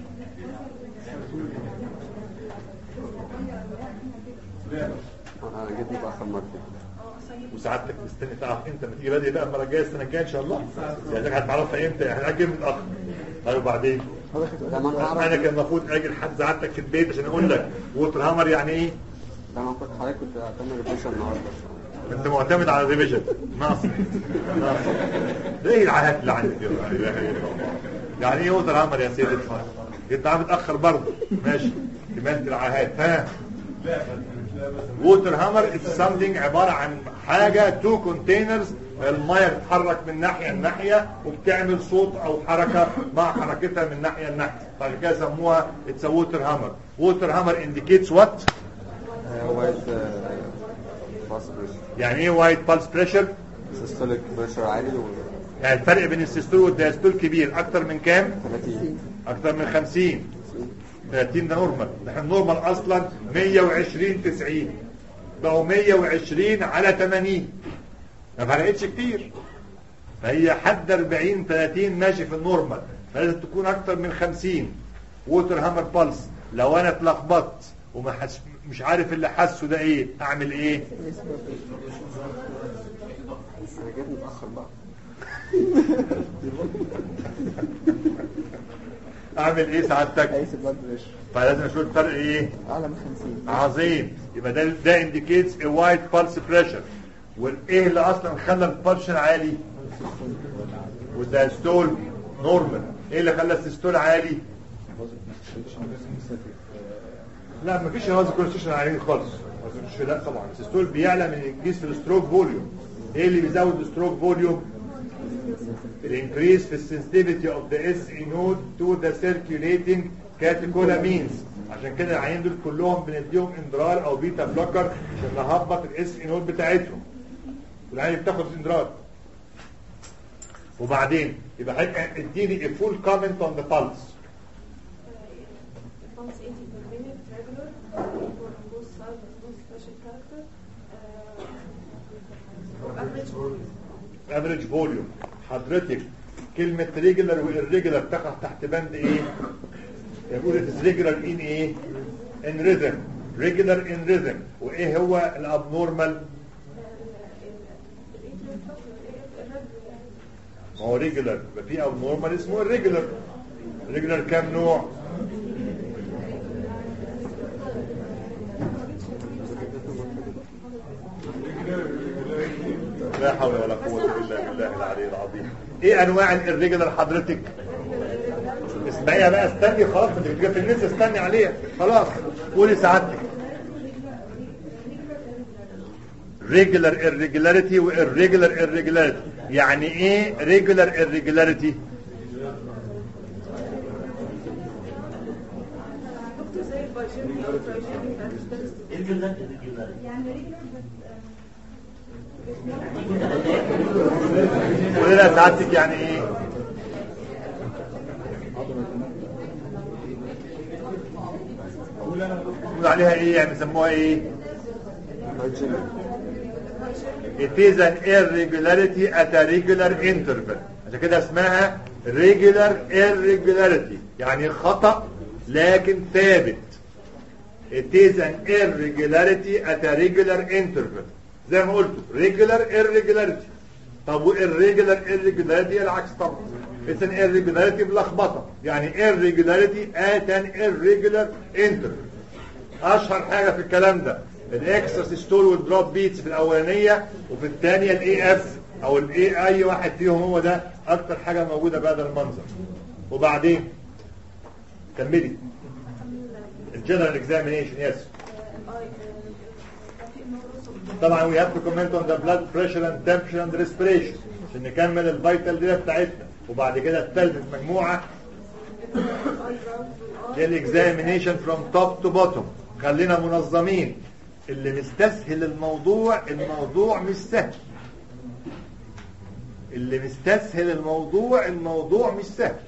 Speaker 8: انا جيت متاخر مرتين
Speaker 2: وسعادتك مستني تعرف امتى ما تيجي بادئ بقى المره الجايه السنه الجايه ان شاء الله يعني هتعرفها امتى احنا هنجي متاخر طيب وبعدين انا كان المفروض اجي لحد سعادتك في البيت عشان اقول لك ووتر هامر يعني ايه
Speaker 8: ده انا كنت حضرتك كنت هعتمد ريفيشن النهارده
Speaker 2: انت معتمد على الريفيجن ناقص ناقص ده ايه العاهات اللي عندك دي؟ لا اله الا الله يعني ايه ووتر هامر يا سيدي انت عم متاخر برضه ماشي كمالة العاهات ها ووتر هامر از سامثينج عباره عن حاجه تو كونتينرز الميه بتتحرك من ناحيه لناحيه وبتعمل صوت او حركه مع حركتها من ناحيه لناحيه فعشان كده سموها اتس ووتر هامر ووتر هامر انديكيتس وات
Speaker 8: وايت باس بريشر
Speaker 2: يعني ايه وايت بالس بريشر
Speaker 8: سيستوليك بريشر عالي و
Speaker 2: يعني الفرق بين السيستول والدياستول كبير اكتر من كام
Speaker 8: 30
Speaker 2: اكتر من 50 30 ده نورمال احنا النورمال اصلا 120 90 بقوا 120 على 80 ما فرقتش كتير فهي حد 40 30 ماشي في النورمال فلازم تكون اكتر من 50 ووتر هامر بالس لو انا اتلخبطت وما حس... مش عارف اللي حاسه ده ايه اعمل ايه
Speaker 8: انا جيت متاخر بقى
Speaker 2: اعمل ايه سعادتك
Speaker 4: قيس البلد بريشر
Speaker 2: فلازم اشوف الفرق ايه
Speaker 4: اعلى من 50
Speaker 2: عظيم يبقى ده ده انديكيتس ا وايد بالس بريشر والايه اللي اصلا خلى البلشن عالي والدايستول نورمال ايه اللي خلى السيستول عالي لا مفيش هواز كونستيشن عاليين خالص مش لا طبعا السيستول بيعلى من الجيس في الستروك فوليوم ايه اللي بيزود الستروك فوليوم الانكريس في السنسيتيفيتي اوف ذا اس اي نود تو ذا سيركيوليتنج كاتيكولامينز عشان كده العيان دول كلهم بنديهم اندرار او بيتا بلوكر عشان نهبط الاس اي نود بتاعتهم والعيان بتاخد اندرار وبعدين يبقى حضرتك اديني a full comment on the pulse
Speaker 5: pulse 80 per minute regular equal on both sides with no special character uh, average volume
Speaker 2: افريج فوليوم حضرتك كلمة ريجولار والريجولار تقع تحت بند ايه؟ يقول اتس ريجولار ان ايه؟ ان ريزم ريجولار ان ريزم وايه هو الابنورمال؟ ما هو ريجولار يبقى في ابنورمال اسمه الريجولار الريجولار كام نوع؟ لا حول ولا قوة إلا بالله العلي العظيم ايه انواع الريجولار حضرتك اسمعيها بقى استني خلاص انت بتجي في الناس استني عليها خلاص قولي سعادتك ريجولار irregularity و irregular irregularity يعني ايه ريجولار irregularity
Speaker 5: دكتور زي البايجيني او ترايجيني
Speaker 9: irregular irregular
Speaker 5: يعني ريجولار
Speaker 2: قولي لها سعادتك يعني ايه قول عليها ايه يعني سموها ايه It is an irregularity at a regular interval عشان كده اسمها regular irregularity يعني خطأ لكن ثابت It is an irregularity at a regular interval زي ما قلت regular irregularity طب و irregular irregularity العكس طبعا It's an irregularity بلخبطة يعني irregularity at an irregular interval اشهر حاجة في الكلام ده الاكسترا سيستول والدروب بيتس في الاولانية وفي الثانية الاي اف او الاي اي واحد فيهم هو ده اكتر حاجة موجودة بهذا المنظر وبعدين كملي الجنرال اكزامينيشن يس طبعا we have to comment on the blood pressure and temperature and respiration عشان نكمل الفيتال دي بتاعتنا وبعد كده الثالث مجموعة دي الاكزامينيشن from top to bottom خلينا منظمين اللي مستسهل الموضوع الموضوع مش سهل اللي مستسهل الموضوع الموضوع مش سهل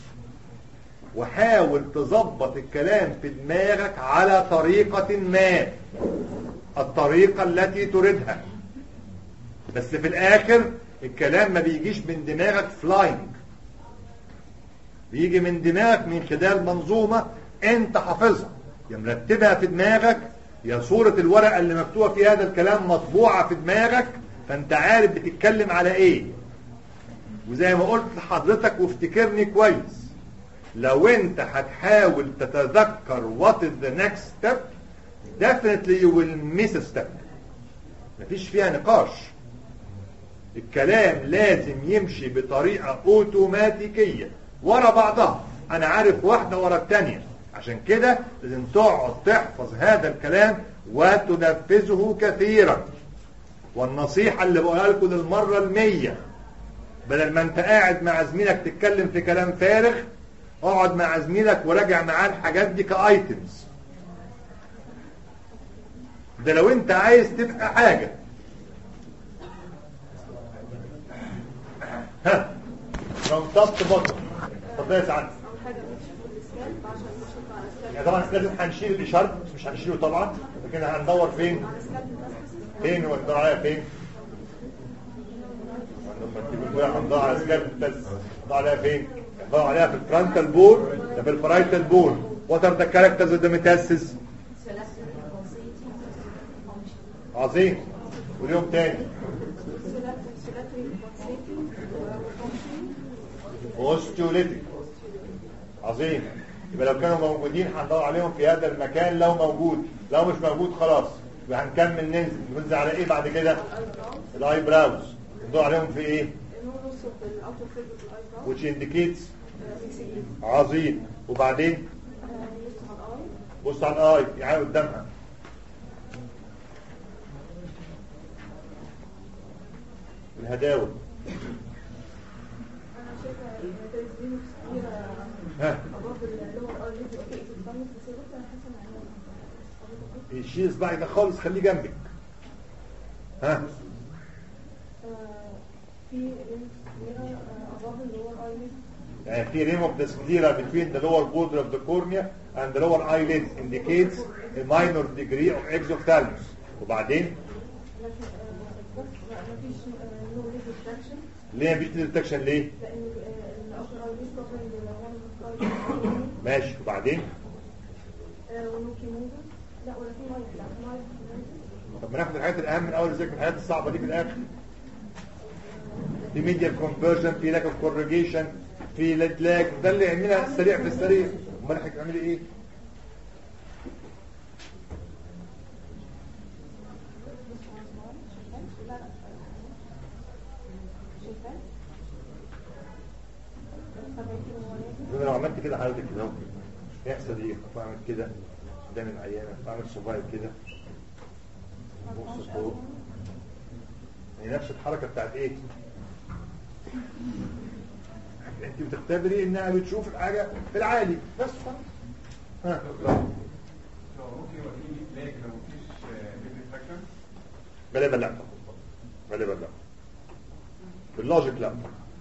Speaker 2: وحاول تظبط الكلام في دماغك على طريقة ما الطريقة التي تريدها بس في الاخر الكلام ما بيجيش من دماغك فلاينج بيجي من دماغك من خلال منظومة انت حافظها يا مرتبها في دماغك يا صورة الورقة اللي مكتوبة في هذا الكلام مطبوعة في دماغك فانت عارف بتتكلم على ايه وزي ما قلت لحضرتك وافتكرني كويس لو انت هتحاول تتذكر what is the next step definitely you will miss a step مفيش فيها نقاش الكلام لازم يمشي بطريقة اوتوماتيكية ورا بعضها انا عارف واحدة ورا التانية عشان كده لازم تقعد تحفظ هذا الكلام وتنفذه كثيرا والنصيحة اللي بقولها لكم للمرة المية بدل ما انت قاعد مع زميلك تتكلم في كلام فارغ اقعد مع زميلك وراجع معاه الحاجات دي كايتمز ده لو انت عايز تبقى حاجة ها from top to bottom اتفضل يا سعادة يعني طبعا لازم هنشيل الاشارة مش هنشيله طبعا لكن هندور فين فين وندور عليها فين لما تيجي تقول هندور على سكاب بس هندور عليها فين هندور عليها في الفرونتال بور ده في الفرايتال بور what are the characters of the metastasis عظيم واليوم تاني اوستيوليتيك عظيم يبقى لو كانوا موجودين هندور عليهم في هذا المكان لو موجود لو مش موجود خلاص يبقى هنكمل ننزل ننزل على ايه بعد كده الاي براوز ندور عليهم في ايه which indicates عظيم وبعدين بص على الاي يعني قدامها الهداوه ها الشيء صباعي ده خالص خليه جنبك ها يعني في rim of the sclera between the lower border of the cornea and the lower eyelid indicates a minor degree of exophthalmos وبعدين ليه مفيش ديتكشن ليه ماشي وبعدين طب ما ناخد الحاجات الاهم من اول ازاي من الحاجات الصعبه دي في الاخر في ميديا كونفرجن في لاك اوف كورجيشن في لاك ده اللي يعملها السريع في السريع امال حضرتك تعملي ايه انا لو عملت كده حضرتك كده يحصل ايه بعمل كده قدام العيانه بعمل صباعي كده بص فوق هي نفس الحركه بتاعت ايه انت بتختبري انها بتشوف الحاجه في العالي بس ها غالبا لا غالبا لا باللوجيك لا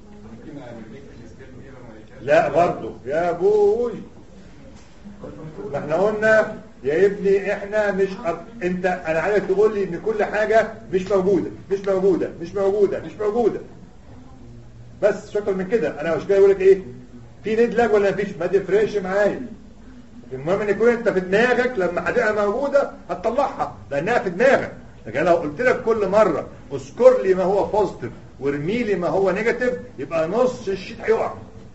Speaker 2: لا برضه يا ابوي ما احنا قلنا يا ابني احنا مش أب... انت انا عايزك تقول لي ان كل حاجة مش موجودة مش موجودة مش موجودة مش موجودة بس مش اكتر من كده انا مش جاي اقول لك ايه في نيد لاج ولا مفيش ما تفرقش معايا المهم ان يكون انت في دماغك لما هتبقى موجودة هتطلعها لانها في دماغك لكن لو قلت لك كل مرة اذكر لي ما هو بوزيتيف وارمي لي ما هو نيجاتيف يبقى نص الشيت هيقع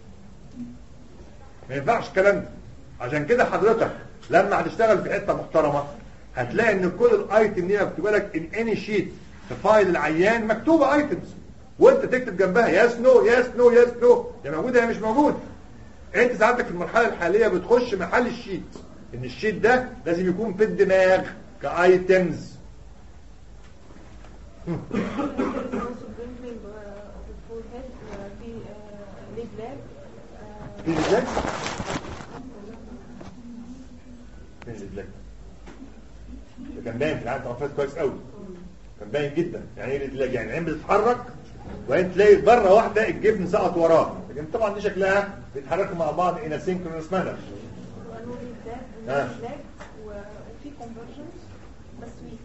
Speaker 2: ما ينفعش الكلام ده عشان كده حضرتك لما هتشتغل في حته محترمه هتلاقي ان كل الايتم دي مكتوبه لك ان اني شيت في فايل العيان مكتوبه ايتمز وانت تكتب جنبها يس نو يس نو يس نو يا موجوده يا مش موجوده انت ساعتك في المرحله الحاليه بتخش محل الشيت ان الشيت ده لازم يكون في الدماغ كايتمز في رجلك فين رجلك ده كان باين في العالم طرفات كويس قوي كان باين جدا يعني ايه رجلك يعني العين بتتحرك وبعدين تلاقي بره واحده الجبن سقط وراه لكن طبعا دي شكلها بيتحركوا مع بعض ان سينكرونس مانر ها.
Speaker 5: وفي convergence بس weak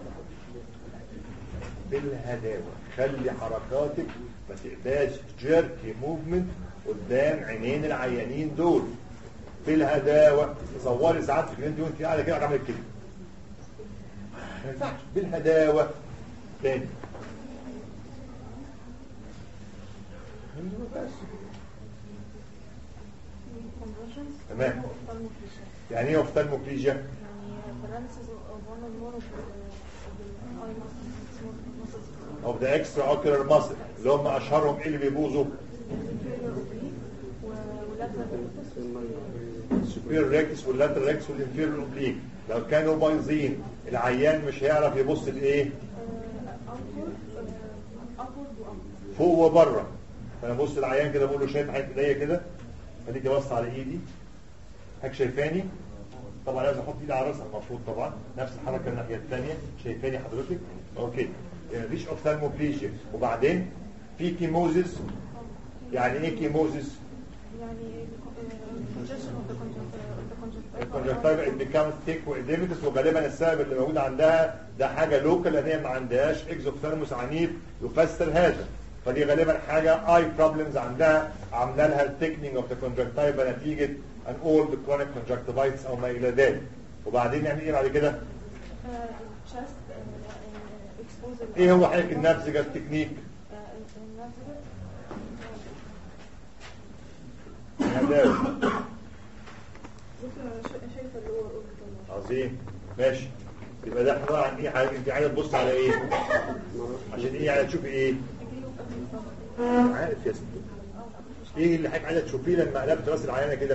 Speaker 2: بالهداوه خلي حركاتك ما تبقاش جيركي موفمنت قدام عينين العيانين دول بالهداوه تصوري ساعات في الكلينت وانت قاعده كده عملت كده ما ينفعش بالهداوه تاني أيوة بس.
Speaker 5: convergence
Speaker 2: تمام.
Speaker 5: ophthalmoplegia.
Speaker 2: يعني ايه اوفتالموكليجيا
Speaker 5: يعني paralysis of one or more of the of the eye muscles muscles
Speaker 2: او ده اكسترا اوكيولار ماسل اللي هم اشهرهم ايه اللي بيبوظوا
Speaker 5: inferior oblique و- lateral rectus
Speaker 2: السوبير ريكس واللاتر ريكس والانفيريور اوبليك لو كانوا بايظين العيان مش هيعرف يبص لايه
Speaker 5: outward uh, upward وupward
Speaker 2: فوق وبره فانا ببص العيان كده بقول له شايف حته ايديا كده خليكي بص على ايدي هاك شايفاني طبعا لازم احط ايدي على راسها المفروض طبعا نفس الحركه الناحيه الثانيه شايفاني حضرتك اوكي يعني مفيش اوفتالموبليجيا وبعدين في كيموزيس يعني ايه كيموزيس
Speaker 5: يعني uh, congestion of the conjunctiva
Speaker 2: الكونجكتيفا it becomes thick وإديمتس وغالبا السبب اللي موجود عندها ده حاجة لوكال لأن هي ما عندهاش اكزوثيرموس عنيف يفسر هذا فدي غالبا حاجة اي بروبلمز عندها عامله لها الثيكنينج اوف ذا كونجكتيفا نتيجة ان اولد كرونيك كونجكتيفايتس او ما إلى ذلك وبعدين نعمل ايه بعد كده؟
Speaker 5: uh, chest uh, uh, exposure
Speaker 2: ايه هو حضرتك النبذجة التكنيك؟
Speaker 5: uh, النافذة
Speaker 2: هداوي
Speaker 5: ممكن انا شا- شايفه اللي هو orbital
Speaker 2: عظيم ماشي يبقى ده عبارة عن ايه حضرتك انت عايزة تبص على ايه؟ عشان ايه عايزة تشوفي ايه؟ عارف يا ستي ايه اللي حضرتك عايزه تشوفيه لما قلبت راس العيانه كده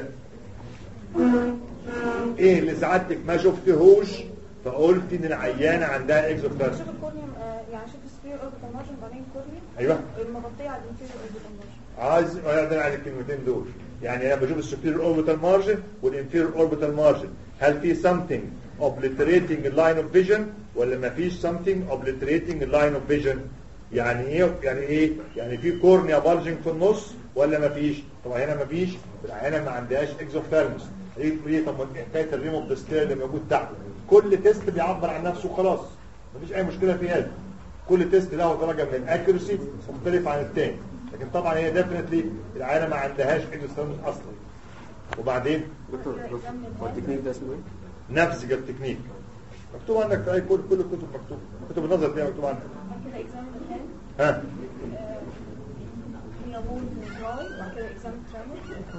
Speaker 2: ايه اللي سعادتك ما شفتهوش فقلت ان العيانه عندها اكزوثيرم
Speaker 5: شوف الكورنيوم آه، يعني شوف السبير اوربيتال مارجن بعدين كورنيوم
Speaker 2: ايوه
Speaker 5: مغطيه على الانفيريور اوربيتال مارجن
Speaker 2: عايز اقدر على الكلمتين دول يعني انا بشوف السوبيريور اوربيتال مارجن والانفيريور اوربيتال مارجن هل في something obliterating the line of vision ولا ما فيش something obliterating the line of vision يعني ايه يعني ايه يعني في كورنيا بالجنج في النص ولا ما فيش طبعا هنا ما فيش العيانه ما عندهاش اكزوثيرمس ليه ليه طب ما حكايه الريم اوف ذا اللي موجود تحت كل تيست بيعبر عن نفسه خلاص مفيش اي مشكله في هذا كل تيست له درجه من الاكيورسي مختلف عن الثاني لكن طبعا هي ديفنتلي العيانه ما عندهاش اكزوثيرمس اصلا وبعدين
Speaker 8: دكتور دكتور هو التكنيك ده اسمه ايه؟
Speaker 2: نفس التكنيك مكتوب عندك في اي كل كل الكتب مكتوب كتب النظر دي مكتوب عندك
Speaker 5: بعد كده اكزام الهاند
Speaker 2: ها
Speaker 5: هي بول دراي بعد كده اكزام ترامل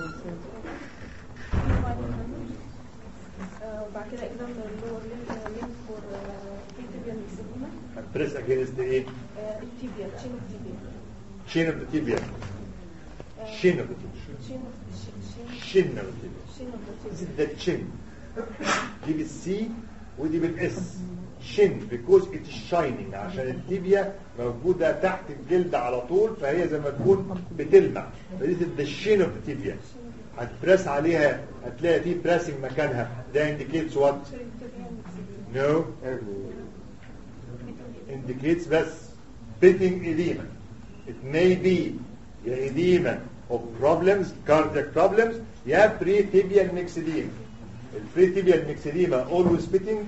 Speaker 5: وبعد كده اكزام اللور لين فور تيبيال اكسيديما
Speaker 2: بريس اجينست ايه
Speaker 5: التيبيال تشين اوف تيبيال
Speaker 2: شين اوف ذا تيبيا شين اوف ذا تيبيا
Speaker 5: شين شين
Speaker 2: شين اوف ذا تيبيا
Speaker 5: شين اوف
Speaker 2: This
Speaker 5: ذا
Speaker 2: is the chin. دي بالسي ودي بالاس شن because it is shining عشان التيبيا موجودة تحت الجلد على طول فهي زي ما تكون بتلمع فدي the shin of the tibia هتبرس عليها هتلاقي فيه براسنج مكانها ده indicates what no indicates بس pitting edema it may be يا edema of problems cardiac problems يا pre-tibial myxedema البري-tibial myxedema always pitting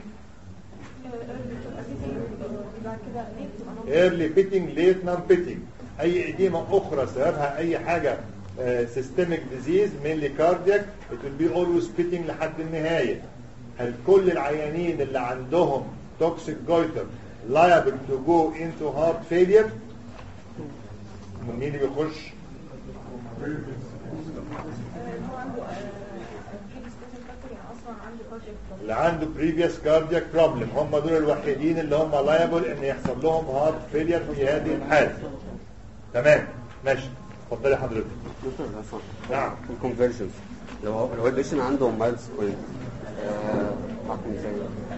Speaker 5: بعد كده ليه
Speaker 2: early pitting late non pitting اي اديمه اخرى سببها اي حاجه سيستميك ديزيز mainly cardiac it will be always pitting لحد النهايه هل كل العيانين اللي عندهم toxic goiter liable to go into heart failure من مين اللي بيخش
Speaker 5: هو عنده بريديسبوزنج فاكتور يعني اصلا عنده كاردياك
Speaker 2: اللي عنده previous cardiac problem هم دول الوحيدين اللي هم liable ان يحصل لهم heart failure في هذه الحالة تمام ماشي اتفضلي حضرتك
Speaker 8: دكتور حسن
Speaker 2: نعم
Speaker 8: الكونفرجنس لو هو لو البيشن عنده مايلد سكوين حكم ازاي؟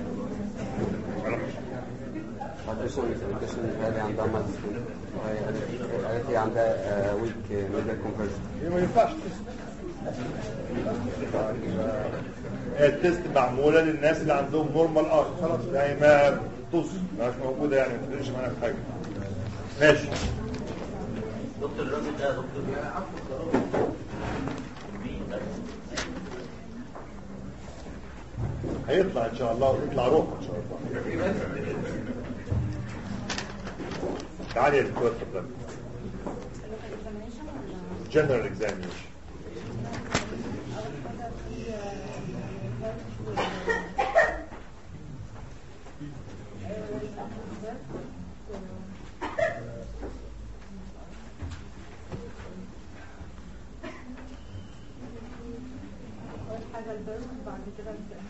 Speaker 8: البيشن البيشن هذه عندها مايلد سكوين قالت لي عندها ويك ميدل كونفرجن
Speaker 2: ما ينفعش التست معمولة للناس اللي عندهم نورمال ار خلاص يعني ما طز مش موجودة يعني ما تفرقش معانا في حاجة ماشي
Speaker 9: دكتور الراجل ده دكتور
Speaker 2: هيطلع ان شاء الله ويطلع روح ان شاء الله تعالي يا دكتور اتفضل جنرال اكزامينشن
Speaker 5: أول حاجة البرد بعد كده ال-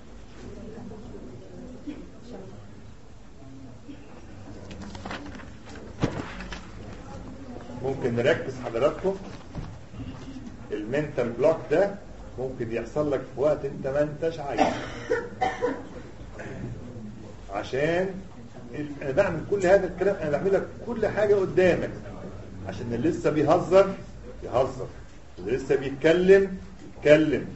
Speaker 2: ممكن نركز حضراتكم المنتال بلوك ده ممكن يحصل لك في وقت انت ما انتش عايز عشان ال- انا بعمل كل هذا الكلام انا بعمل لك كل حاجه قدامك عشان اللي لسه بيهزر يهزر اللي لسه بيتكلم يتكلم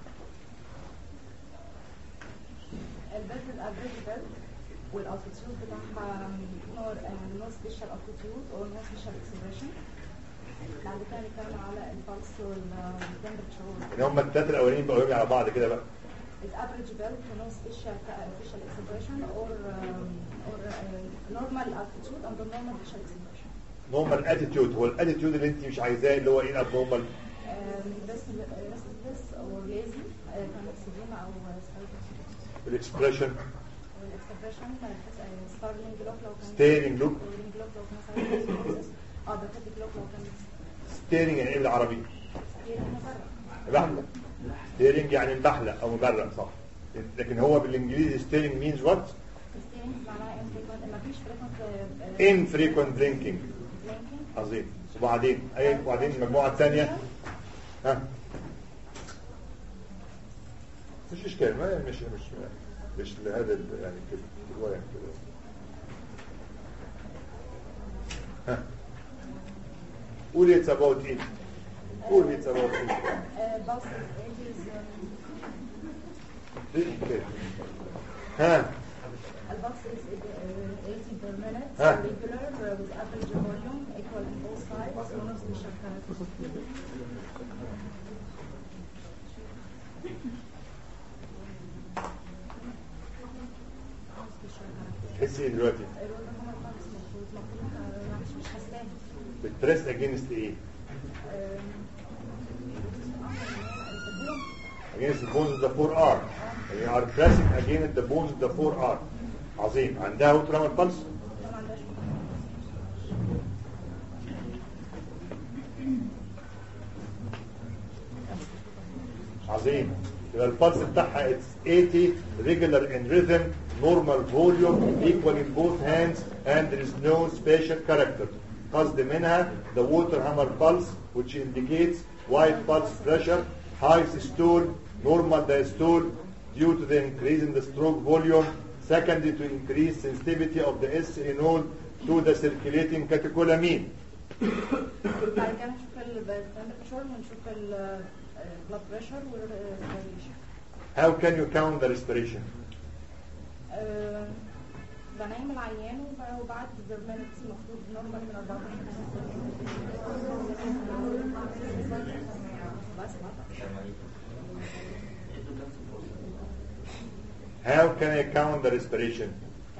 Speaker 5: البرد الافريج برد والالتيتيود بتاعها نور نو سبيشال التيتيود او نو سبيشال اكسبريشن بعد كده نتكلم على البلس والتمبرتشر
Speaker 2: يعني هم الثلاثه الاولانيين بقوا يرجعوا على بعض كده بقى
Speaker 5: الافريج برد نو سبيشال فيشال اكسبريشن اور اور نورمال التيتيود اند نورمال فيشال اكسبريشن
Speaker 2: نورمال اتيتيود هو الاتيتيود اللي انت مش عايزاه اللي هو ايه الابنورمال
Speaker 5: بس بس او ليزي كان اكسجين او
Speaker 2: الاكسبريشن
Speaker 5: والاكسبريشن ستارلينج لوك لو كان
Speaker 2: Staring look.
Speaker 5: ستارلينج لوك لو كان مثلا اه باتيك لوك لو كان
Speaker 2: ستيرنج يعني ايه بالعربي
Speaker 5: ستيرنج مبرر
Speaker 2: بحلق ستيرنج يعني مبحلق او مبرق صح لكن هو بالانجليزي ستيرنج مينز وات
Speaker 5: ستيرنج معناها infrequent مفيش frequent
Speaker 2: infrequent drinking
Speaker 5: drinking
Speaker 2: عظيم وبعدين اي وبعدين المجموعه الثانيه ها مش اشكال ما مش مش مش لهذا ال- يعني كده روايه كده ها قولي اتس اباوت ايه قولي اتس اباوت ايه
Speaker 5: بس it is
Speaker 2: كده. ها
Speaker 5: البوكس is uh, 80 per minute
Speaker 2: ها.
Speaker 5: regular uh, with average volume equal in both sides ونفس special characteristics
Speaker 2: تحسي ايه دلوقتي
Speaker 5: الوضع هو البوكس المفروض المفروض آه، مش مش حاساه
Speaker 2: بتريس اجينست ايه against the bones of the forearm you are pressing against the bones of the forearm عظيم عندها وترامر بلس
Speaker 5: ما عندهاش
Speaker 2: عظيم يبقى البلس بتاعها it's 80 regular in rhythm normal volume equal in both hands and there is no special character قصد منها the water hammer pulse which indicates wide pulse pressure high systole normal diastole due to the increase in the stroke volume secondary to increased sensitivity of the SC node to the circulating catecholamine
Speaker 5: بعد كده نشوف التمبرتشر ونشوف البلاد بريشر والراديشن
Speaker 2: how can you count the respiration
Speaker 5: بنام العيان وب- وبعد البرمنت المفروض نورمال من 14 بس
Speaker 2: how can I count the respiration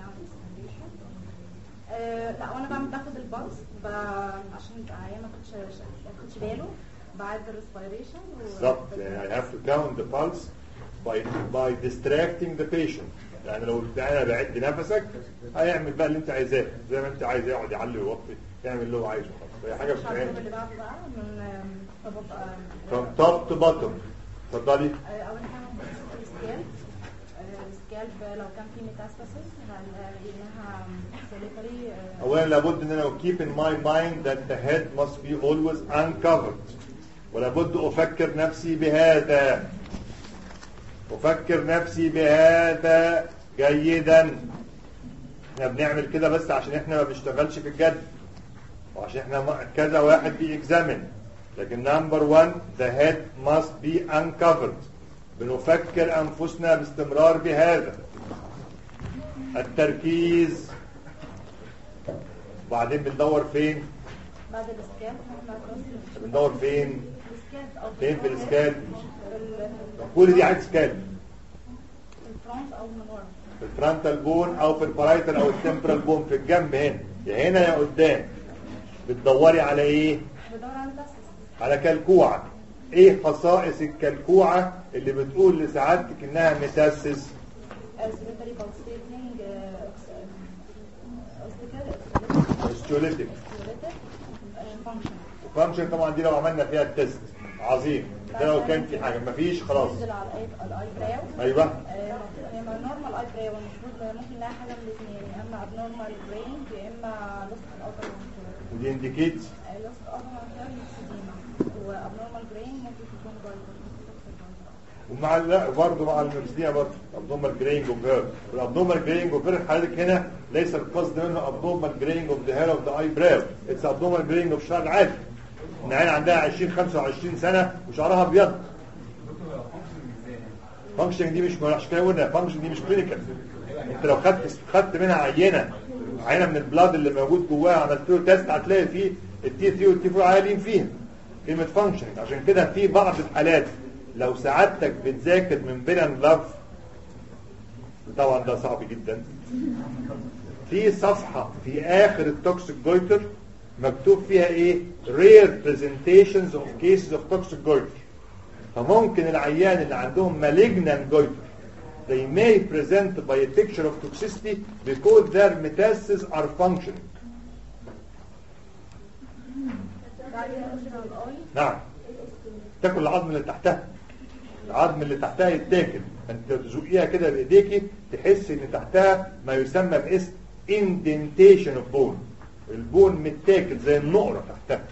Speaker 5: آه، لا وانا بعمل باخد البلس ب- عشان العيان ما كنتش ما كنتش باله بعد الريسبيريشن
Speaker 2: بالظبط يعني I have to count the pulse by by distracting the patient يعني لو انا بعد نفسك هيعمل بقى اللي انت عايزاه زي ما انت عايز يقعد يعلي ويوطي يعمل اللي هو عايزه خلاص هي حاجه
Speaker 5: الشرط
Speaker 2: بتتعمل
Speaker 5: اللي بعده بقى من آم، فببقى
Speaker 2: from top to bottom اتفضلي
Speaker 5: آه، اول حاجه بنشوف السكالب آه، السكالب لو كان في ميتاستاسيس هنلاقي انها سيليتري
Speaker 2: اولا لابد ان انا keep in my mind that the head must be always uncovered ولابد افكر نفسي بهذا افكر نفسي بهذا جيدا احنا بنعمل كده بس عشان احنا ما بنشتغلش في الجد وعشان احنا ما- كذا واحد بيكزامن لكن نمبر 1 the head must be uncovered بنفكر انفسنا باستمرار بهذا التركيز وبعدين بندور فين
Speaker 5: بعد الاسكان احنا خلاص
Speaker 2: بندور فين
Speaker 5: الاسكان او
Speaker 2: فين في الاسكان
Speaker 5: ال-
Speaker 2: كل دي عايز سكان
Speaker 5: الفرونت او من ورا
Speaker 2: في الفرونتال بون او في البرايتال او التمبرال بون في الجنب هنا يا هنا يا قدام بتدوري على ايه
Speaker 5: بدور على بس
Speaker 2: على كلكوعة ايه خصائص الكلكوعة اللي بتقول لسعادتك انها ميتاسيس
Speaker 5: سيريبري بالستيتنج قصدي كده
Speaker 2: ستوليتك
Speaker 5: فانكشن
Speaker 2: فانكشن طبعا دي لو عملنا فيها التست عظيم ده لو كان في حاجة مفيش خلاص
Speaker 5: ننزل على الاي الاي براو
Speaker 2: ايوه
Speaker 5: آه، هي نورمال اي براو المفروض ممكن نلاقي حاجه من الاثنين يا اما ابنورمال برين يا اما لوست اوتر
Speaker 2: ودي انديكيت
Speaker 5: لوست اوتر وابنورمال برين ممكن تكون برضه
Speaker 2: ومع لا برضه مع المكسدية برضه ابنورمال جرينج اوف هير والابنورمال جرينج اوف هير حضرتك هنا ليس القصد منه ابنورمال جرينج اوف ذا هير اوف ذا اي براو اتس ابنورمال جرينج اوف شعر عادي ان عين عندها 20 25 سنه وشعرها ابيض فانكشن دي مش مش كده قلنا فانكشن دي مش كلينيكال انت لو خدت خدت منها عينه عينه من البلاد اللي موجود جواها عملت له تيست هتلاقي فيه التي 3 والتي 4 عاليين فيها كلمه فانكشن عشان كده في بعض الحالات لو سعادتك بتذاكر من بيلان لاف طبعا ده صعب جدا في صفحة في آخر التوكسيك جويتر مكتوب فيها ايه rare presentations of cases of toxic goiter فممكن العيان اللي عندهم malignant goiter they may present by a picture of toxicity because their metastases are functioning
Speaker 5: بعد كده ننزل على الاي
Speaker 2: نعم تاكل العظم اللي تحتها العظم اللي تحتها يتاكل انت تزقيها كده بايديكي تحس ان تحتها ما يسمى باسم indentation of bone البون متاكل زي النقرة تحتها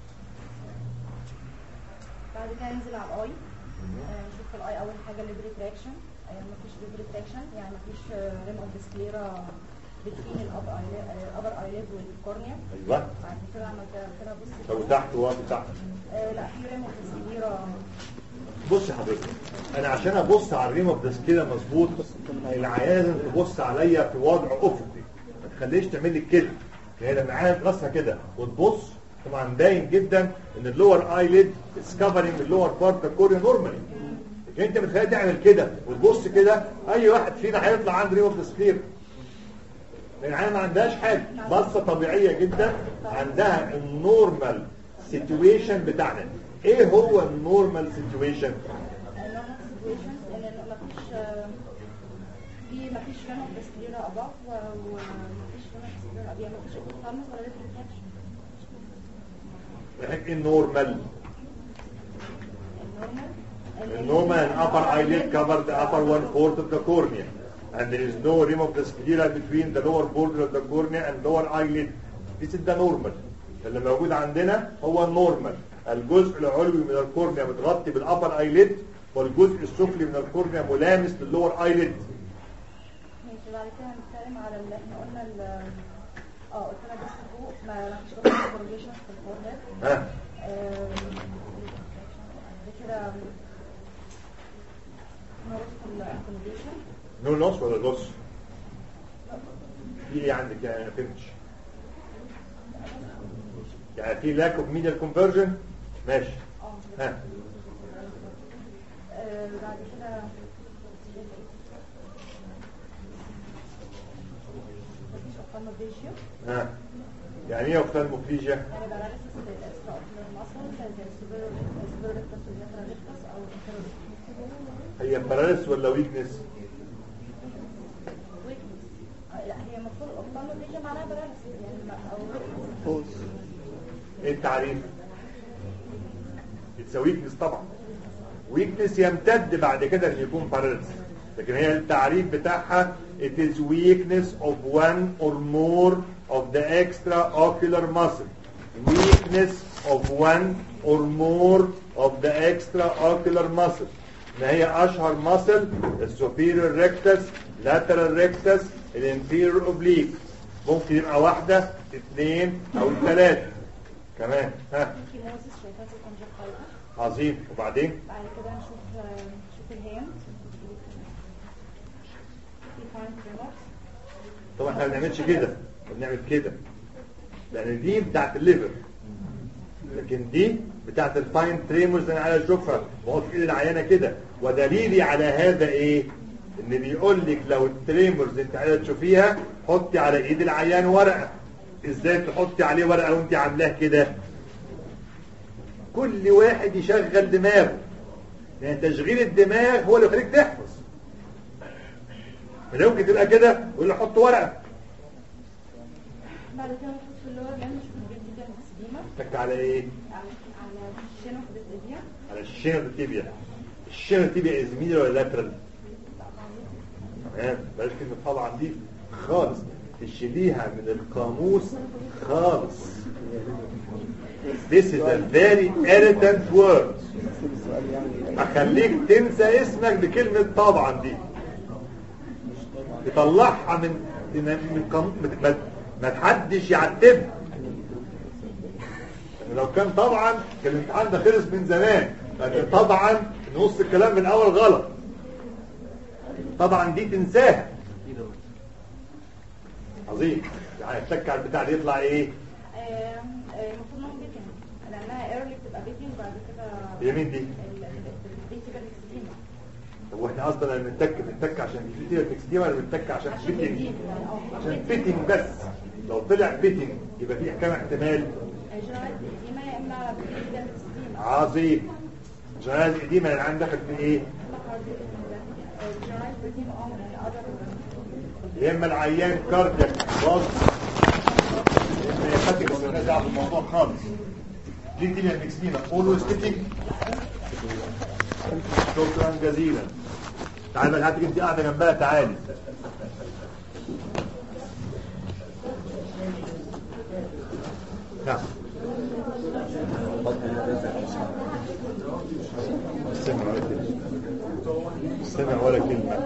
Speaker 5: بعد كده ننزل على الاي آه، نشوف في الاي اول حاجه الليبري تراكشن مفيش ليبري تراكشن يعني مفيش ريم اوف سكليرا بتفين الابر ايليد والكورنيا
Speaker 2: ايوه
Speaker 5: بعد كده عملت كده بص
Speaker 2: لو تحت وواقف تحت
Speaker 5: آه، لا في ريم اوف سكليرا
Speaker 2: بص يا حضرتك انا عشان ابص على الريم اوف كده مظبوط العيان لازم تبص عليا في وضع افقي ما تخليش تعمل لي كده هي لما عيان راسها كده وتبص طبعا باين جدا ان اللور ايليد از كفرنج اللور بارت كوريا نورمالي لكن انت متخيل تعمل كده وتبص كده اي واحد فينا هيطلع عنده ريم اوف سكلير لان العيان ما عندهاش حاجه بصه طبيعيه جدا عندها النورمال سيتويشن بتاعنا ايه هو النورمال سيتويشن
Speaker 5: النورمال سيتويشن ان مفيش آه، في مفيش ريم اوف سكليرا اباف ومفيش ريم اوف سكليرا ابيض مفيش اوبتالمس ولا ليبري تراكشن
Speaker 2: ايه النورمال
Speaker 5: النورمال
Speaker 2: النورمال an upper eyelid cover the upper one fourth of the cornea and there is no rim of the sclera between the lower border of the cornea and lower eyelid this is the normal اللي موجود عندنا هو النورمال الجزء العلوي من الكورنيا متغطي بالابر ايليد والجزء السفلي من الكورنيا ملامس للور ايليد
Speaker 5: ماشي بعد كده هنتكلم على اللي احنا قلنا ال اه قلت لك بس فوق ما مفيش اوبن كورليشن في الفورهيد
Speaker 2: ها
Speaker 5: ده كده نورث الاكوموديشن
Speaker 2: نو لوس ولا لوس في ايه عندك يعني ما فهمتش يعني في lack of medial conversion ماشي ها
Speaker 5: بعد كده مفيش اوبتالموبليجيا
Speaker 2: ها يعني ايه اوفتالموبليجيا
Speaker 5: يعني باراليسيس للاكسترا اوكيولار ماسل زي السبيروليكتس والليتراليكتس او الانتروليكتس
Speaker 2: هي باراليس ولا ويكنس
Speaker 5: لا هي المفروض اوبتالموبليجيا معناها باراليسيس يعني ما- او weakness.
Speaker 2: ايه التعريف اتس ويكنس طبعا ويكنس يمتد بعد كده ان يكون باراليس لكن هي التعريف بتاعها it is weakness of one or more of the extraocular muscle weakness of one or more of the extraocular muscle ما هي اشهر muscle السوبيريور ريكتس lateral ريكتس الانفيريور اوبليك ممكن يبقى واحدة اثنين او ثلاثة كمان ها
Speaker 5: كيموزيس شايفاها في الكونجكتيفا
Speaker 2: عظيم وبعدين
Speaker 5: بعد كده نشوف نشوف الهاند في فاين تريمورز
Speaker 2: طبعا احنا ما بنعملش كده بنعمل كده لان دي بتاعت الليفر لكن دي بتاعت الفاين تريمورز انا عايز اشوفها بحط ايد العيانه كده ودليلي على هذا ايه ان بيقول لك لو التريمورز انت عايزه تشوفيها حطي على ايد العيان ورقه ازاي تحطي عليه ورقه وانت عاملاه كده كل واحد يشغل دماغه لان تشغيل الدماغ هو اللي يخليك تحفظ مش ممكن تبقى كده ويقول لي حط ورقه
Speaker 5: بعد كده المفروض في اللور لان مش موجود دي كانت سليمه
Speaker 2: تك على ايه
Speaker 5: على على الشين وحده الايديا
Speaker 2: على الشين التيبيا الشين التيبيا ازميل ولا لاترال تمام بلاش كلمه طبعا دي خالص تشيليها من القاموس خالص This is a very irritant word اخليك تنسى اسمك بكلمة طبعا دي تطلعها من من من قام- ما, ما تحدش يعتبها يعني لو كان طبعا كان الامتحان ده خلص من زمان لكن طبعا نص الكلام من الاول غلط طبعا دي تنساها عظيم يعني تشك على البتاع دي يطلع ايه
Speaker 5: آه، آه، المفروض انهم بيتنج لانها ايرلي بتبقى بيتنج بعد كده
Speaker 2: هي مين دي
Speaker 5: ال- ال- دي كده الاكستريما
Speaker 2: طب واحنا اصلا بنتك بنتك عشان في تكستيما ولا بنتك عشان
Speaker 5: عشان
Speaker 2: فيتنج
Speaker 5: بيتنج
Speaker 2: عشان فيتنج بس لو طلع فيتنج يبقى في كام احتمال
Speaker 5: جنرال الاكستريما يا اما بيتنج الاكستريما
Speaker 2: عظيم جهاز قديمة اللي عندك في ايه
Speaker 5: جنرال بيتنج اه من الاذر
Speaker 2: يا اما العيان كاردياك باظ يا اما يفاتك بس مالناش دعوه بالموضوع خالص دي دي المكسبينا اولويز فيتنج شكرا جزيلا تعالى بقى هاتك انت قاعده جنبها تعالي نعم سمع ولا كلمة سمع ولا كلمة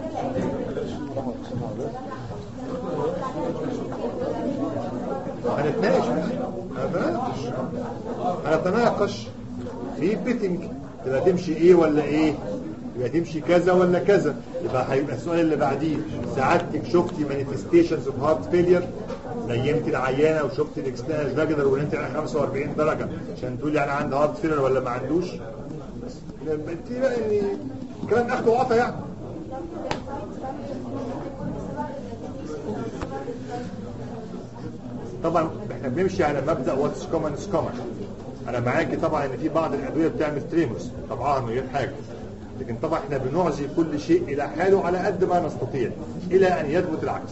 Speaker 2: هنتناقش هنتناقش هنتناقش في بيتنج تبقى تمشي ايه ولا ايه يبقى تمشي كذا ولا كذا يبقى هيبقى السؤال اللي بعديه سعادتك شفتي مانيفستيشنز اوف هارت فيلير نيمت العيانه وشفت الاكسترنال فاجنر ونمت على 45 درجه عشان تقولي انا عندي هارت فيلير ولا ما عندوش انت بقى ان كلام اخده وعطا يعني طبعا احنا بنمشي على مبدا واتس كومن از كومن انا معاكي طبعا ان في بعض الادويه بتعمل تريموس طبعا من غير حاجه لكن طبعا احنا بنعزي كل شيء الى حاله على قد ما نستطيع الى ان يثبت العكس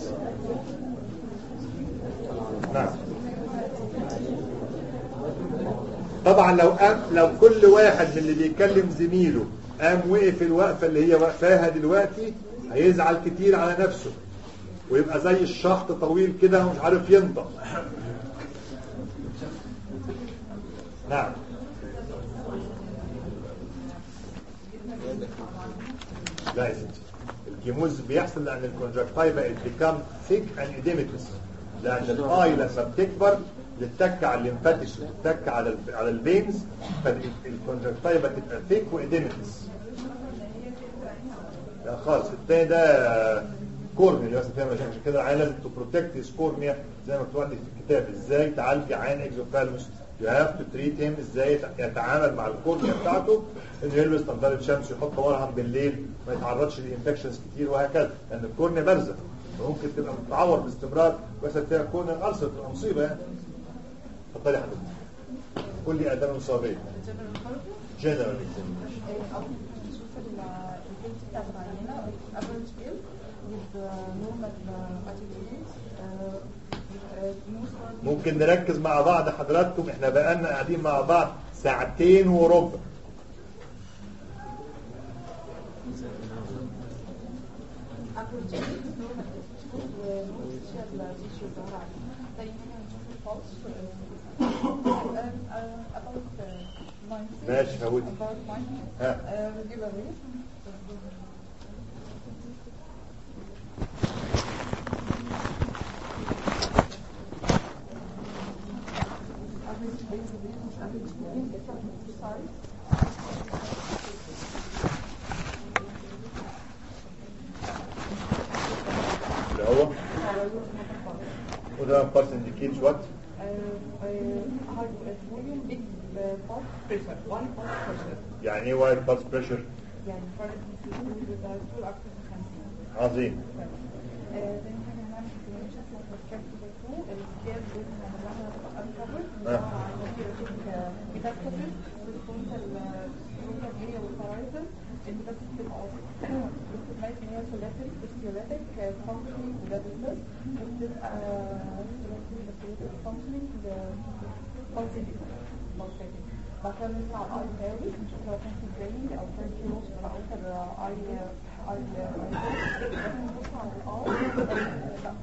Speaker 2: نعم طبعا لو قام لو كل واحد من اللي بيكلم زميله قام وقف الوقفه اللي هي واقفاها دلوقتي هيزعل كتير على نفسه ويبقى زي الشخط طويل كده ومش عارف ينطق نعم لا يا ستي الكيموز بيحصل لان الكونجكتايفا بيكام ثيك اند اديمتس لان الاي لما بتكبر بتتك على الليمفاتيش بتتك على ال على الفينز فالكونجكتايفا تبقى ثيك واديمتس لا خالص التاني ده كورنيا اللي بس فيها مشاكل عشان كده العيان لازم تبروتكت هيز كورنيا زي ما مكتوب عندي في الكتاب ازاي تعالج عيان اكزوفالموس يو هاف تو تريت هيم ازاي يتعامل مع الكورنيا بتاعته انه يلبس نظاره شمس يحط ورهم بالليل ما يتعرضش لانفكشنز كتير وهكذا لان الكورنيا بارزه ممكن تبقى متعور باستمرار ويحصل فيها كورنيا الالسر تبقى مصيبه يعني اتفضلي يا حبيبتي قول لي ادام مصابين جنرال ممكن نركز مع بعض حضراتكم احنا بقالنا قاعدين مع بعض ساعتين وربع ماشي فوتي ها اللي هو وده first indicates what
Speaker 3: volume big الباس بريشر واي باس بريشر
Speaker 2: يعني ايه وايد باس بريشر
Speaker 3: يعني فرق الانسولين بيبقى طول اكتر من 50
Speaker 2: عظيم
Speaker 3: آه، تاني حاجة هنعمل estimation of the scale to the two السكيل دول هنعملها تبقى uncovered
Speaker 2: آه.
Speaker 3: ندور على therapeutic metastasis بالفرونتال الفرونتال area والhorizon الميتاستاسيس تبقى بتتميز ان هي solitary osteolytic uh, functioning redness وبتبقى solitary osteolytic functioning pulsating pulsating بعد كده نطلع على الاي تاوي نشوف لو كان في drain او كان في نص او كان اي اي نبص على الار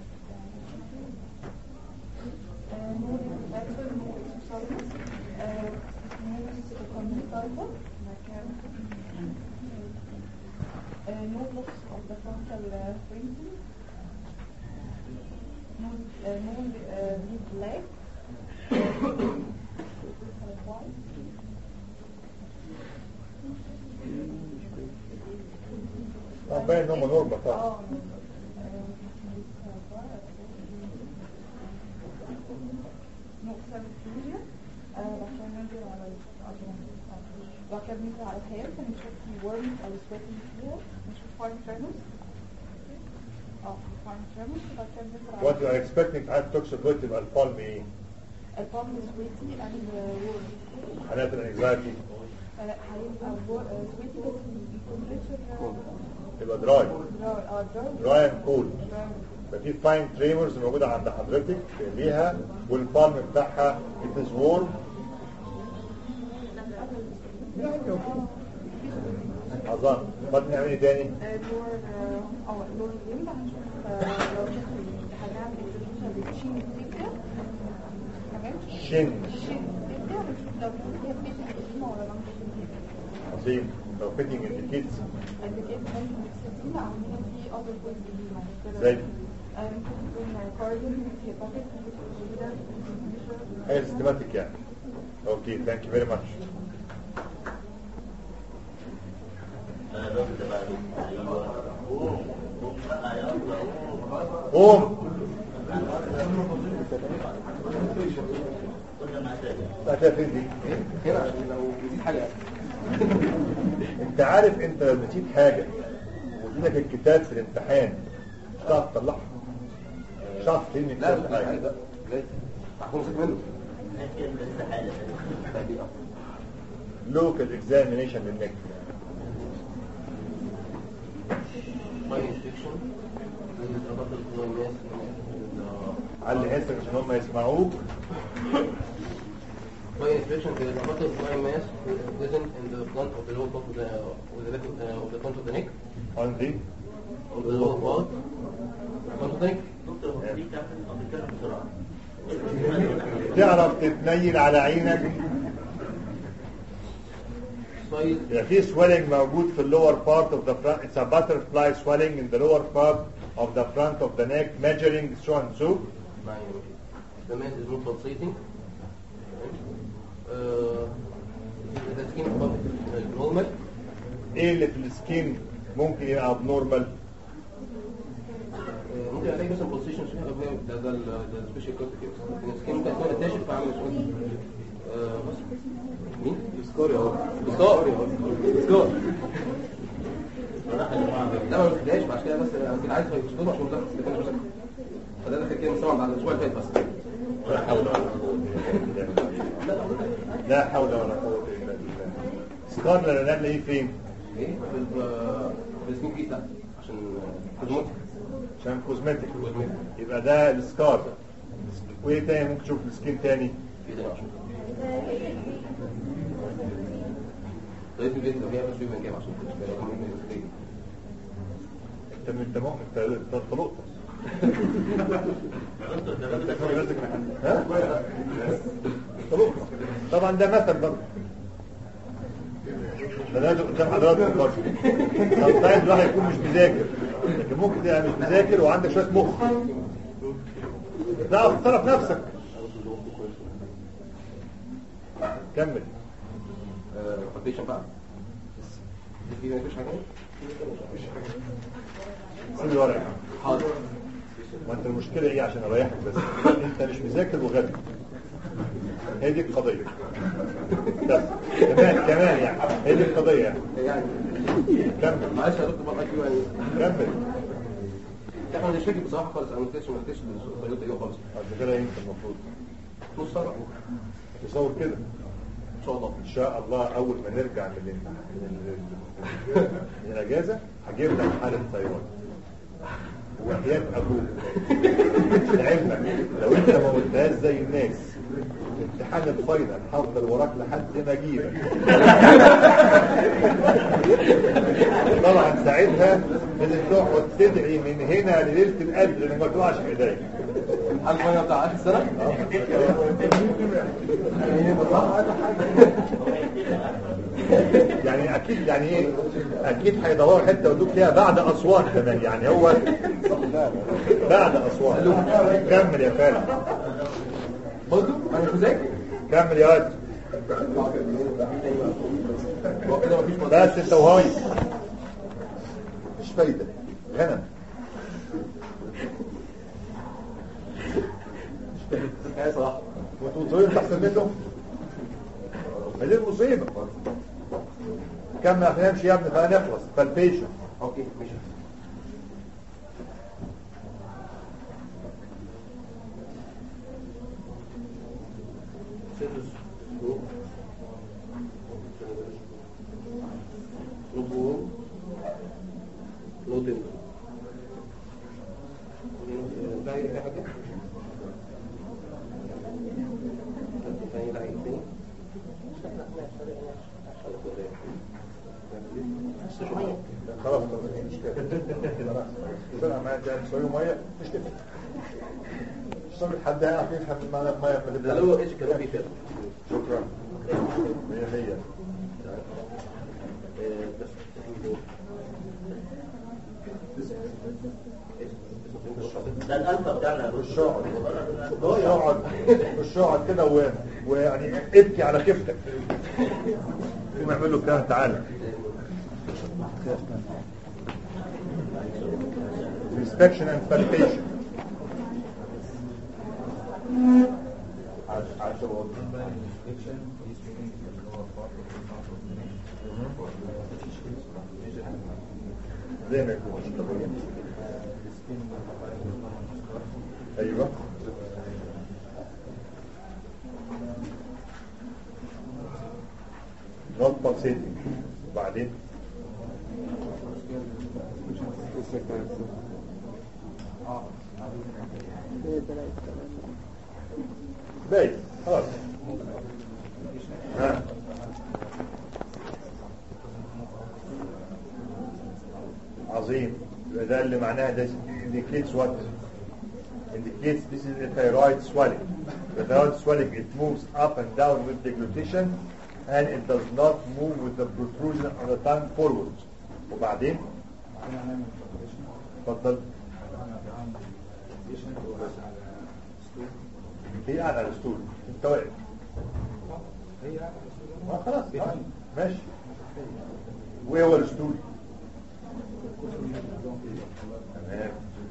Speaker 3: نور اكسل نور اكسسوارز نور كونتايبر مكان no loss of the frontal uh, freezing, no, uh, no uh, lead leg,
Speaker 2: اه باين ان هم نورمال طبعا
Speaker 3: اه نقطة الفيوجن عشان ننزل على بعد كده بننزل على الهير فنشوف في ورم او سويتنج فيها نشوف فاين تريموس اه فاين تريموس بعد كده بننزل
Speaker 2: وات يو ار
Speaker 3: على
Speaker 2: اكسبكتنج حالة توكسيك تبقى البالم ايه؟
Speaker 3: البالم سويتي اند ورم
Speaker 2: حالات الانكزايتي
Speaker 3: هيبقى سويتي بس التمبريتشر
Speaker 2: تبقى دراي
Speaker 3: اه دراي
Speaker 2: دراي اند كولد ففي فاين تريمرز موجودة عند حضرتك ليها والبالم بتاعها it is warm اظن بعد نعمل ايه تاني؟
Speaker 3: دور اه دور الليمبا هنشوف آه، لو شفت هنعمل انترفيوشن للشين تيبيا تمام
Speaker 2: شن
Speaker 3: الشين تيبيا هنشوف لو فيها بيشن قديمة ولا لم
Speaker 2: عظيم لو فيتنج انديكيتس
Speaker 3: قد كده ممكن نكسبين عندنا في other points قديمة كده
Speaker 2: زي
Speaker 3: آه، ممكن تكون كارديو هيباتيك ممكن تكون جديدة
Speaker 2: حاجة سيستماتيك يعني اوكي ثانك يو فيري ماتش قوم بقى فين دي
Speaker 8: هنا عشان لو نسيت حاجة
Speaker 2: انت عارف انت لو نسيت حاجة واديلك الكتاب في الامتحان مش هتعرف تطلعها مش هتعرف تلمي
Speaker 8: لا
Speaker 2: الكتاب في
Speaker 8: لا
Speaker 2: حاجة
Speaker 8: لا لا هكون مسك منه
Speaker 2: لوكال اكزامينيشن للنك علي حسك عشان هم يسمعوك
Speaker 14: By inspection, there is a butterfly mass present in the front of the lower part of the, of the, left, uh, of the front of the neck,
Speaker 2: on the
Speaker 14: of the lower part, front of the neck.
Speaker 2: تعرف تتنيل على عينك
Speaker 14: Size
Speaker 2: يبقى في swelling موجود في اللور part of the front it's a butterfly swelling in the lower part of the front of the neck measuring so and so
Speaker 14: The mass is not pulsating. Uh, the skin above is normal.
Speaker 2: ايه اللي في السكين ممكن يبقى abnormal
Speaker 14: Uh, ممكن الاقي مثلا pulsation شويه قبل ده ده ده سبيشال كارتيكس السكين ممكن تكون ناشف فعامل شويه آه، بس مين؟
Speaker 8: سكوري اهو
Speaker 14: سكار سكار لا ما بفتحهاش عشان كده بس انا كنت عايز اسكوب عشان مذاكره بس كان مش مذاكره فده داخل كده مسمع بعد الاسبوع اللي فات بس
Speaker 2: لا حول ولا قوة إلا بالله لا حول ولا قوة إلا بالله سكارلا نعمل فين؟
Speaker 14: ايه في ال- في السكين كيس ده عشان كوزموتيك
Speaker 2: عشان كوزمتيك يبقى ده السكار وايه تاني ممكن تشوف السكين تاني
Speaker 14: في ده عشان لقيت البيت لو فيها بس من جاب عشان كنت بلاقي من السكين
Speaker 2: انت انت مؤمن انت انت طلقت ها؟ طلقت طبعا ده مثل برضه ده لازم قدام حضراتكم برضه sometimes الواحد يكون مش مذاكر لكن ممكن تبقى مش مذاكر وعندك شويه مخ تعرف تصرف نفسك كمل
Speaker 14: روتيشن بقى في مفيش حاجه
Speaker 2: سيب الورق
Speaker 14: حاضر
Speaker 2: وانت المشكلة ايه عشان اريحك بس انت مش مذاكر وغبي هي دي القضية بس كمان كمان يعني هي دي القضيه يعني
Speaker 14: يعني
Speaker 2: كمل
Speaker 14: معلش يا دكتور بقى كده يعني
Speaker 2: كمل
Speaker 14: احنا مش فاكر بصراحه خالص انا ما كنتش ما كنتش الطريقه دي خالص
Speaker 2: بعد كده انت المفروض
Speaker 14: نص ساعه
Speaker 2: تصور كده
Speaker 14: ان شاء الله
Speaker 2: ان شاء الله اول ما نرجع من الامتحان من, ال- من الاجازه هجيب لك حاله طيران وحياة ابوك لعلمك لو انت ما قلتهاش زي الناس امتحان الفاينل هفضل وراك لحد ما اجيبك طبعا ساعتها لازم تقعد تدعي من هنا لليله القدر انك ما تقعش في ايديا
Speaker 14: الفاينل بتاع اخر سنه
Speaker 2: يعني اكيد يعني ايه اكيد هيدوروا حته يودوك فيها بعد اسوان كمان يعني هو بعد اسوان كمل يا فالح
Speaker 14: برضه انا مش مذاكر
Speaker 2: كمل يا واد
Speaker 14: هو كده مفيش
Speaker 2: بس انت وهاي مش فايده غنم
Speaker 14: ايه صراحه
Speaker 2: وتقول انت احسن منه ما دي المصيبه كمل عشان نمشي يا ابني خلينا نخلص فالبيشن
Speaker 14: اوكي ماشي سيرفس جو نبوه لودنج ده اي حاجه تاني ده تاني
Speaker 2: خلاص خلاص مش كده خلاص طلع معايا تاني سوي ميه مش كده اشتغل حد هيعرف يفهم المعنى الميه في
Speaker 14: ده اللي هو ايش كانوا بيفهم
Speaker 2: شكرا مية مية
Speaker 14: بس
Speaker 9: ده الالفا بتاعنا
Speaker 2: خش اقعد خش اقعد خش اقعد كده و- ويعني ابكي على كفتك قوم اعمل له كده تعالى inspection and palpation زي ما يكون ايوه not pulsating وبعدين باين خلاص ها عظيم يبقى ده اللي معناها ده indicates what indicates this is a thyroid swelling the thyroid swelling it moves up and down with deglutition and it does not move with the protrusion of the tongue forward وبعدين اتفضل هي قاعدة على الستول انت واقف ما خلاص آه، ماشي وايه هو الستول تمام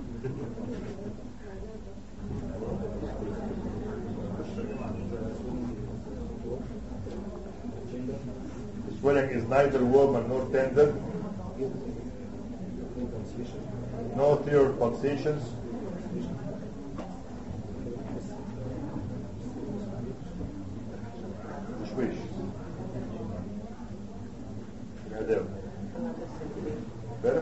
Speaker 2: The swelling is neither warm nor tender. No clear pulsations. تشويش هذا امبارح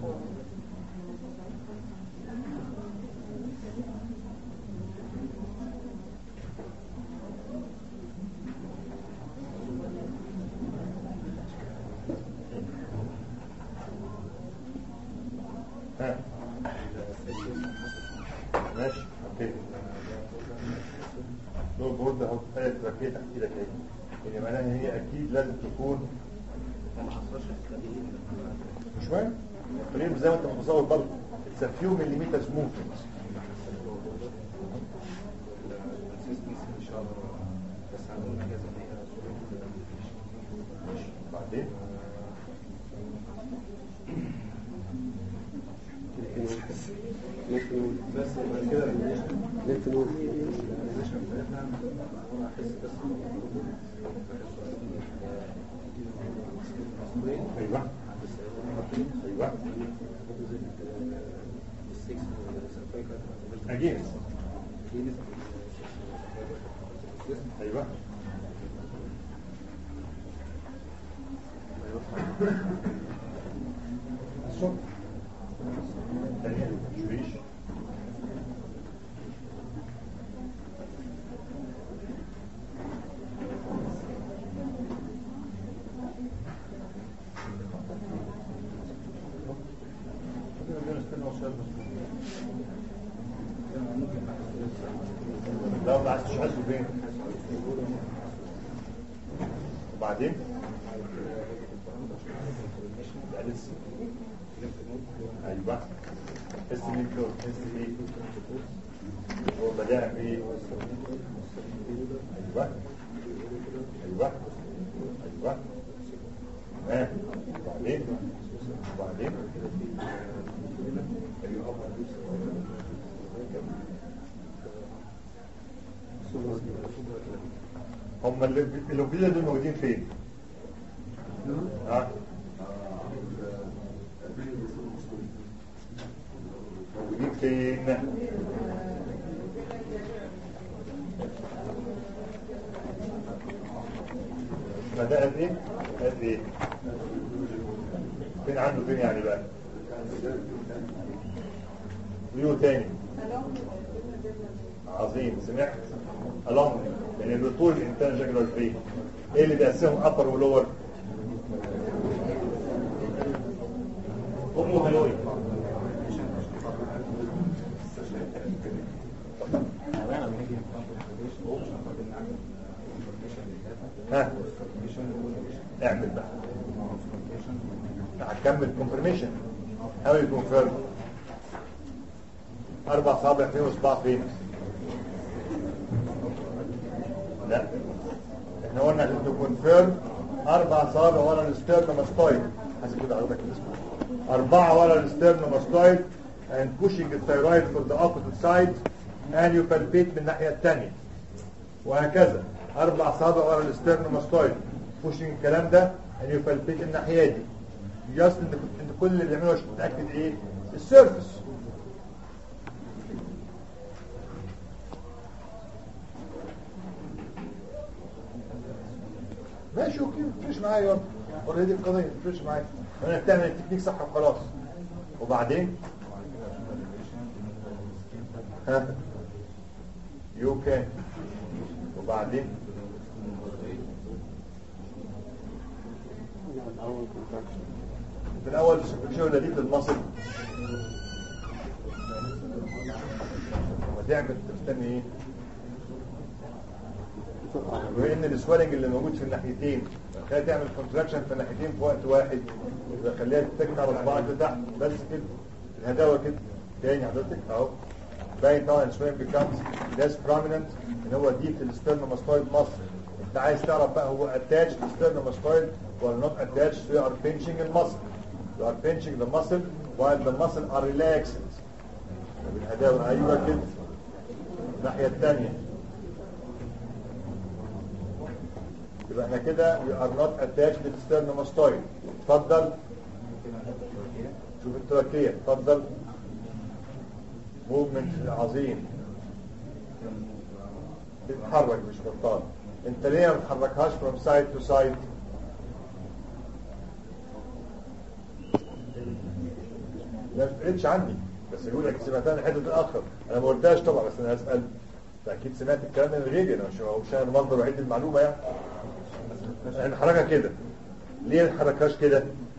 Speaker 2: ها ماشي اوكي دول بورد اهو ثلاث ركيت تحت ايدك اهي يعني معناها هي اكيد لازم تكون مش مهم الفريم زي ما انت متصور برضه اتس ا فيو مليمترز موفمنت بعدين
Speaker 14: بس بعد كده
Speaker 8: لينف نود
Speaker 2: ايوه ايوه اجين ايوه الصوت شويش لا ما عادش حاسه فين وبعدين لا لسه ايوه حس مين كده حس ايه هو بدأ بايه ايوه ايوه ايوه ها وبعدين وبعدين هم اللي اللوبيلا دول موجودين فين؟ ها؟ موجودين فين؟ ما ده قد ايه؟ قد ايه؟ فين عنده فين يعني بقى؟ ويو تاني عظيم سمعت along يعني الطول الانتاج جاكولار فين ايه اللي بيقسمهم upper ولور امه هلوي ها اعمل بقى هكمل كونفرميشن how you confirm اربع صابع فين وصباع فين لا احنا قلنا عشان تكونفيرم اربع صابع ورا الستيرنوماستويد حسب كده حضرتك اسمه اربعه ورا الستيرنوماستويد and pushing the thyroid for the opposite side and you palpate من الناحيه الثانيه وهكذا اربع صابع ورا الستيرنوماستويد pushing الكلام ده and you palpate الناحيه دي جاست انت انت كل اللي بيعمله عشان تتاكد ايه السيرفس ماشي اوكي مفيش معايا يلا اوريدي القضيه مفيش معايا انا بتعمل التكنيك صح وخلاص وبعدين ها يو كان وبعدين في الاول شو ده دي المصل وتعمل تستني ايه وان السوالنج اللي موجود في الناحيتين خليها تعمل كونتراكشن في الناحيتين في وقت واحد يبقى خليها تتكل على بعض تحت بس كده الهداوه كده تاني حضرتك اهو باين طبعا السوالنج becomes less prominent ان هو دي في الستيرنوماستويد مصر انت عايز تعرف بقى هو attached to sternum ولا not attached you are pinching the muscle you are pinching the muscle while the muscle are relaxed الهداوه ايوه كده الناحيه الثانيه يبقى احنا كده we are not attached to the sternomastoid اتفضل شوف التركية اتفضل موفمنت عظيم بتتحرك مش بطال انت ليه ما بتحركهاش from side to side لا بتفرقش عني بس يقول لك سمعتها من حته الاخر انا ما قلتهاش طبعا بس انا هسال انت اكيد سمعت الكلام ده من غيري انا مش مش انا المصدر الوحيد للمعلومه يعني احنا نحركها كده ليه ما نحركهاش كده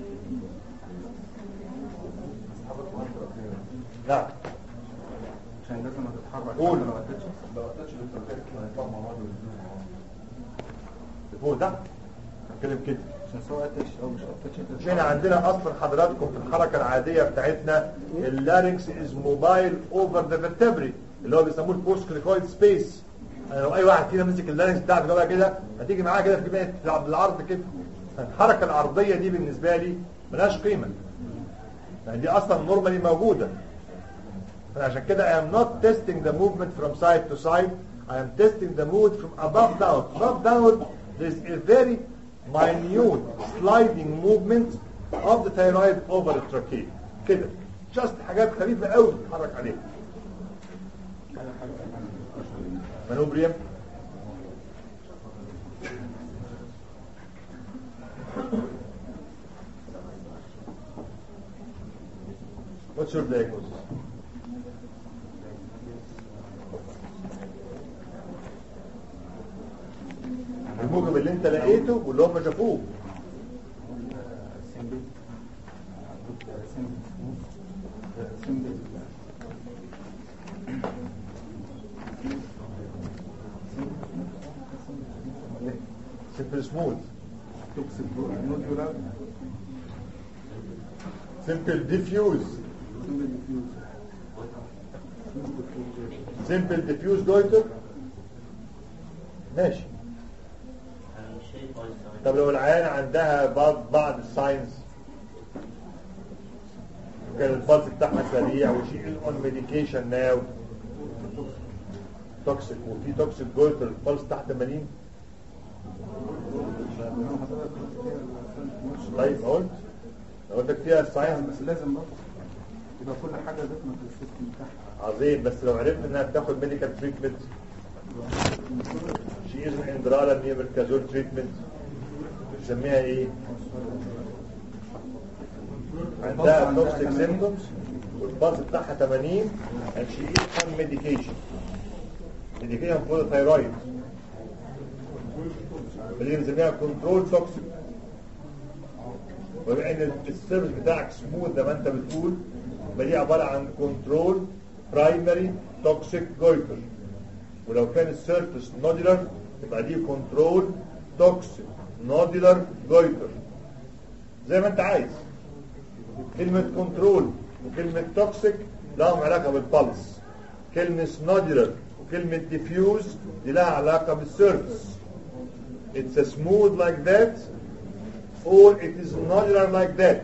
Speaker 2: نعم
Speaker 8: عشان لازم تتحرك
Speaker 2: قول.
Speaker 8: لو قدتش
Speaker 11: لو قطعتش الانترفير هيطلع مع بعض
Speaker 2: فوق ده هنتكلم كده
Speaker 8: عشان سواء قدتش او مش قدتش
Speaker 2: مش احنا عندنا اصلا حضراتكم في الحركه العاديه بتاعتنا اللارynx از موبايل اوفر ذا vertebrae اللي هو بيسموه البوست كليكويد سبيس لو اي واحد فينا مسك اللارynx بتاعته بقى كده هتيجي معاه كده في كميه بالعرض كده الحركه العرضيه دي بالنسبه لي ملهاش قيمه يعني دي اصلا نورمالي موجوده فعشان كده I am not testing the movement from side to side I am testing the mood from above down. Above down, there is a very minute sliding movement of the thyroid over the trachea. كده. Just حاجات خفيفة قوي تتحرك عليها. مانوبريم What's your diagnosis? الموجب اللي انت لقيته واللي هم شافوه simple smooth simple diffuse simple diffuse goiter ماشي طب لو العيان عندها بعض بعض الساينس كان البلس بتاعها سريع وشيء اون ميديكيشن ناو توكسيك وفي توكسيك جولتر البلس تحت 80 طيب ما قلت لو قلت لك فيها ساينس
Speaker 8: بس لازم برضه يبقى كل حاجه ذاتنا في السيستم بتاعها
Speaker 2: عظيم بس لو عرفت انها بتاخد ميديكال تريتمنت شي از اندرالا ميركازول تريتمنت بنسميها ايه؟ عندها توكسيك سيمبتومز والباص بتاعها 80 and she is on medication medication for the thyroid اللي بنسميها كنترول توكسيك وبما ان السيرفس بتاعك سموث زي ما انت بتقول يبقى دي عباره عن كنترول برايمري توكسيك جويتر ولو كان السيرفس نودولار يبقى دي كنترول توكسيك نودولار جويتر زي ما انت عايز كلمة كنترول وكلمة توكسيك لهم علاقة بالبلس كلمة نودولار وكلمة ديفيوز دي لها علاقة بالسيرفس It's a smooth like that or it is nodular like that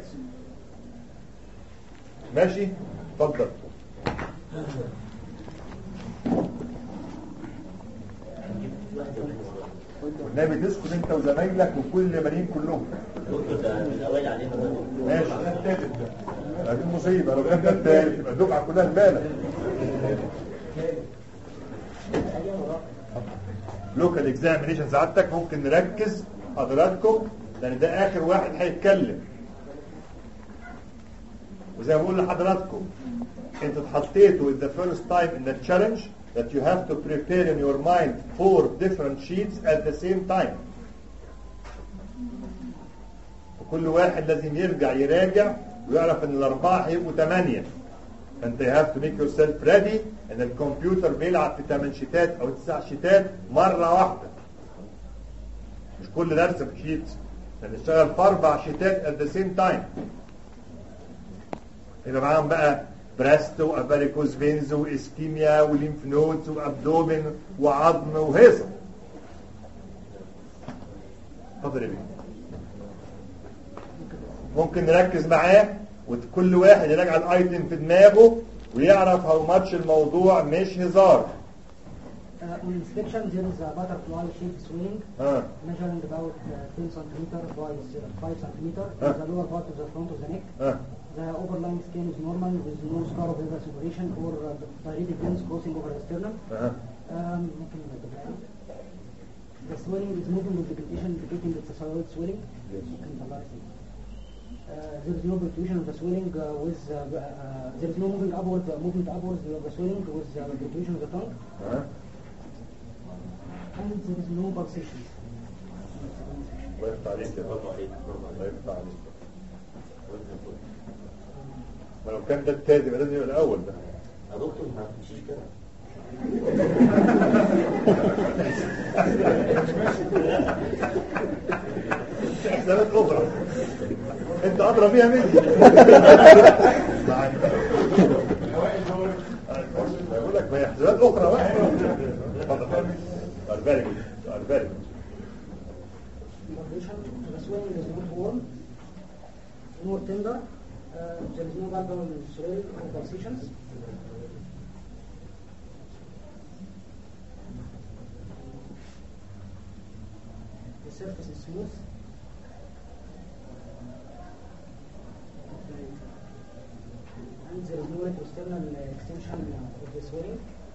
Speaker 2: ماشي اتفضل والنبي تسكت انت وزمايلك وكل المريم كلهم ماشي ده التالت ده دي مصيبه لو كان ده التالت يبقى الدفعه كلها زباله لوكال اكزامينيشن سعادتك ممكن نركز حضراتكم لان ده اخر واحد هيتكلم وزي ما بقول لحضراتكم انت اتحطيتوا in the first time in the challenge that you have to prepare in your mind four different sheets at the same time وكل واحد لازم يرجع يراجع ويعرف ان الاربعه هيبقوا ثمانيه فانت you have to make yourself ready ان الكمبيوتر بيلعب في ثمان شيتات او تسع شيتات مره واحده مش كل درس في شيت هنشتغل في اربع شيتات at the same time يبقى معاهم بقى بريست وافاريكوز فينز واسكيميا وليمف نودز وابدومين وعظم وهيصه اتفضل يا بيه ممكن نركز معاه وكل واحد يراجع الايتم في دماغه ويعرف هاو ماتش الموضوع مش هزار
Speaker 15: Uh, on inspection, there is a butterfly shaped swing
Speaker 2: ها
Speaker 15: measuring about uh, 10 centimeter by 5 centimeter
Speaker 2: Huh.
Speaker 15: in the lower part of the front of the neck.
Speaker 2: ها
Speaker 15: The overlying skin is normal with no scar of river separation or uh, dilated veins crossing over the sternum.
Speaker 2: ها
Speaker 15: Um, ممكن نجيبها لي. the swelling is moving with debilitation indicating it's a thyroid swelling. ممكن نطلعها ازاي؟ Uh, there is no perturbation of the swelling uh, with uh, uh, there is no moving upward uh, movement upwards of the swelling with uh, perturbation of the tongue
Speaker 2: ها
Speaker 15: and there is no pulsation.
Speaker 2: الله يفتح عليك يا برافو عليك الله يفتح عليك ما لو كان ده التالت يبقى لازم يبقى الاول ده
Speaker 9: يا دكتور ما تمشيش كده
Speaker 2: حسابات اخرى انت ادرى بيها مني بقول لك ما هي حسابات اخرى بقى اتفضل سؤال فيري جود سؤال فيري جود
Speaker 15: Foundation, the swelling is not warm, nor tender. Uh, there is no valvular swell or pulsations. surface is smooth. And there is no external extension of the swelling.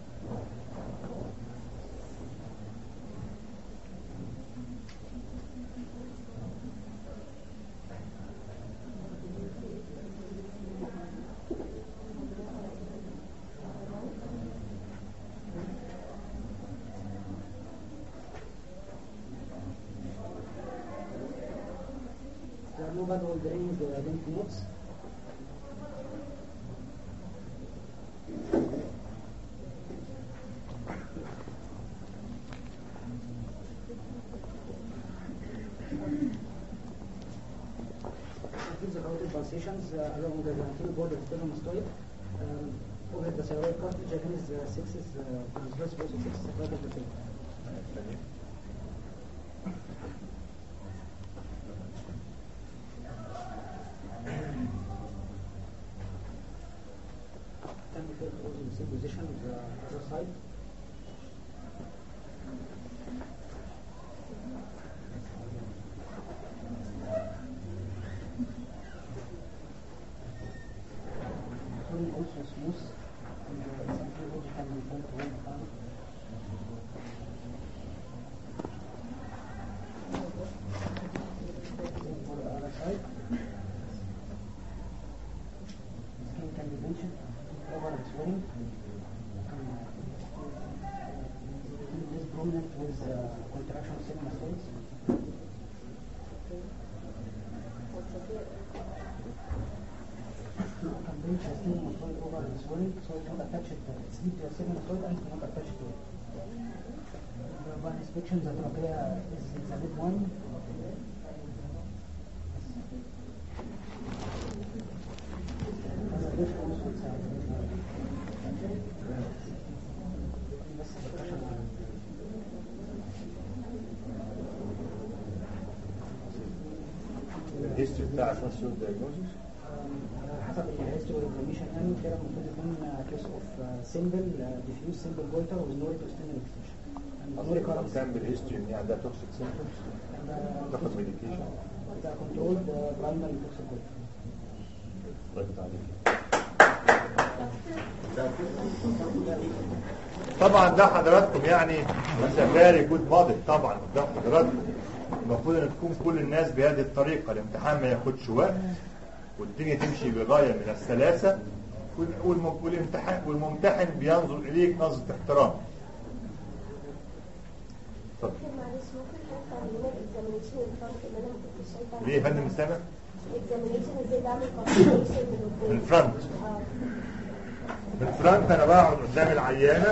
Speaker 15: There are no bad wall draining uh, lymph nodes. These are carotid pulsations uh, along the anterior border of the sternum um, over the thyroid cartilage against the sixes, uh, transverse force of sixes right of the tail. Can be felt also in the same position with the other side. Swelling also smooth and uh, something which can be felt all the time. Same for the other side. Skin can be tension over the swelling. It is prominent with uh, contraction of sigmoids. can reach a sigmoid over the swelling, so it not attach it. It's deep to a sigmoid and it not attach to it. The one inspection, the trachea is is a big one. Has a bit also it's a big one. بس percussion on
Speaker 2: الهيستوري بتاعك نفس الدايجنوزس
Speaker 15: على حسب الهيستوري والانفلاميشن يعني كده المفروض يكون كيس اوف سيمبل ديفيوز سيمبل جويتر وذ نو ريتوستينال اكستنشن نو ريكارنس
Speaker 2: كان بالهيستوري ان عندها توكسيك سيمبتومز تاخد ميديكيشن
Speaker 15: ده كنترول برايمري توكسيك جويتر
Speaker 2: ضغط عليك طبعا ده حضراتكم يعني فيري جود موديل طبعا قدام حضراتكم المفروض ان تكون كل الناس بهذه الطريقه الامتحان ما ياخدش وقت والدنيا تمشي بغايه من السلاسه وال- والم- والامتحان والممتحن بينظر اليك نظره احترام اتفضل
Speaker 7: معلش ممكن حضرتك تعمل لنا الاكزامينيشن الفرونت اللي انا ما كنتش شايفه
Speaker 2: ليه يا فندم سامع؟
Speaker 7: الاكزامينيشن ازاي بعمل كونسلتيشن من
Speaker 2: من الفرونت
Speaker 7: اه
Speaker 2: من الفرونت انا بقعد قدام العيانه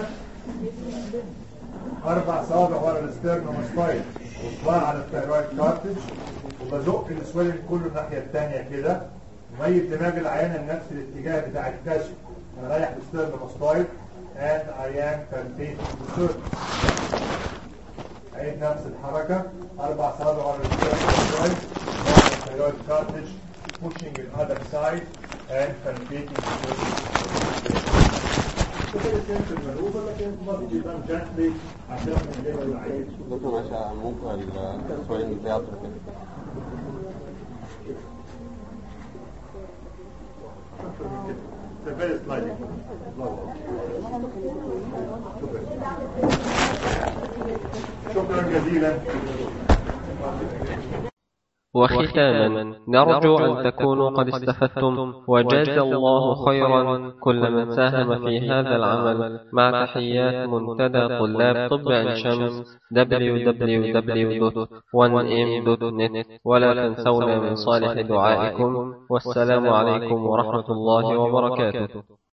Speaker 2: اربع صوابع ورا الاسترنوماستايد وصباع على الثيرويد كارتج وبزق السويلنج كله الناحيه الثانيه كده ميت دماغ العيانه لنفس الاتجاه بتاع الكشف انا رايح الاسترنوماستايد and I am palpating the surface عيد نفس الحركه اربع صوابع ورا الاسترنوماستايد وصباع على الثيرويد كارتج pushing the other side and palpating the surface كده كانت المنوبة لكن برضه بيبان جنتلي عشان من غير العين
Speaker 8: دكتور ماشي ممكن السؤال بتاعته كده
Speaker 2: The very slightly. شكرا جزيلا
Speaker 1: وختاما نرجو أن تكونوا قد استفدتم وجاز الله خيرا كل من ساهم في هذا العمل مع تحيات منتدى طلاب طب عين شمس www.1m.net ولا تنسونا من صالح دعائكم والسلام عليكم ورحمة الله وبركاته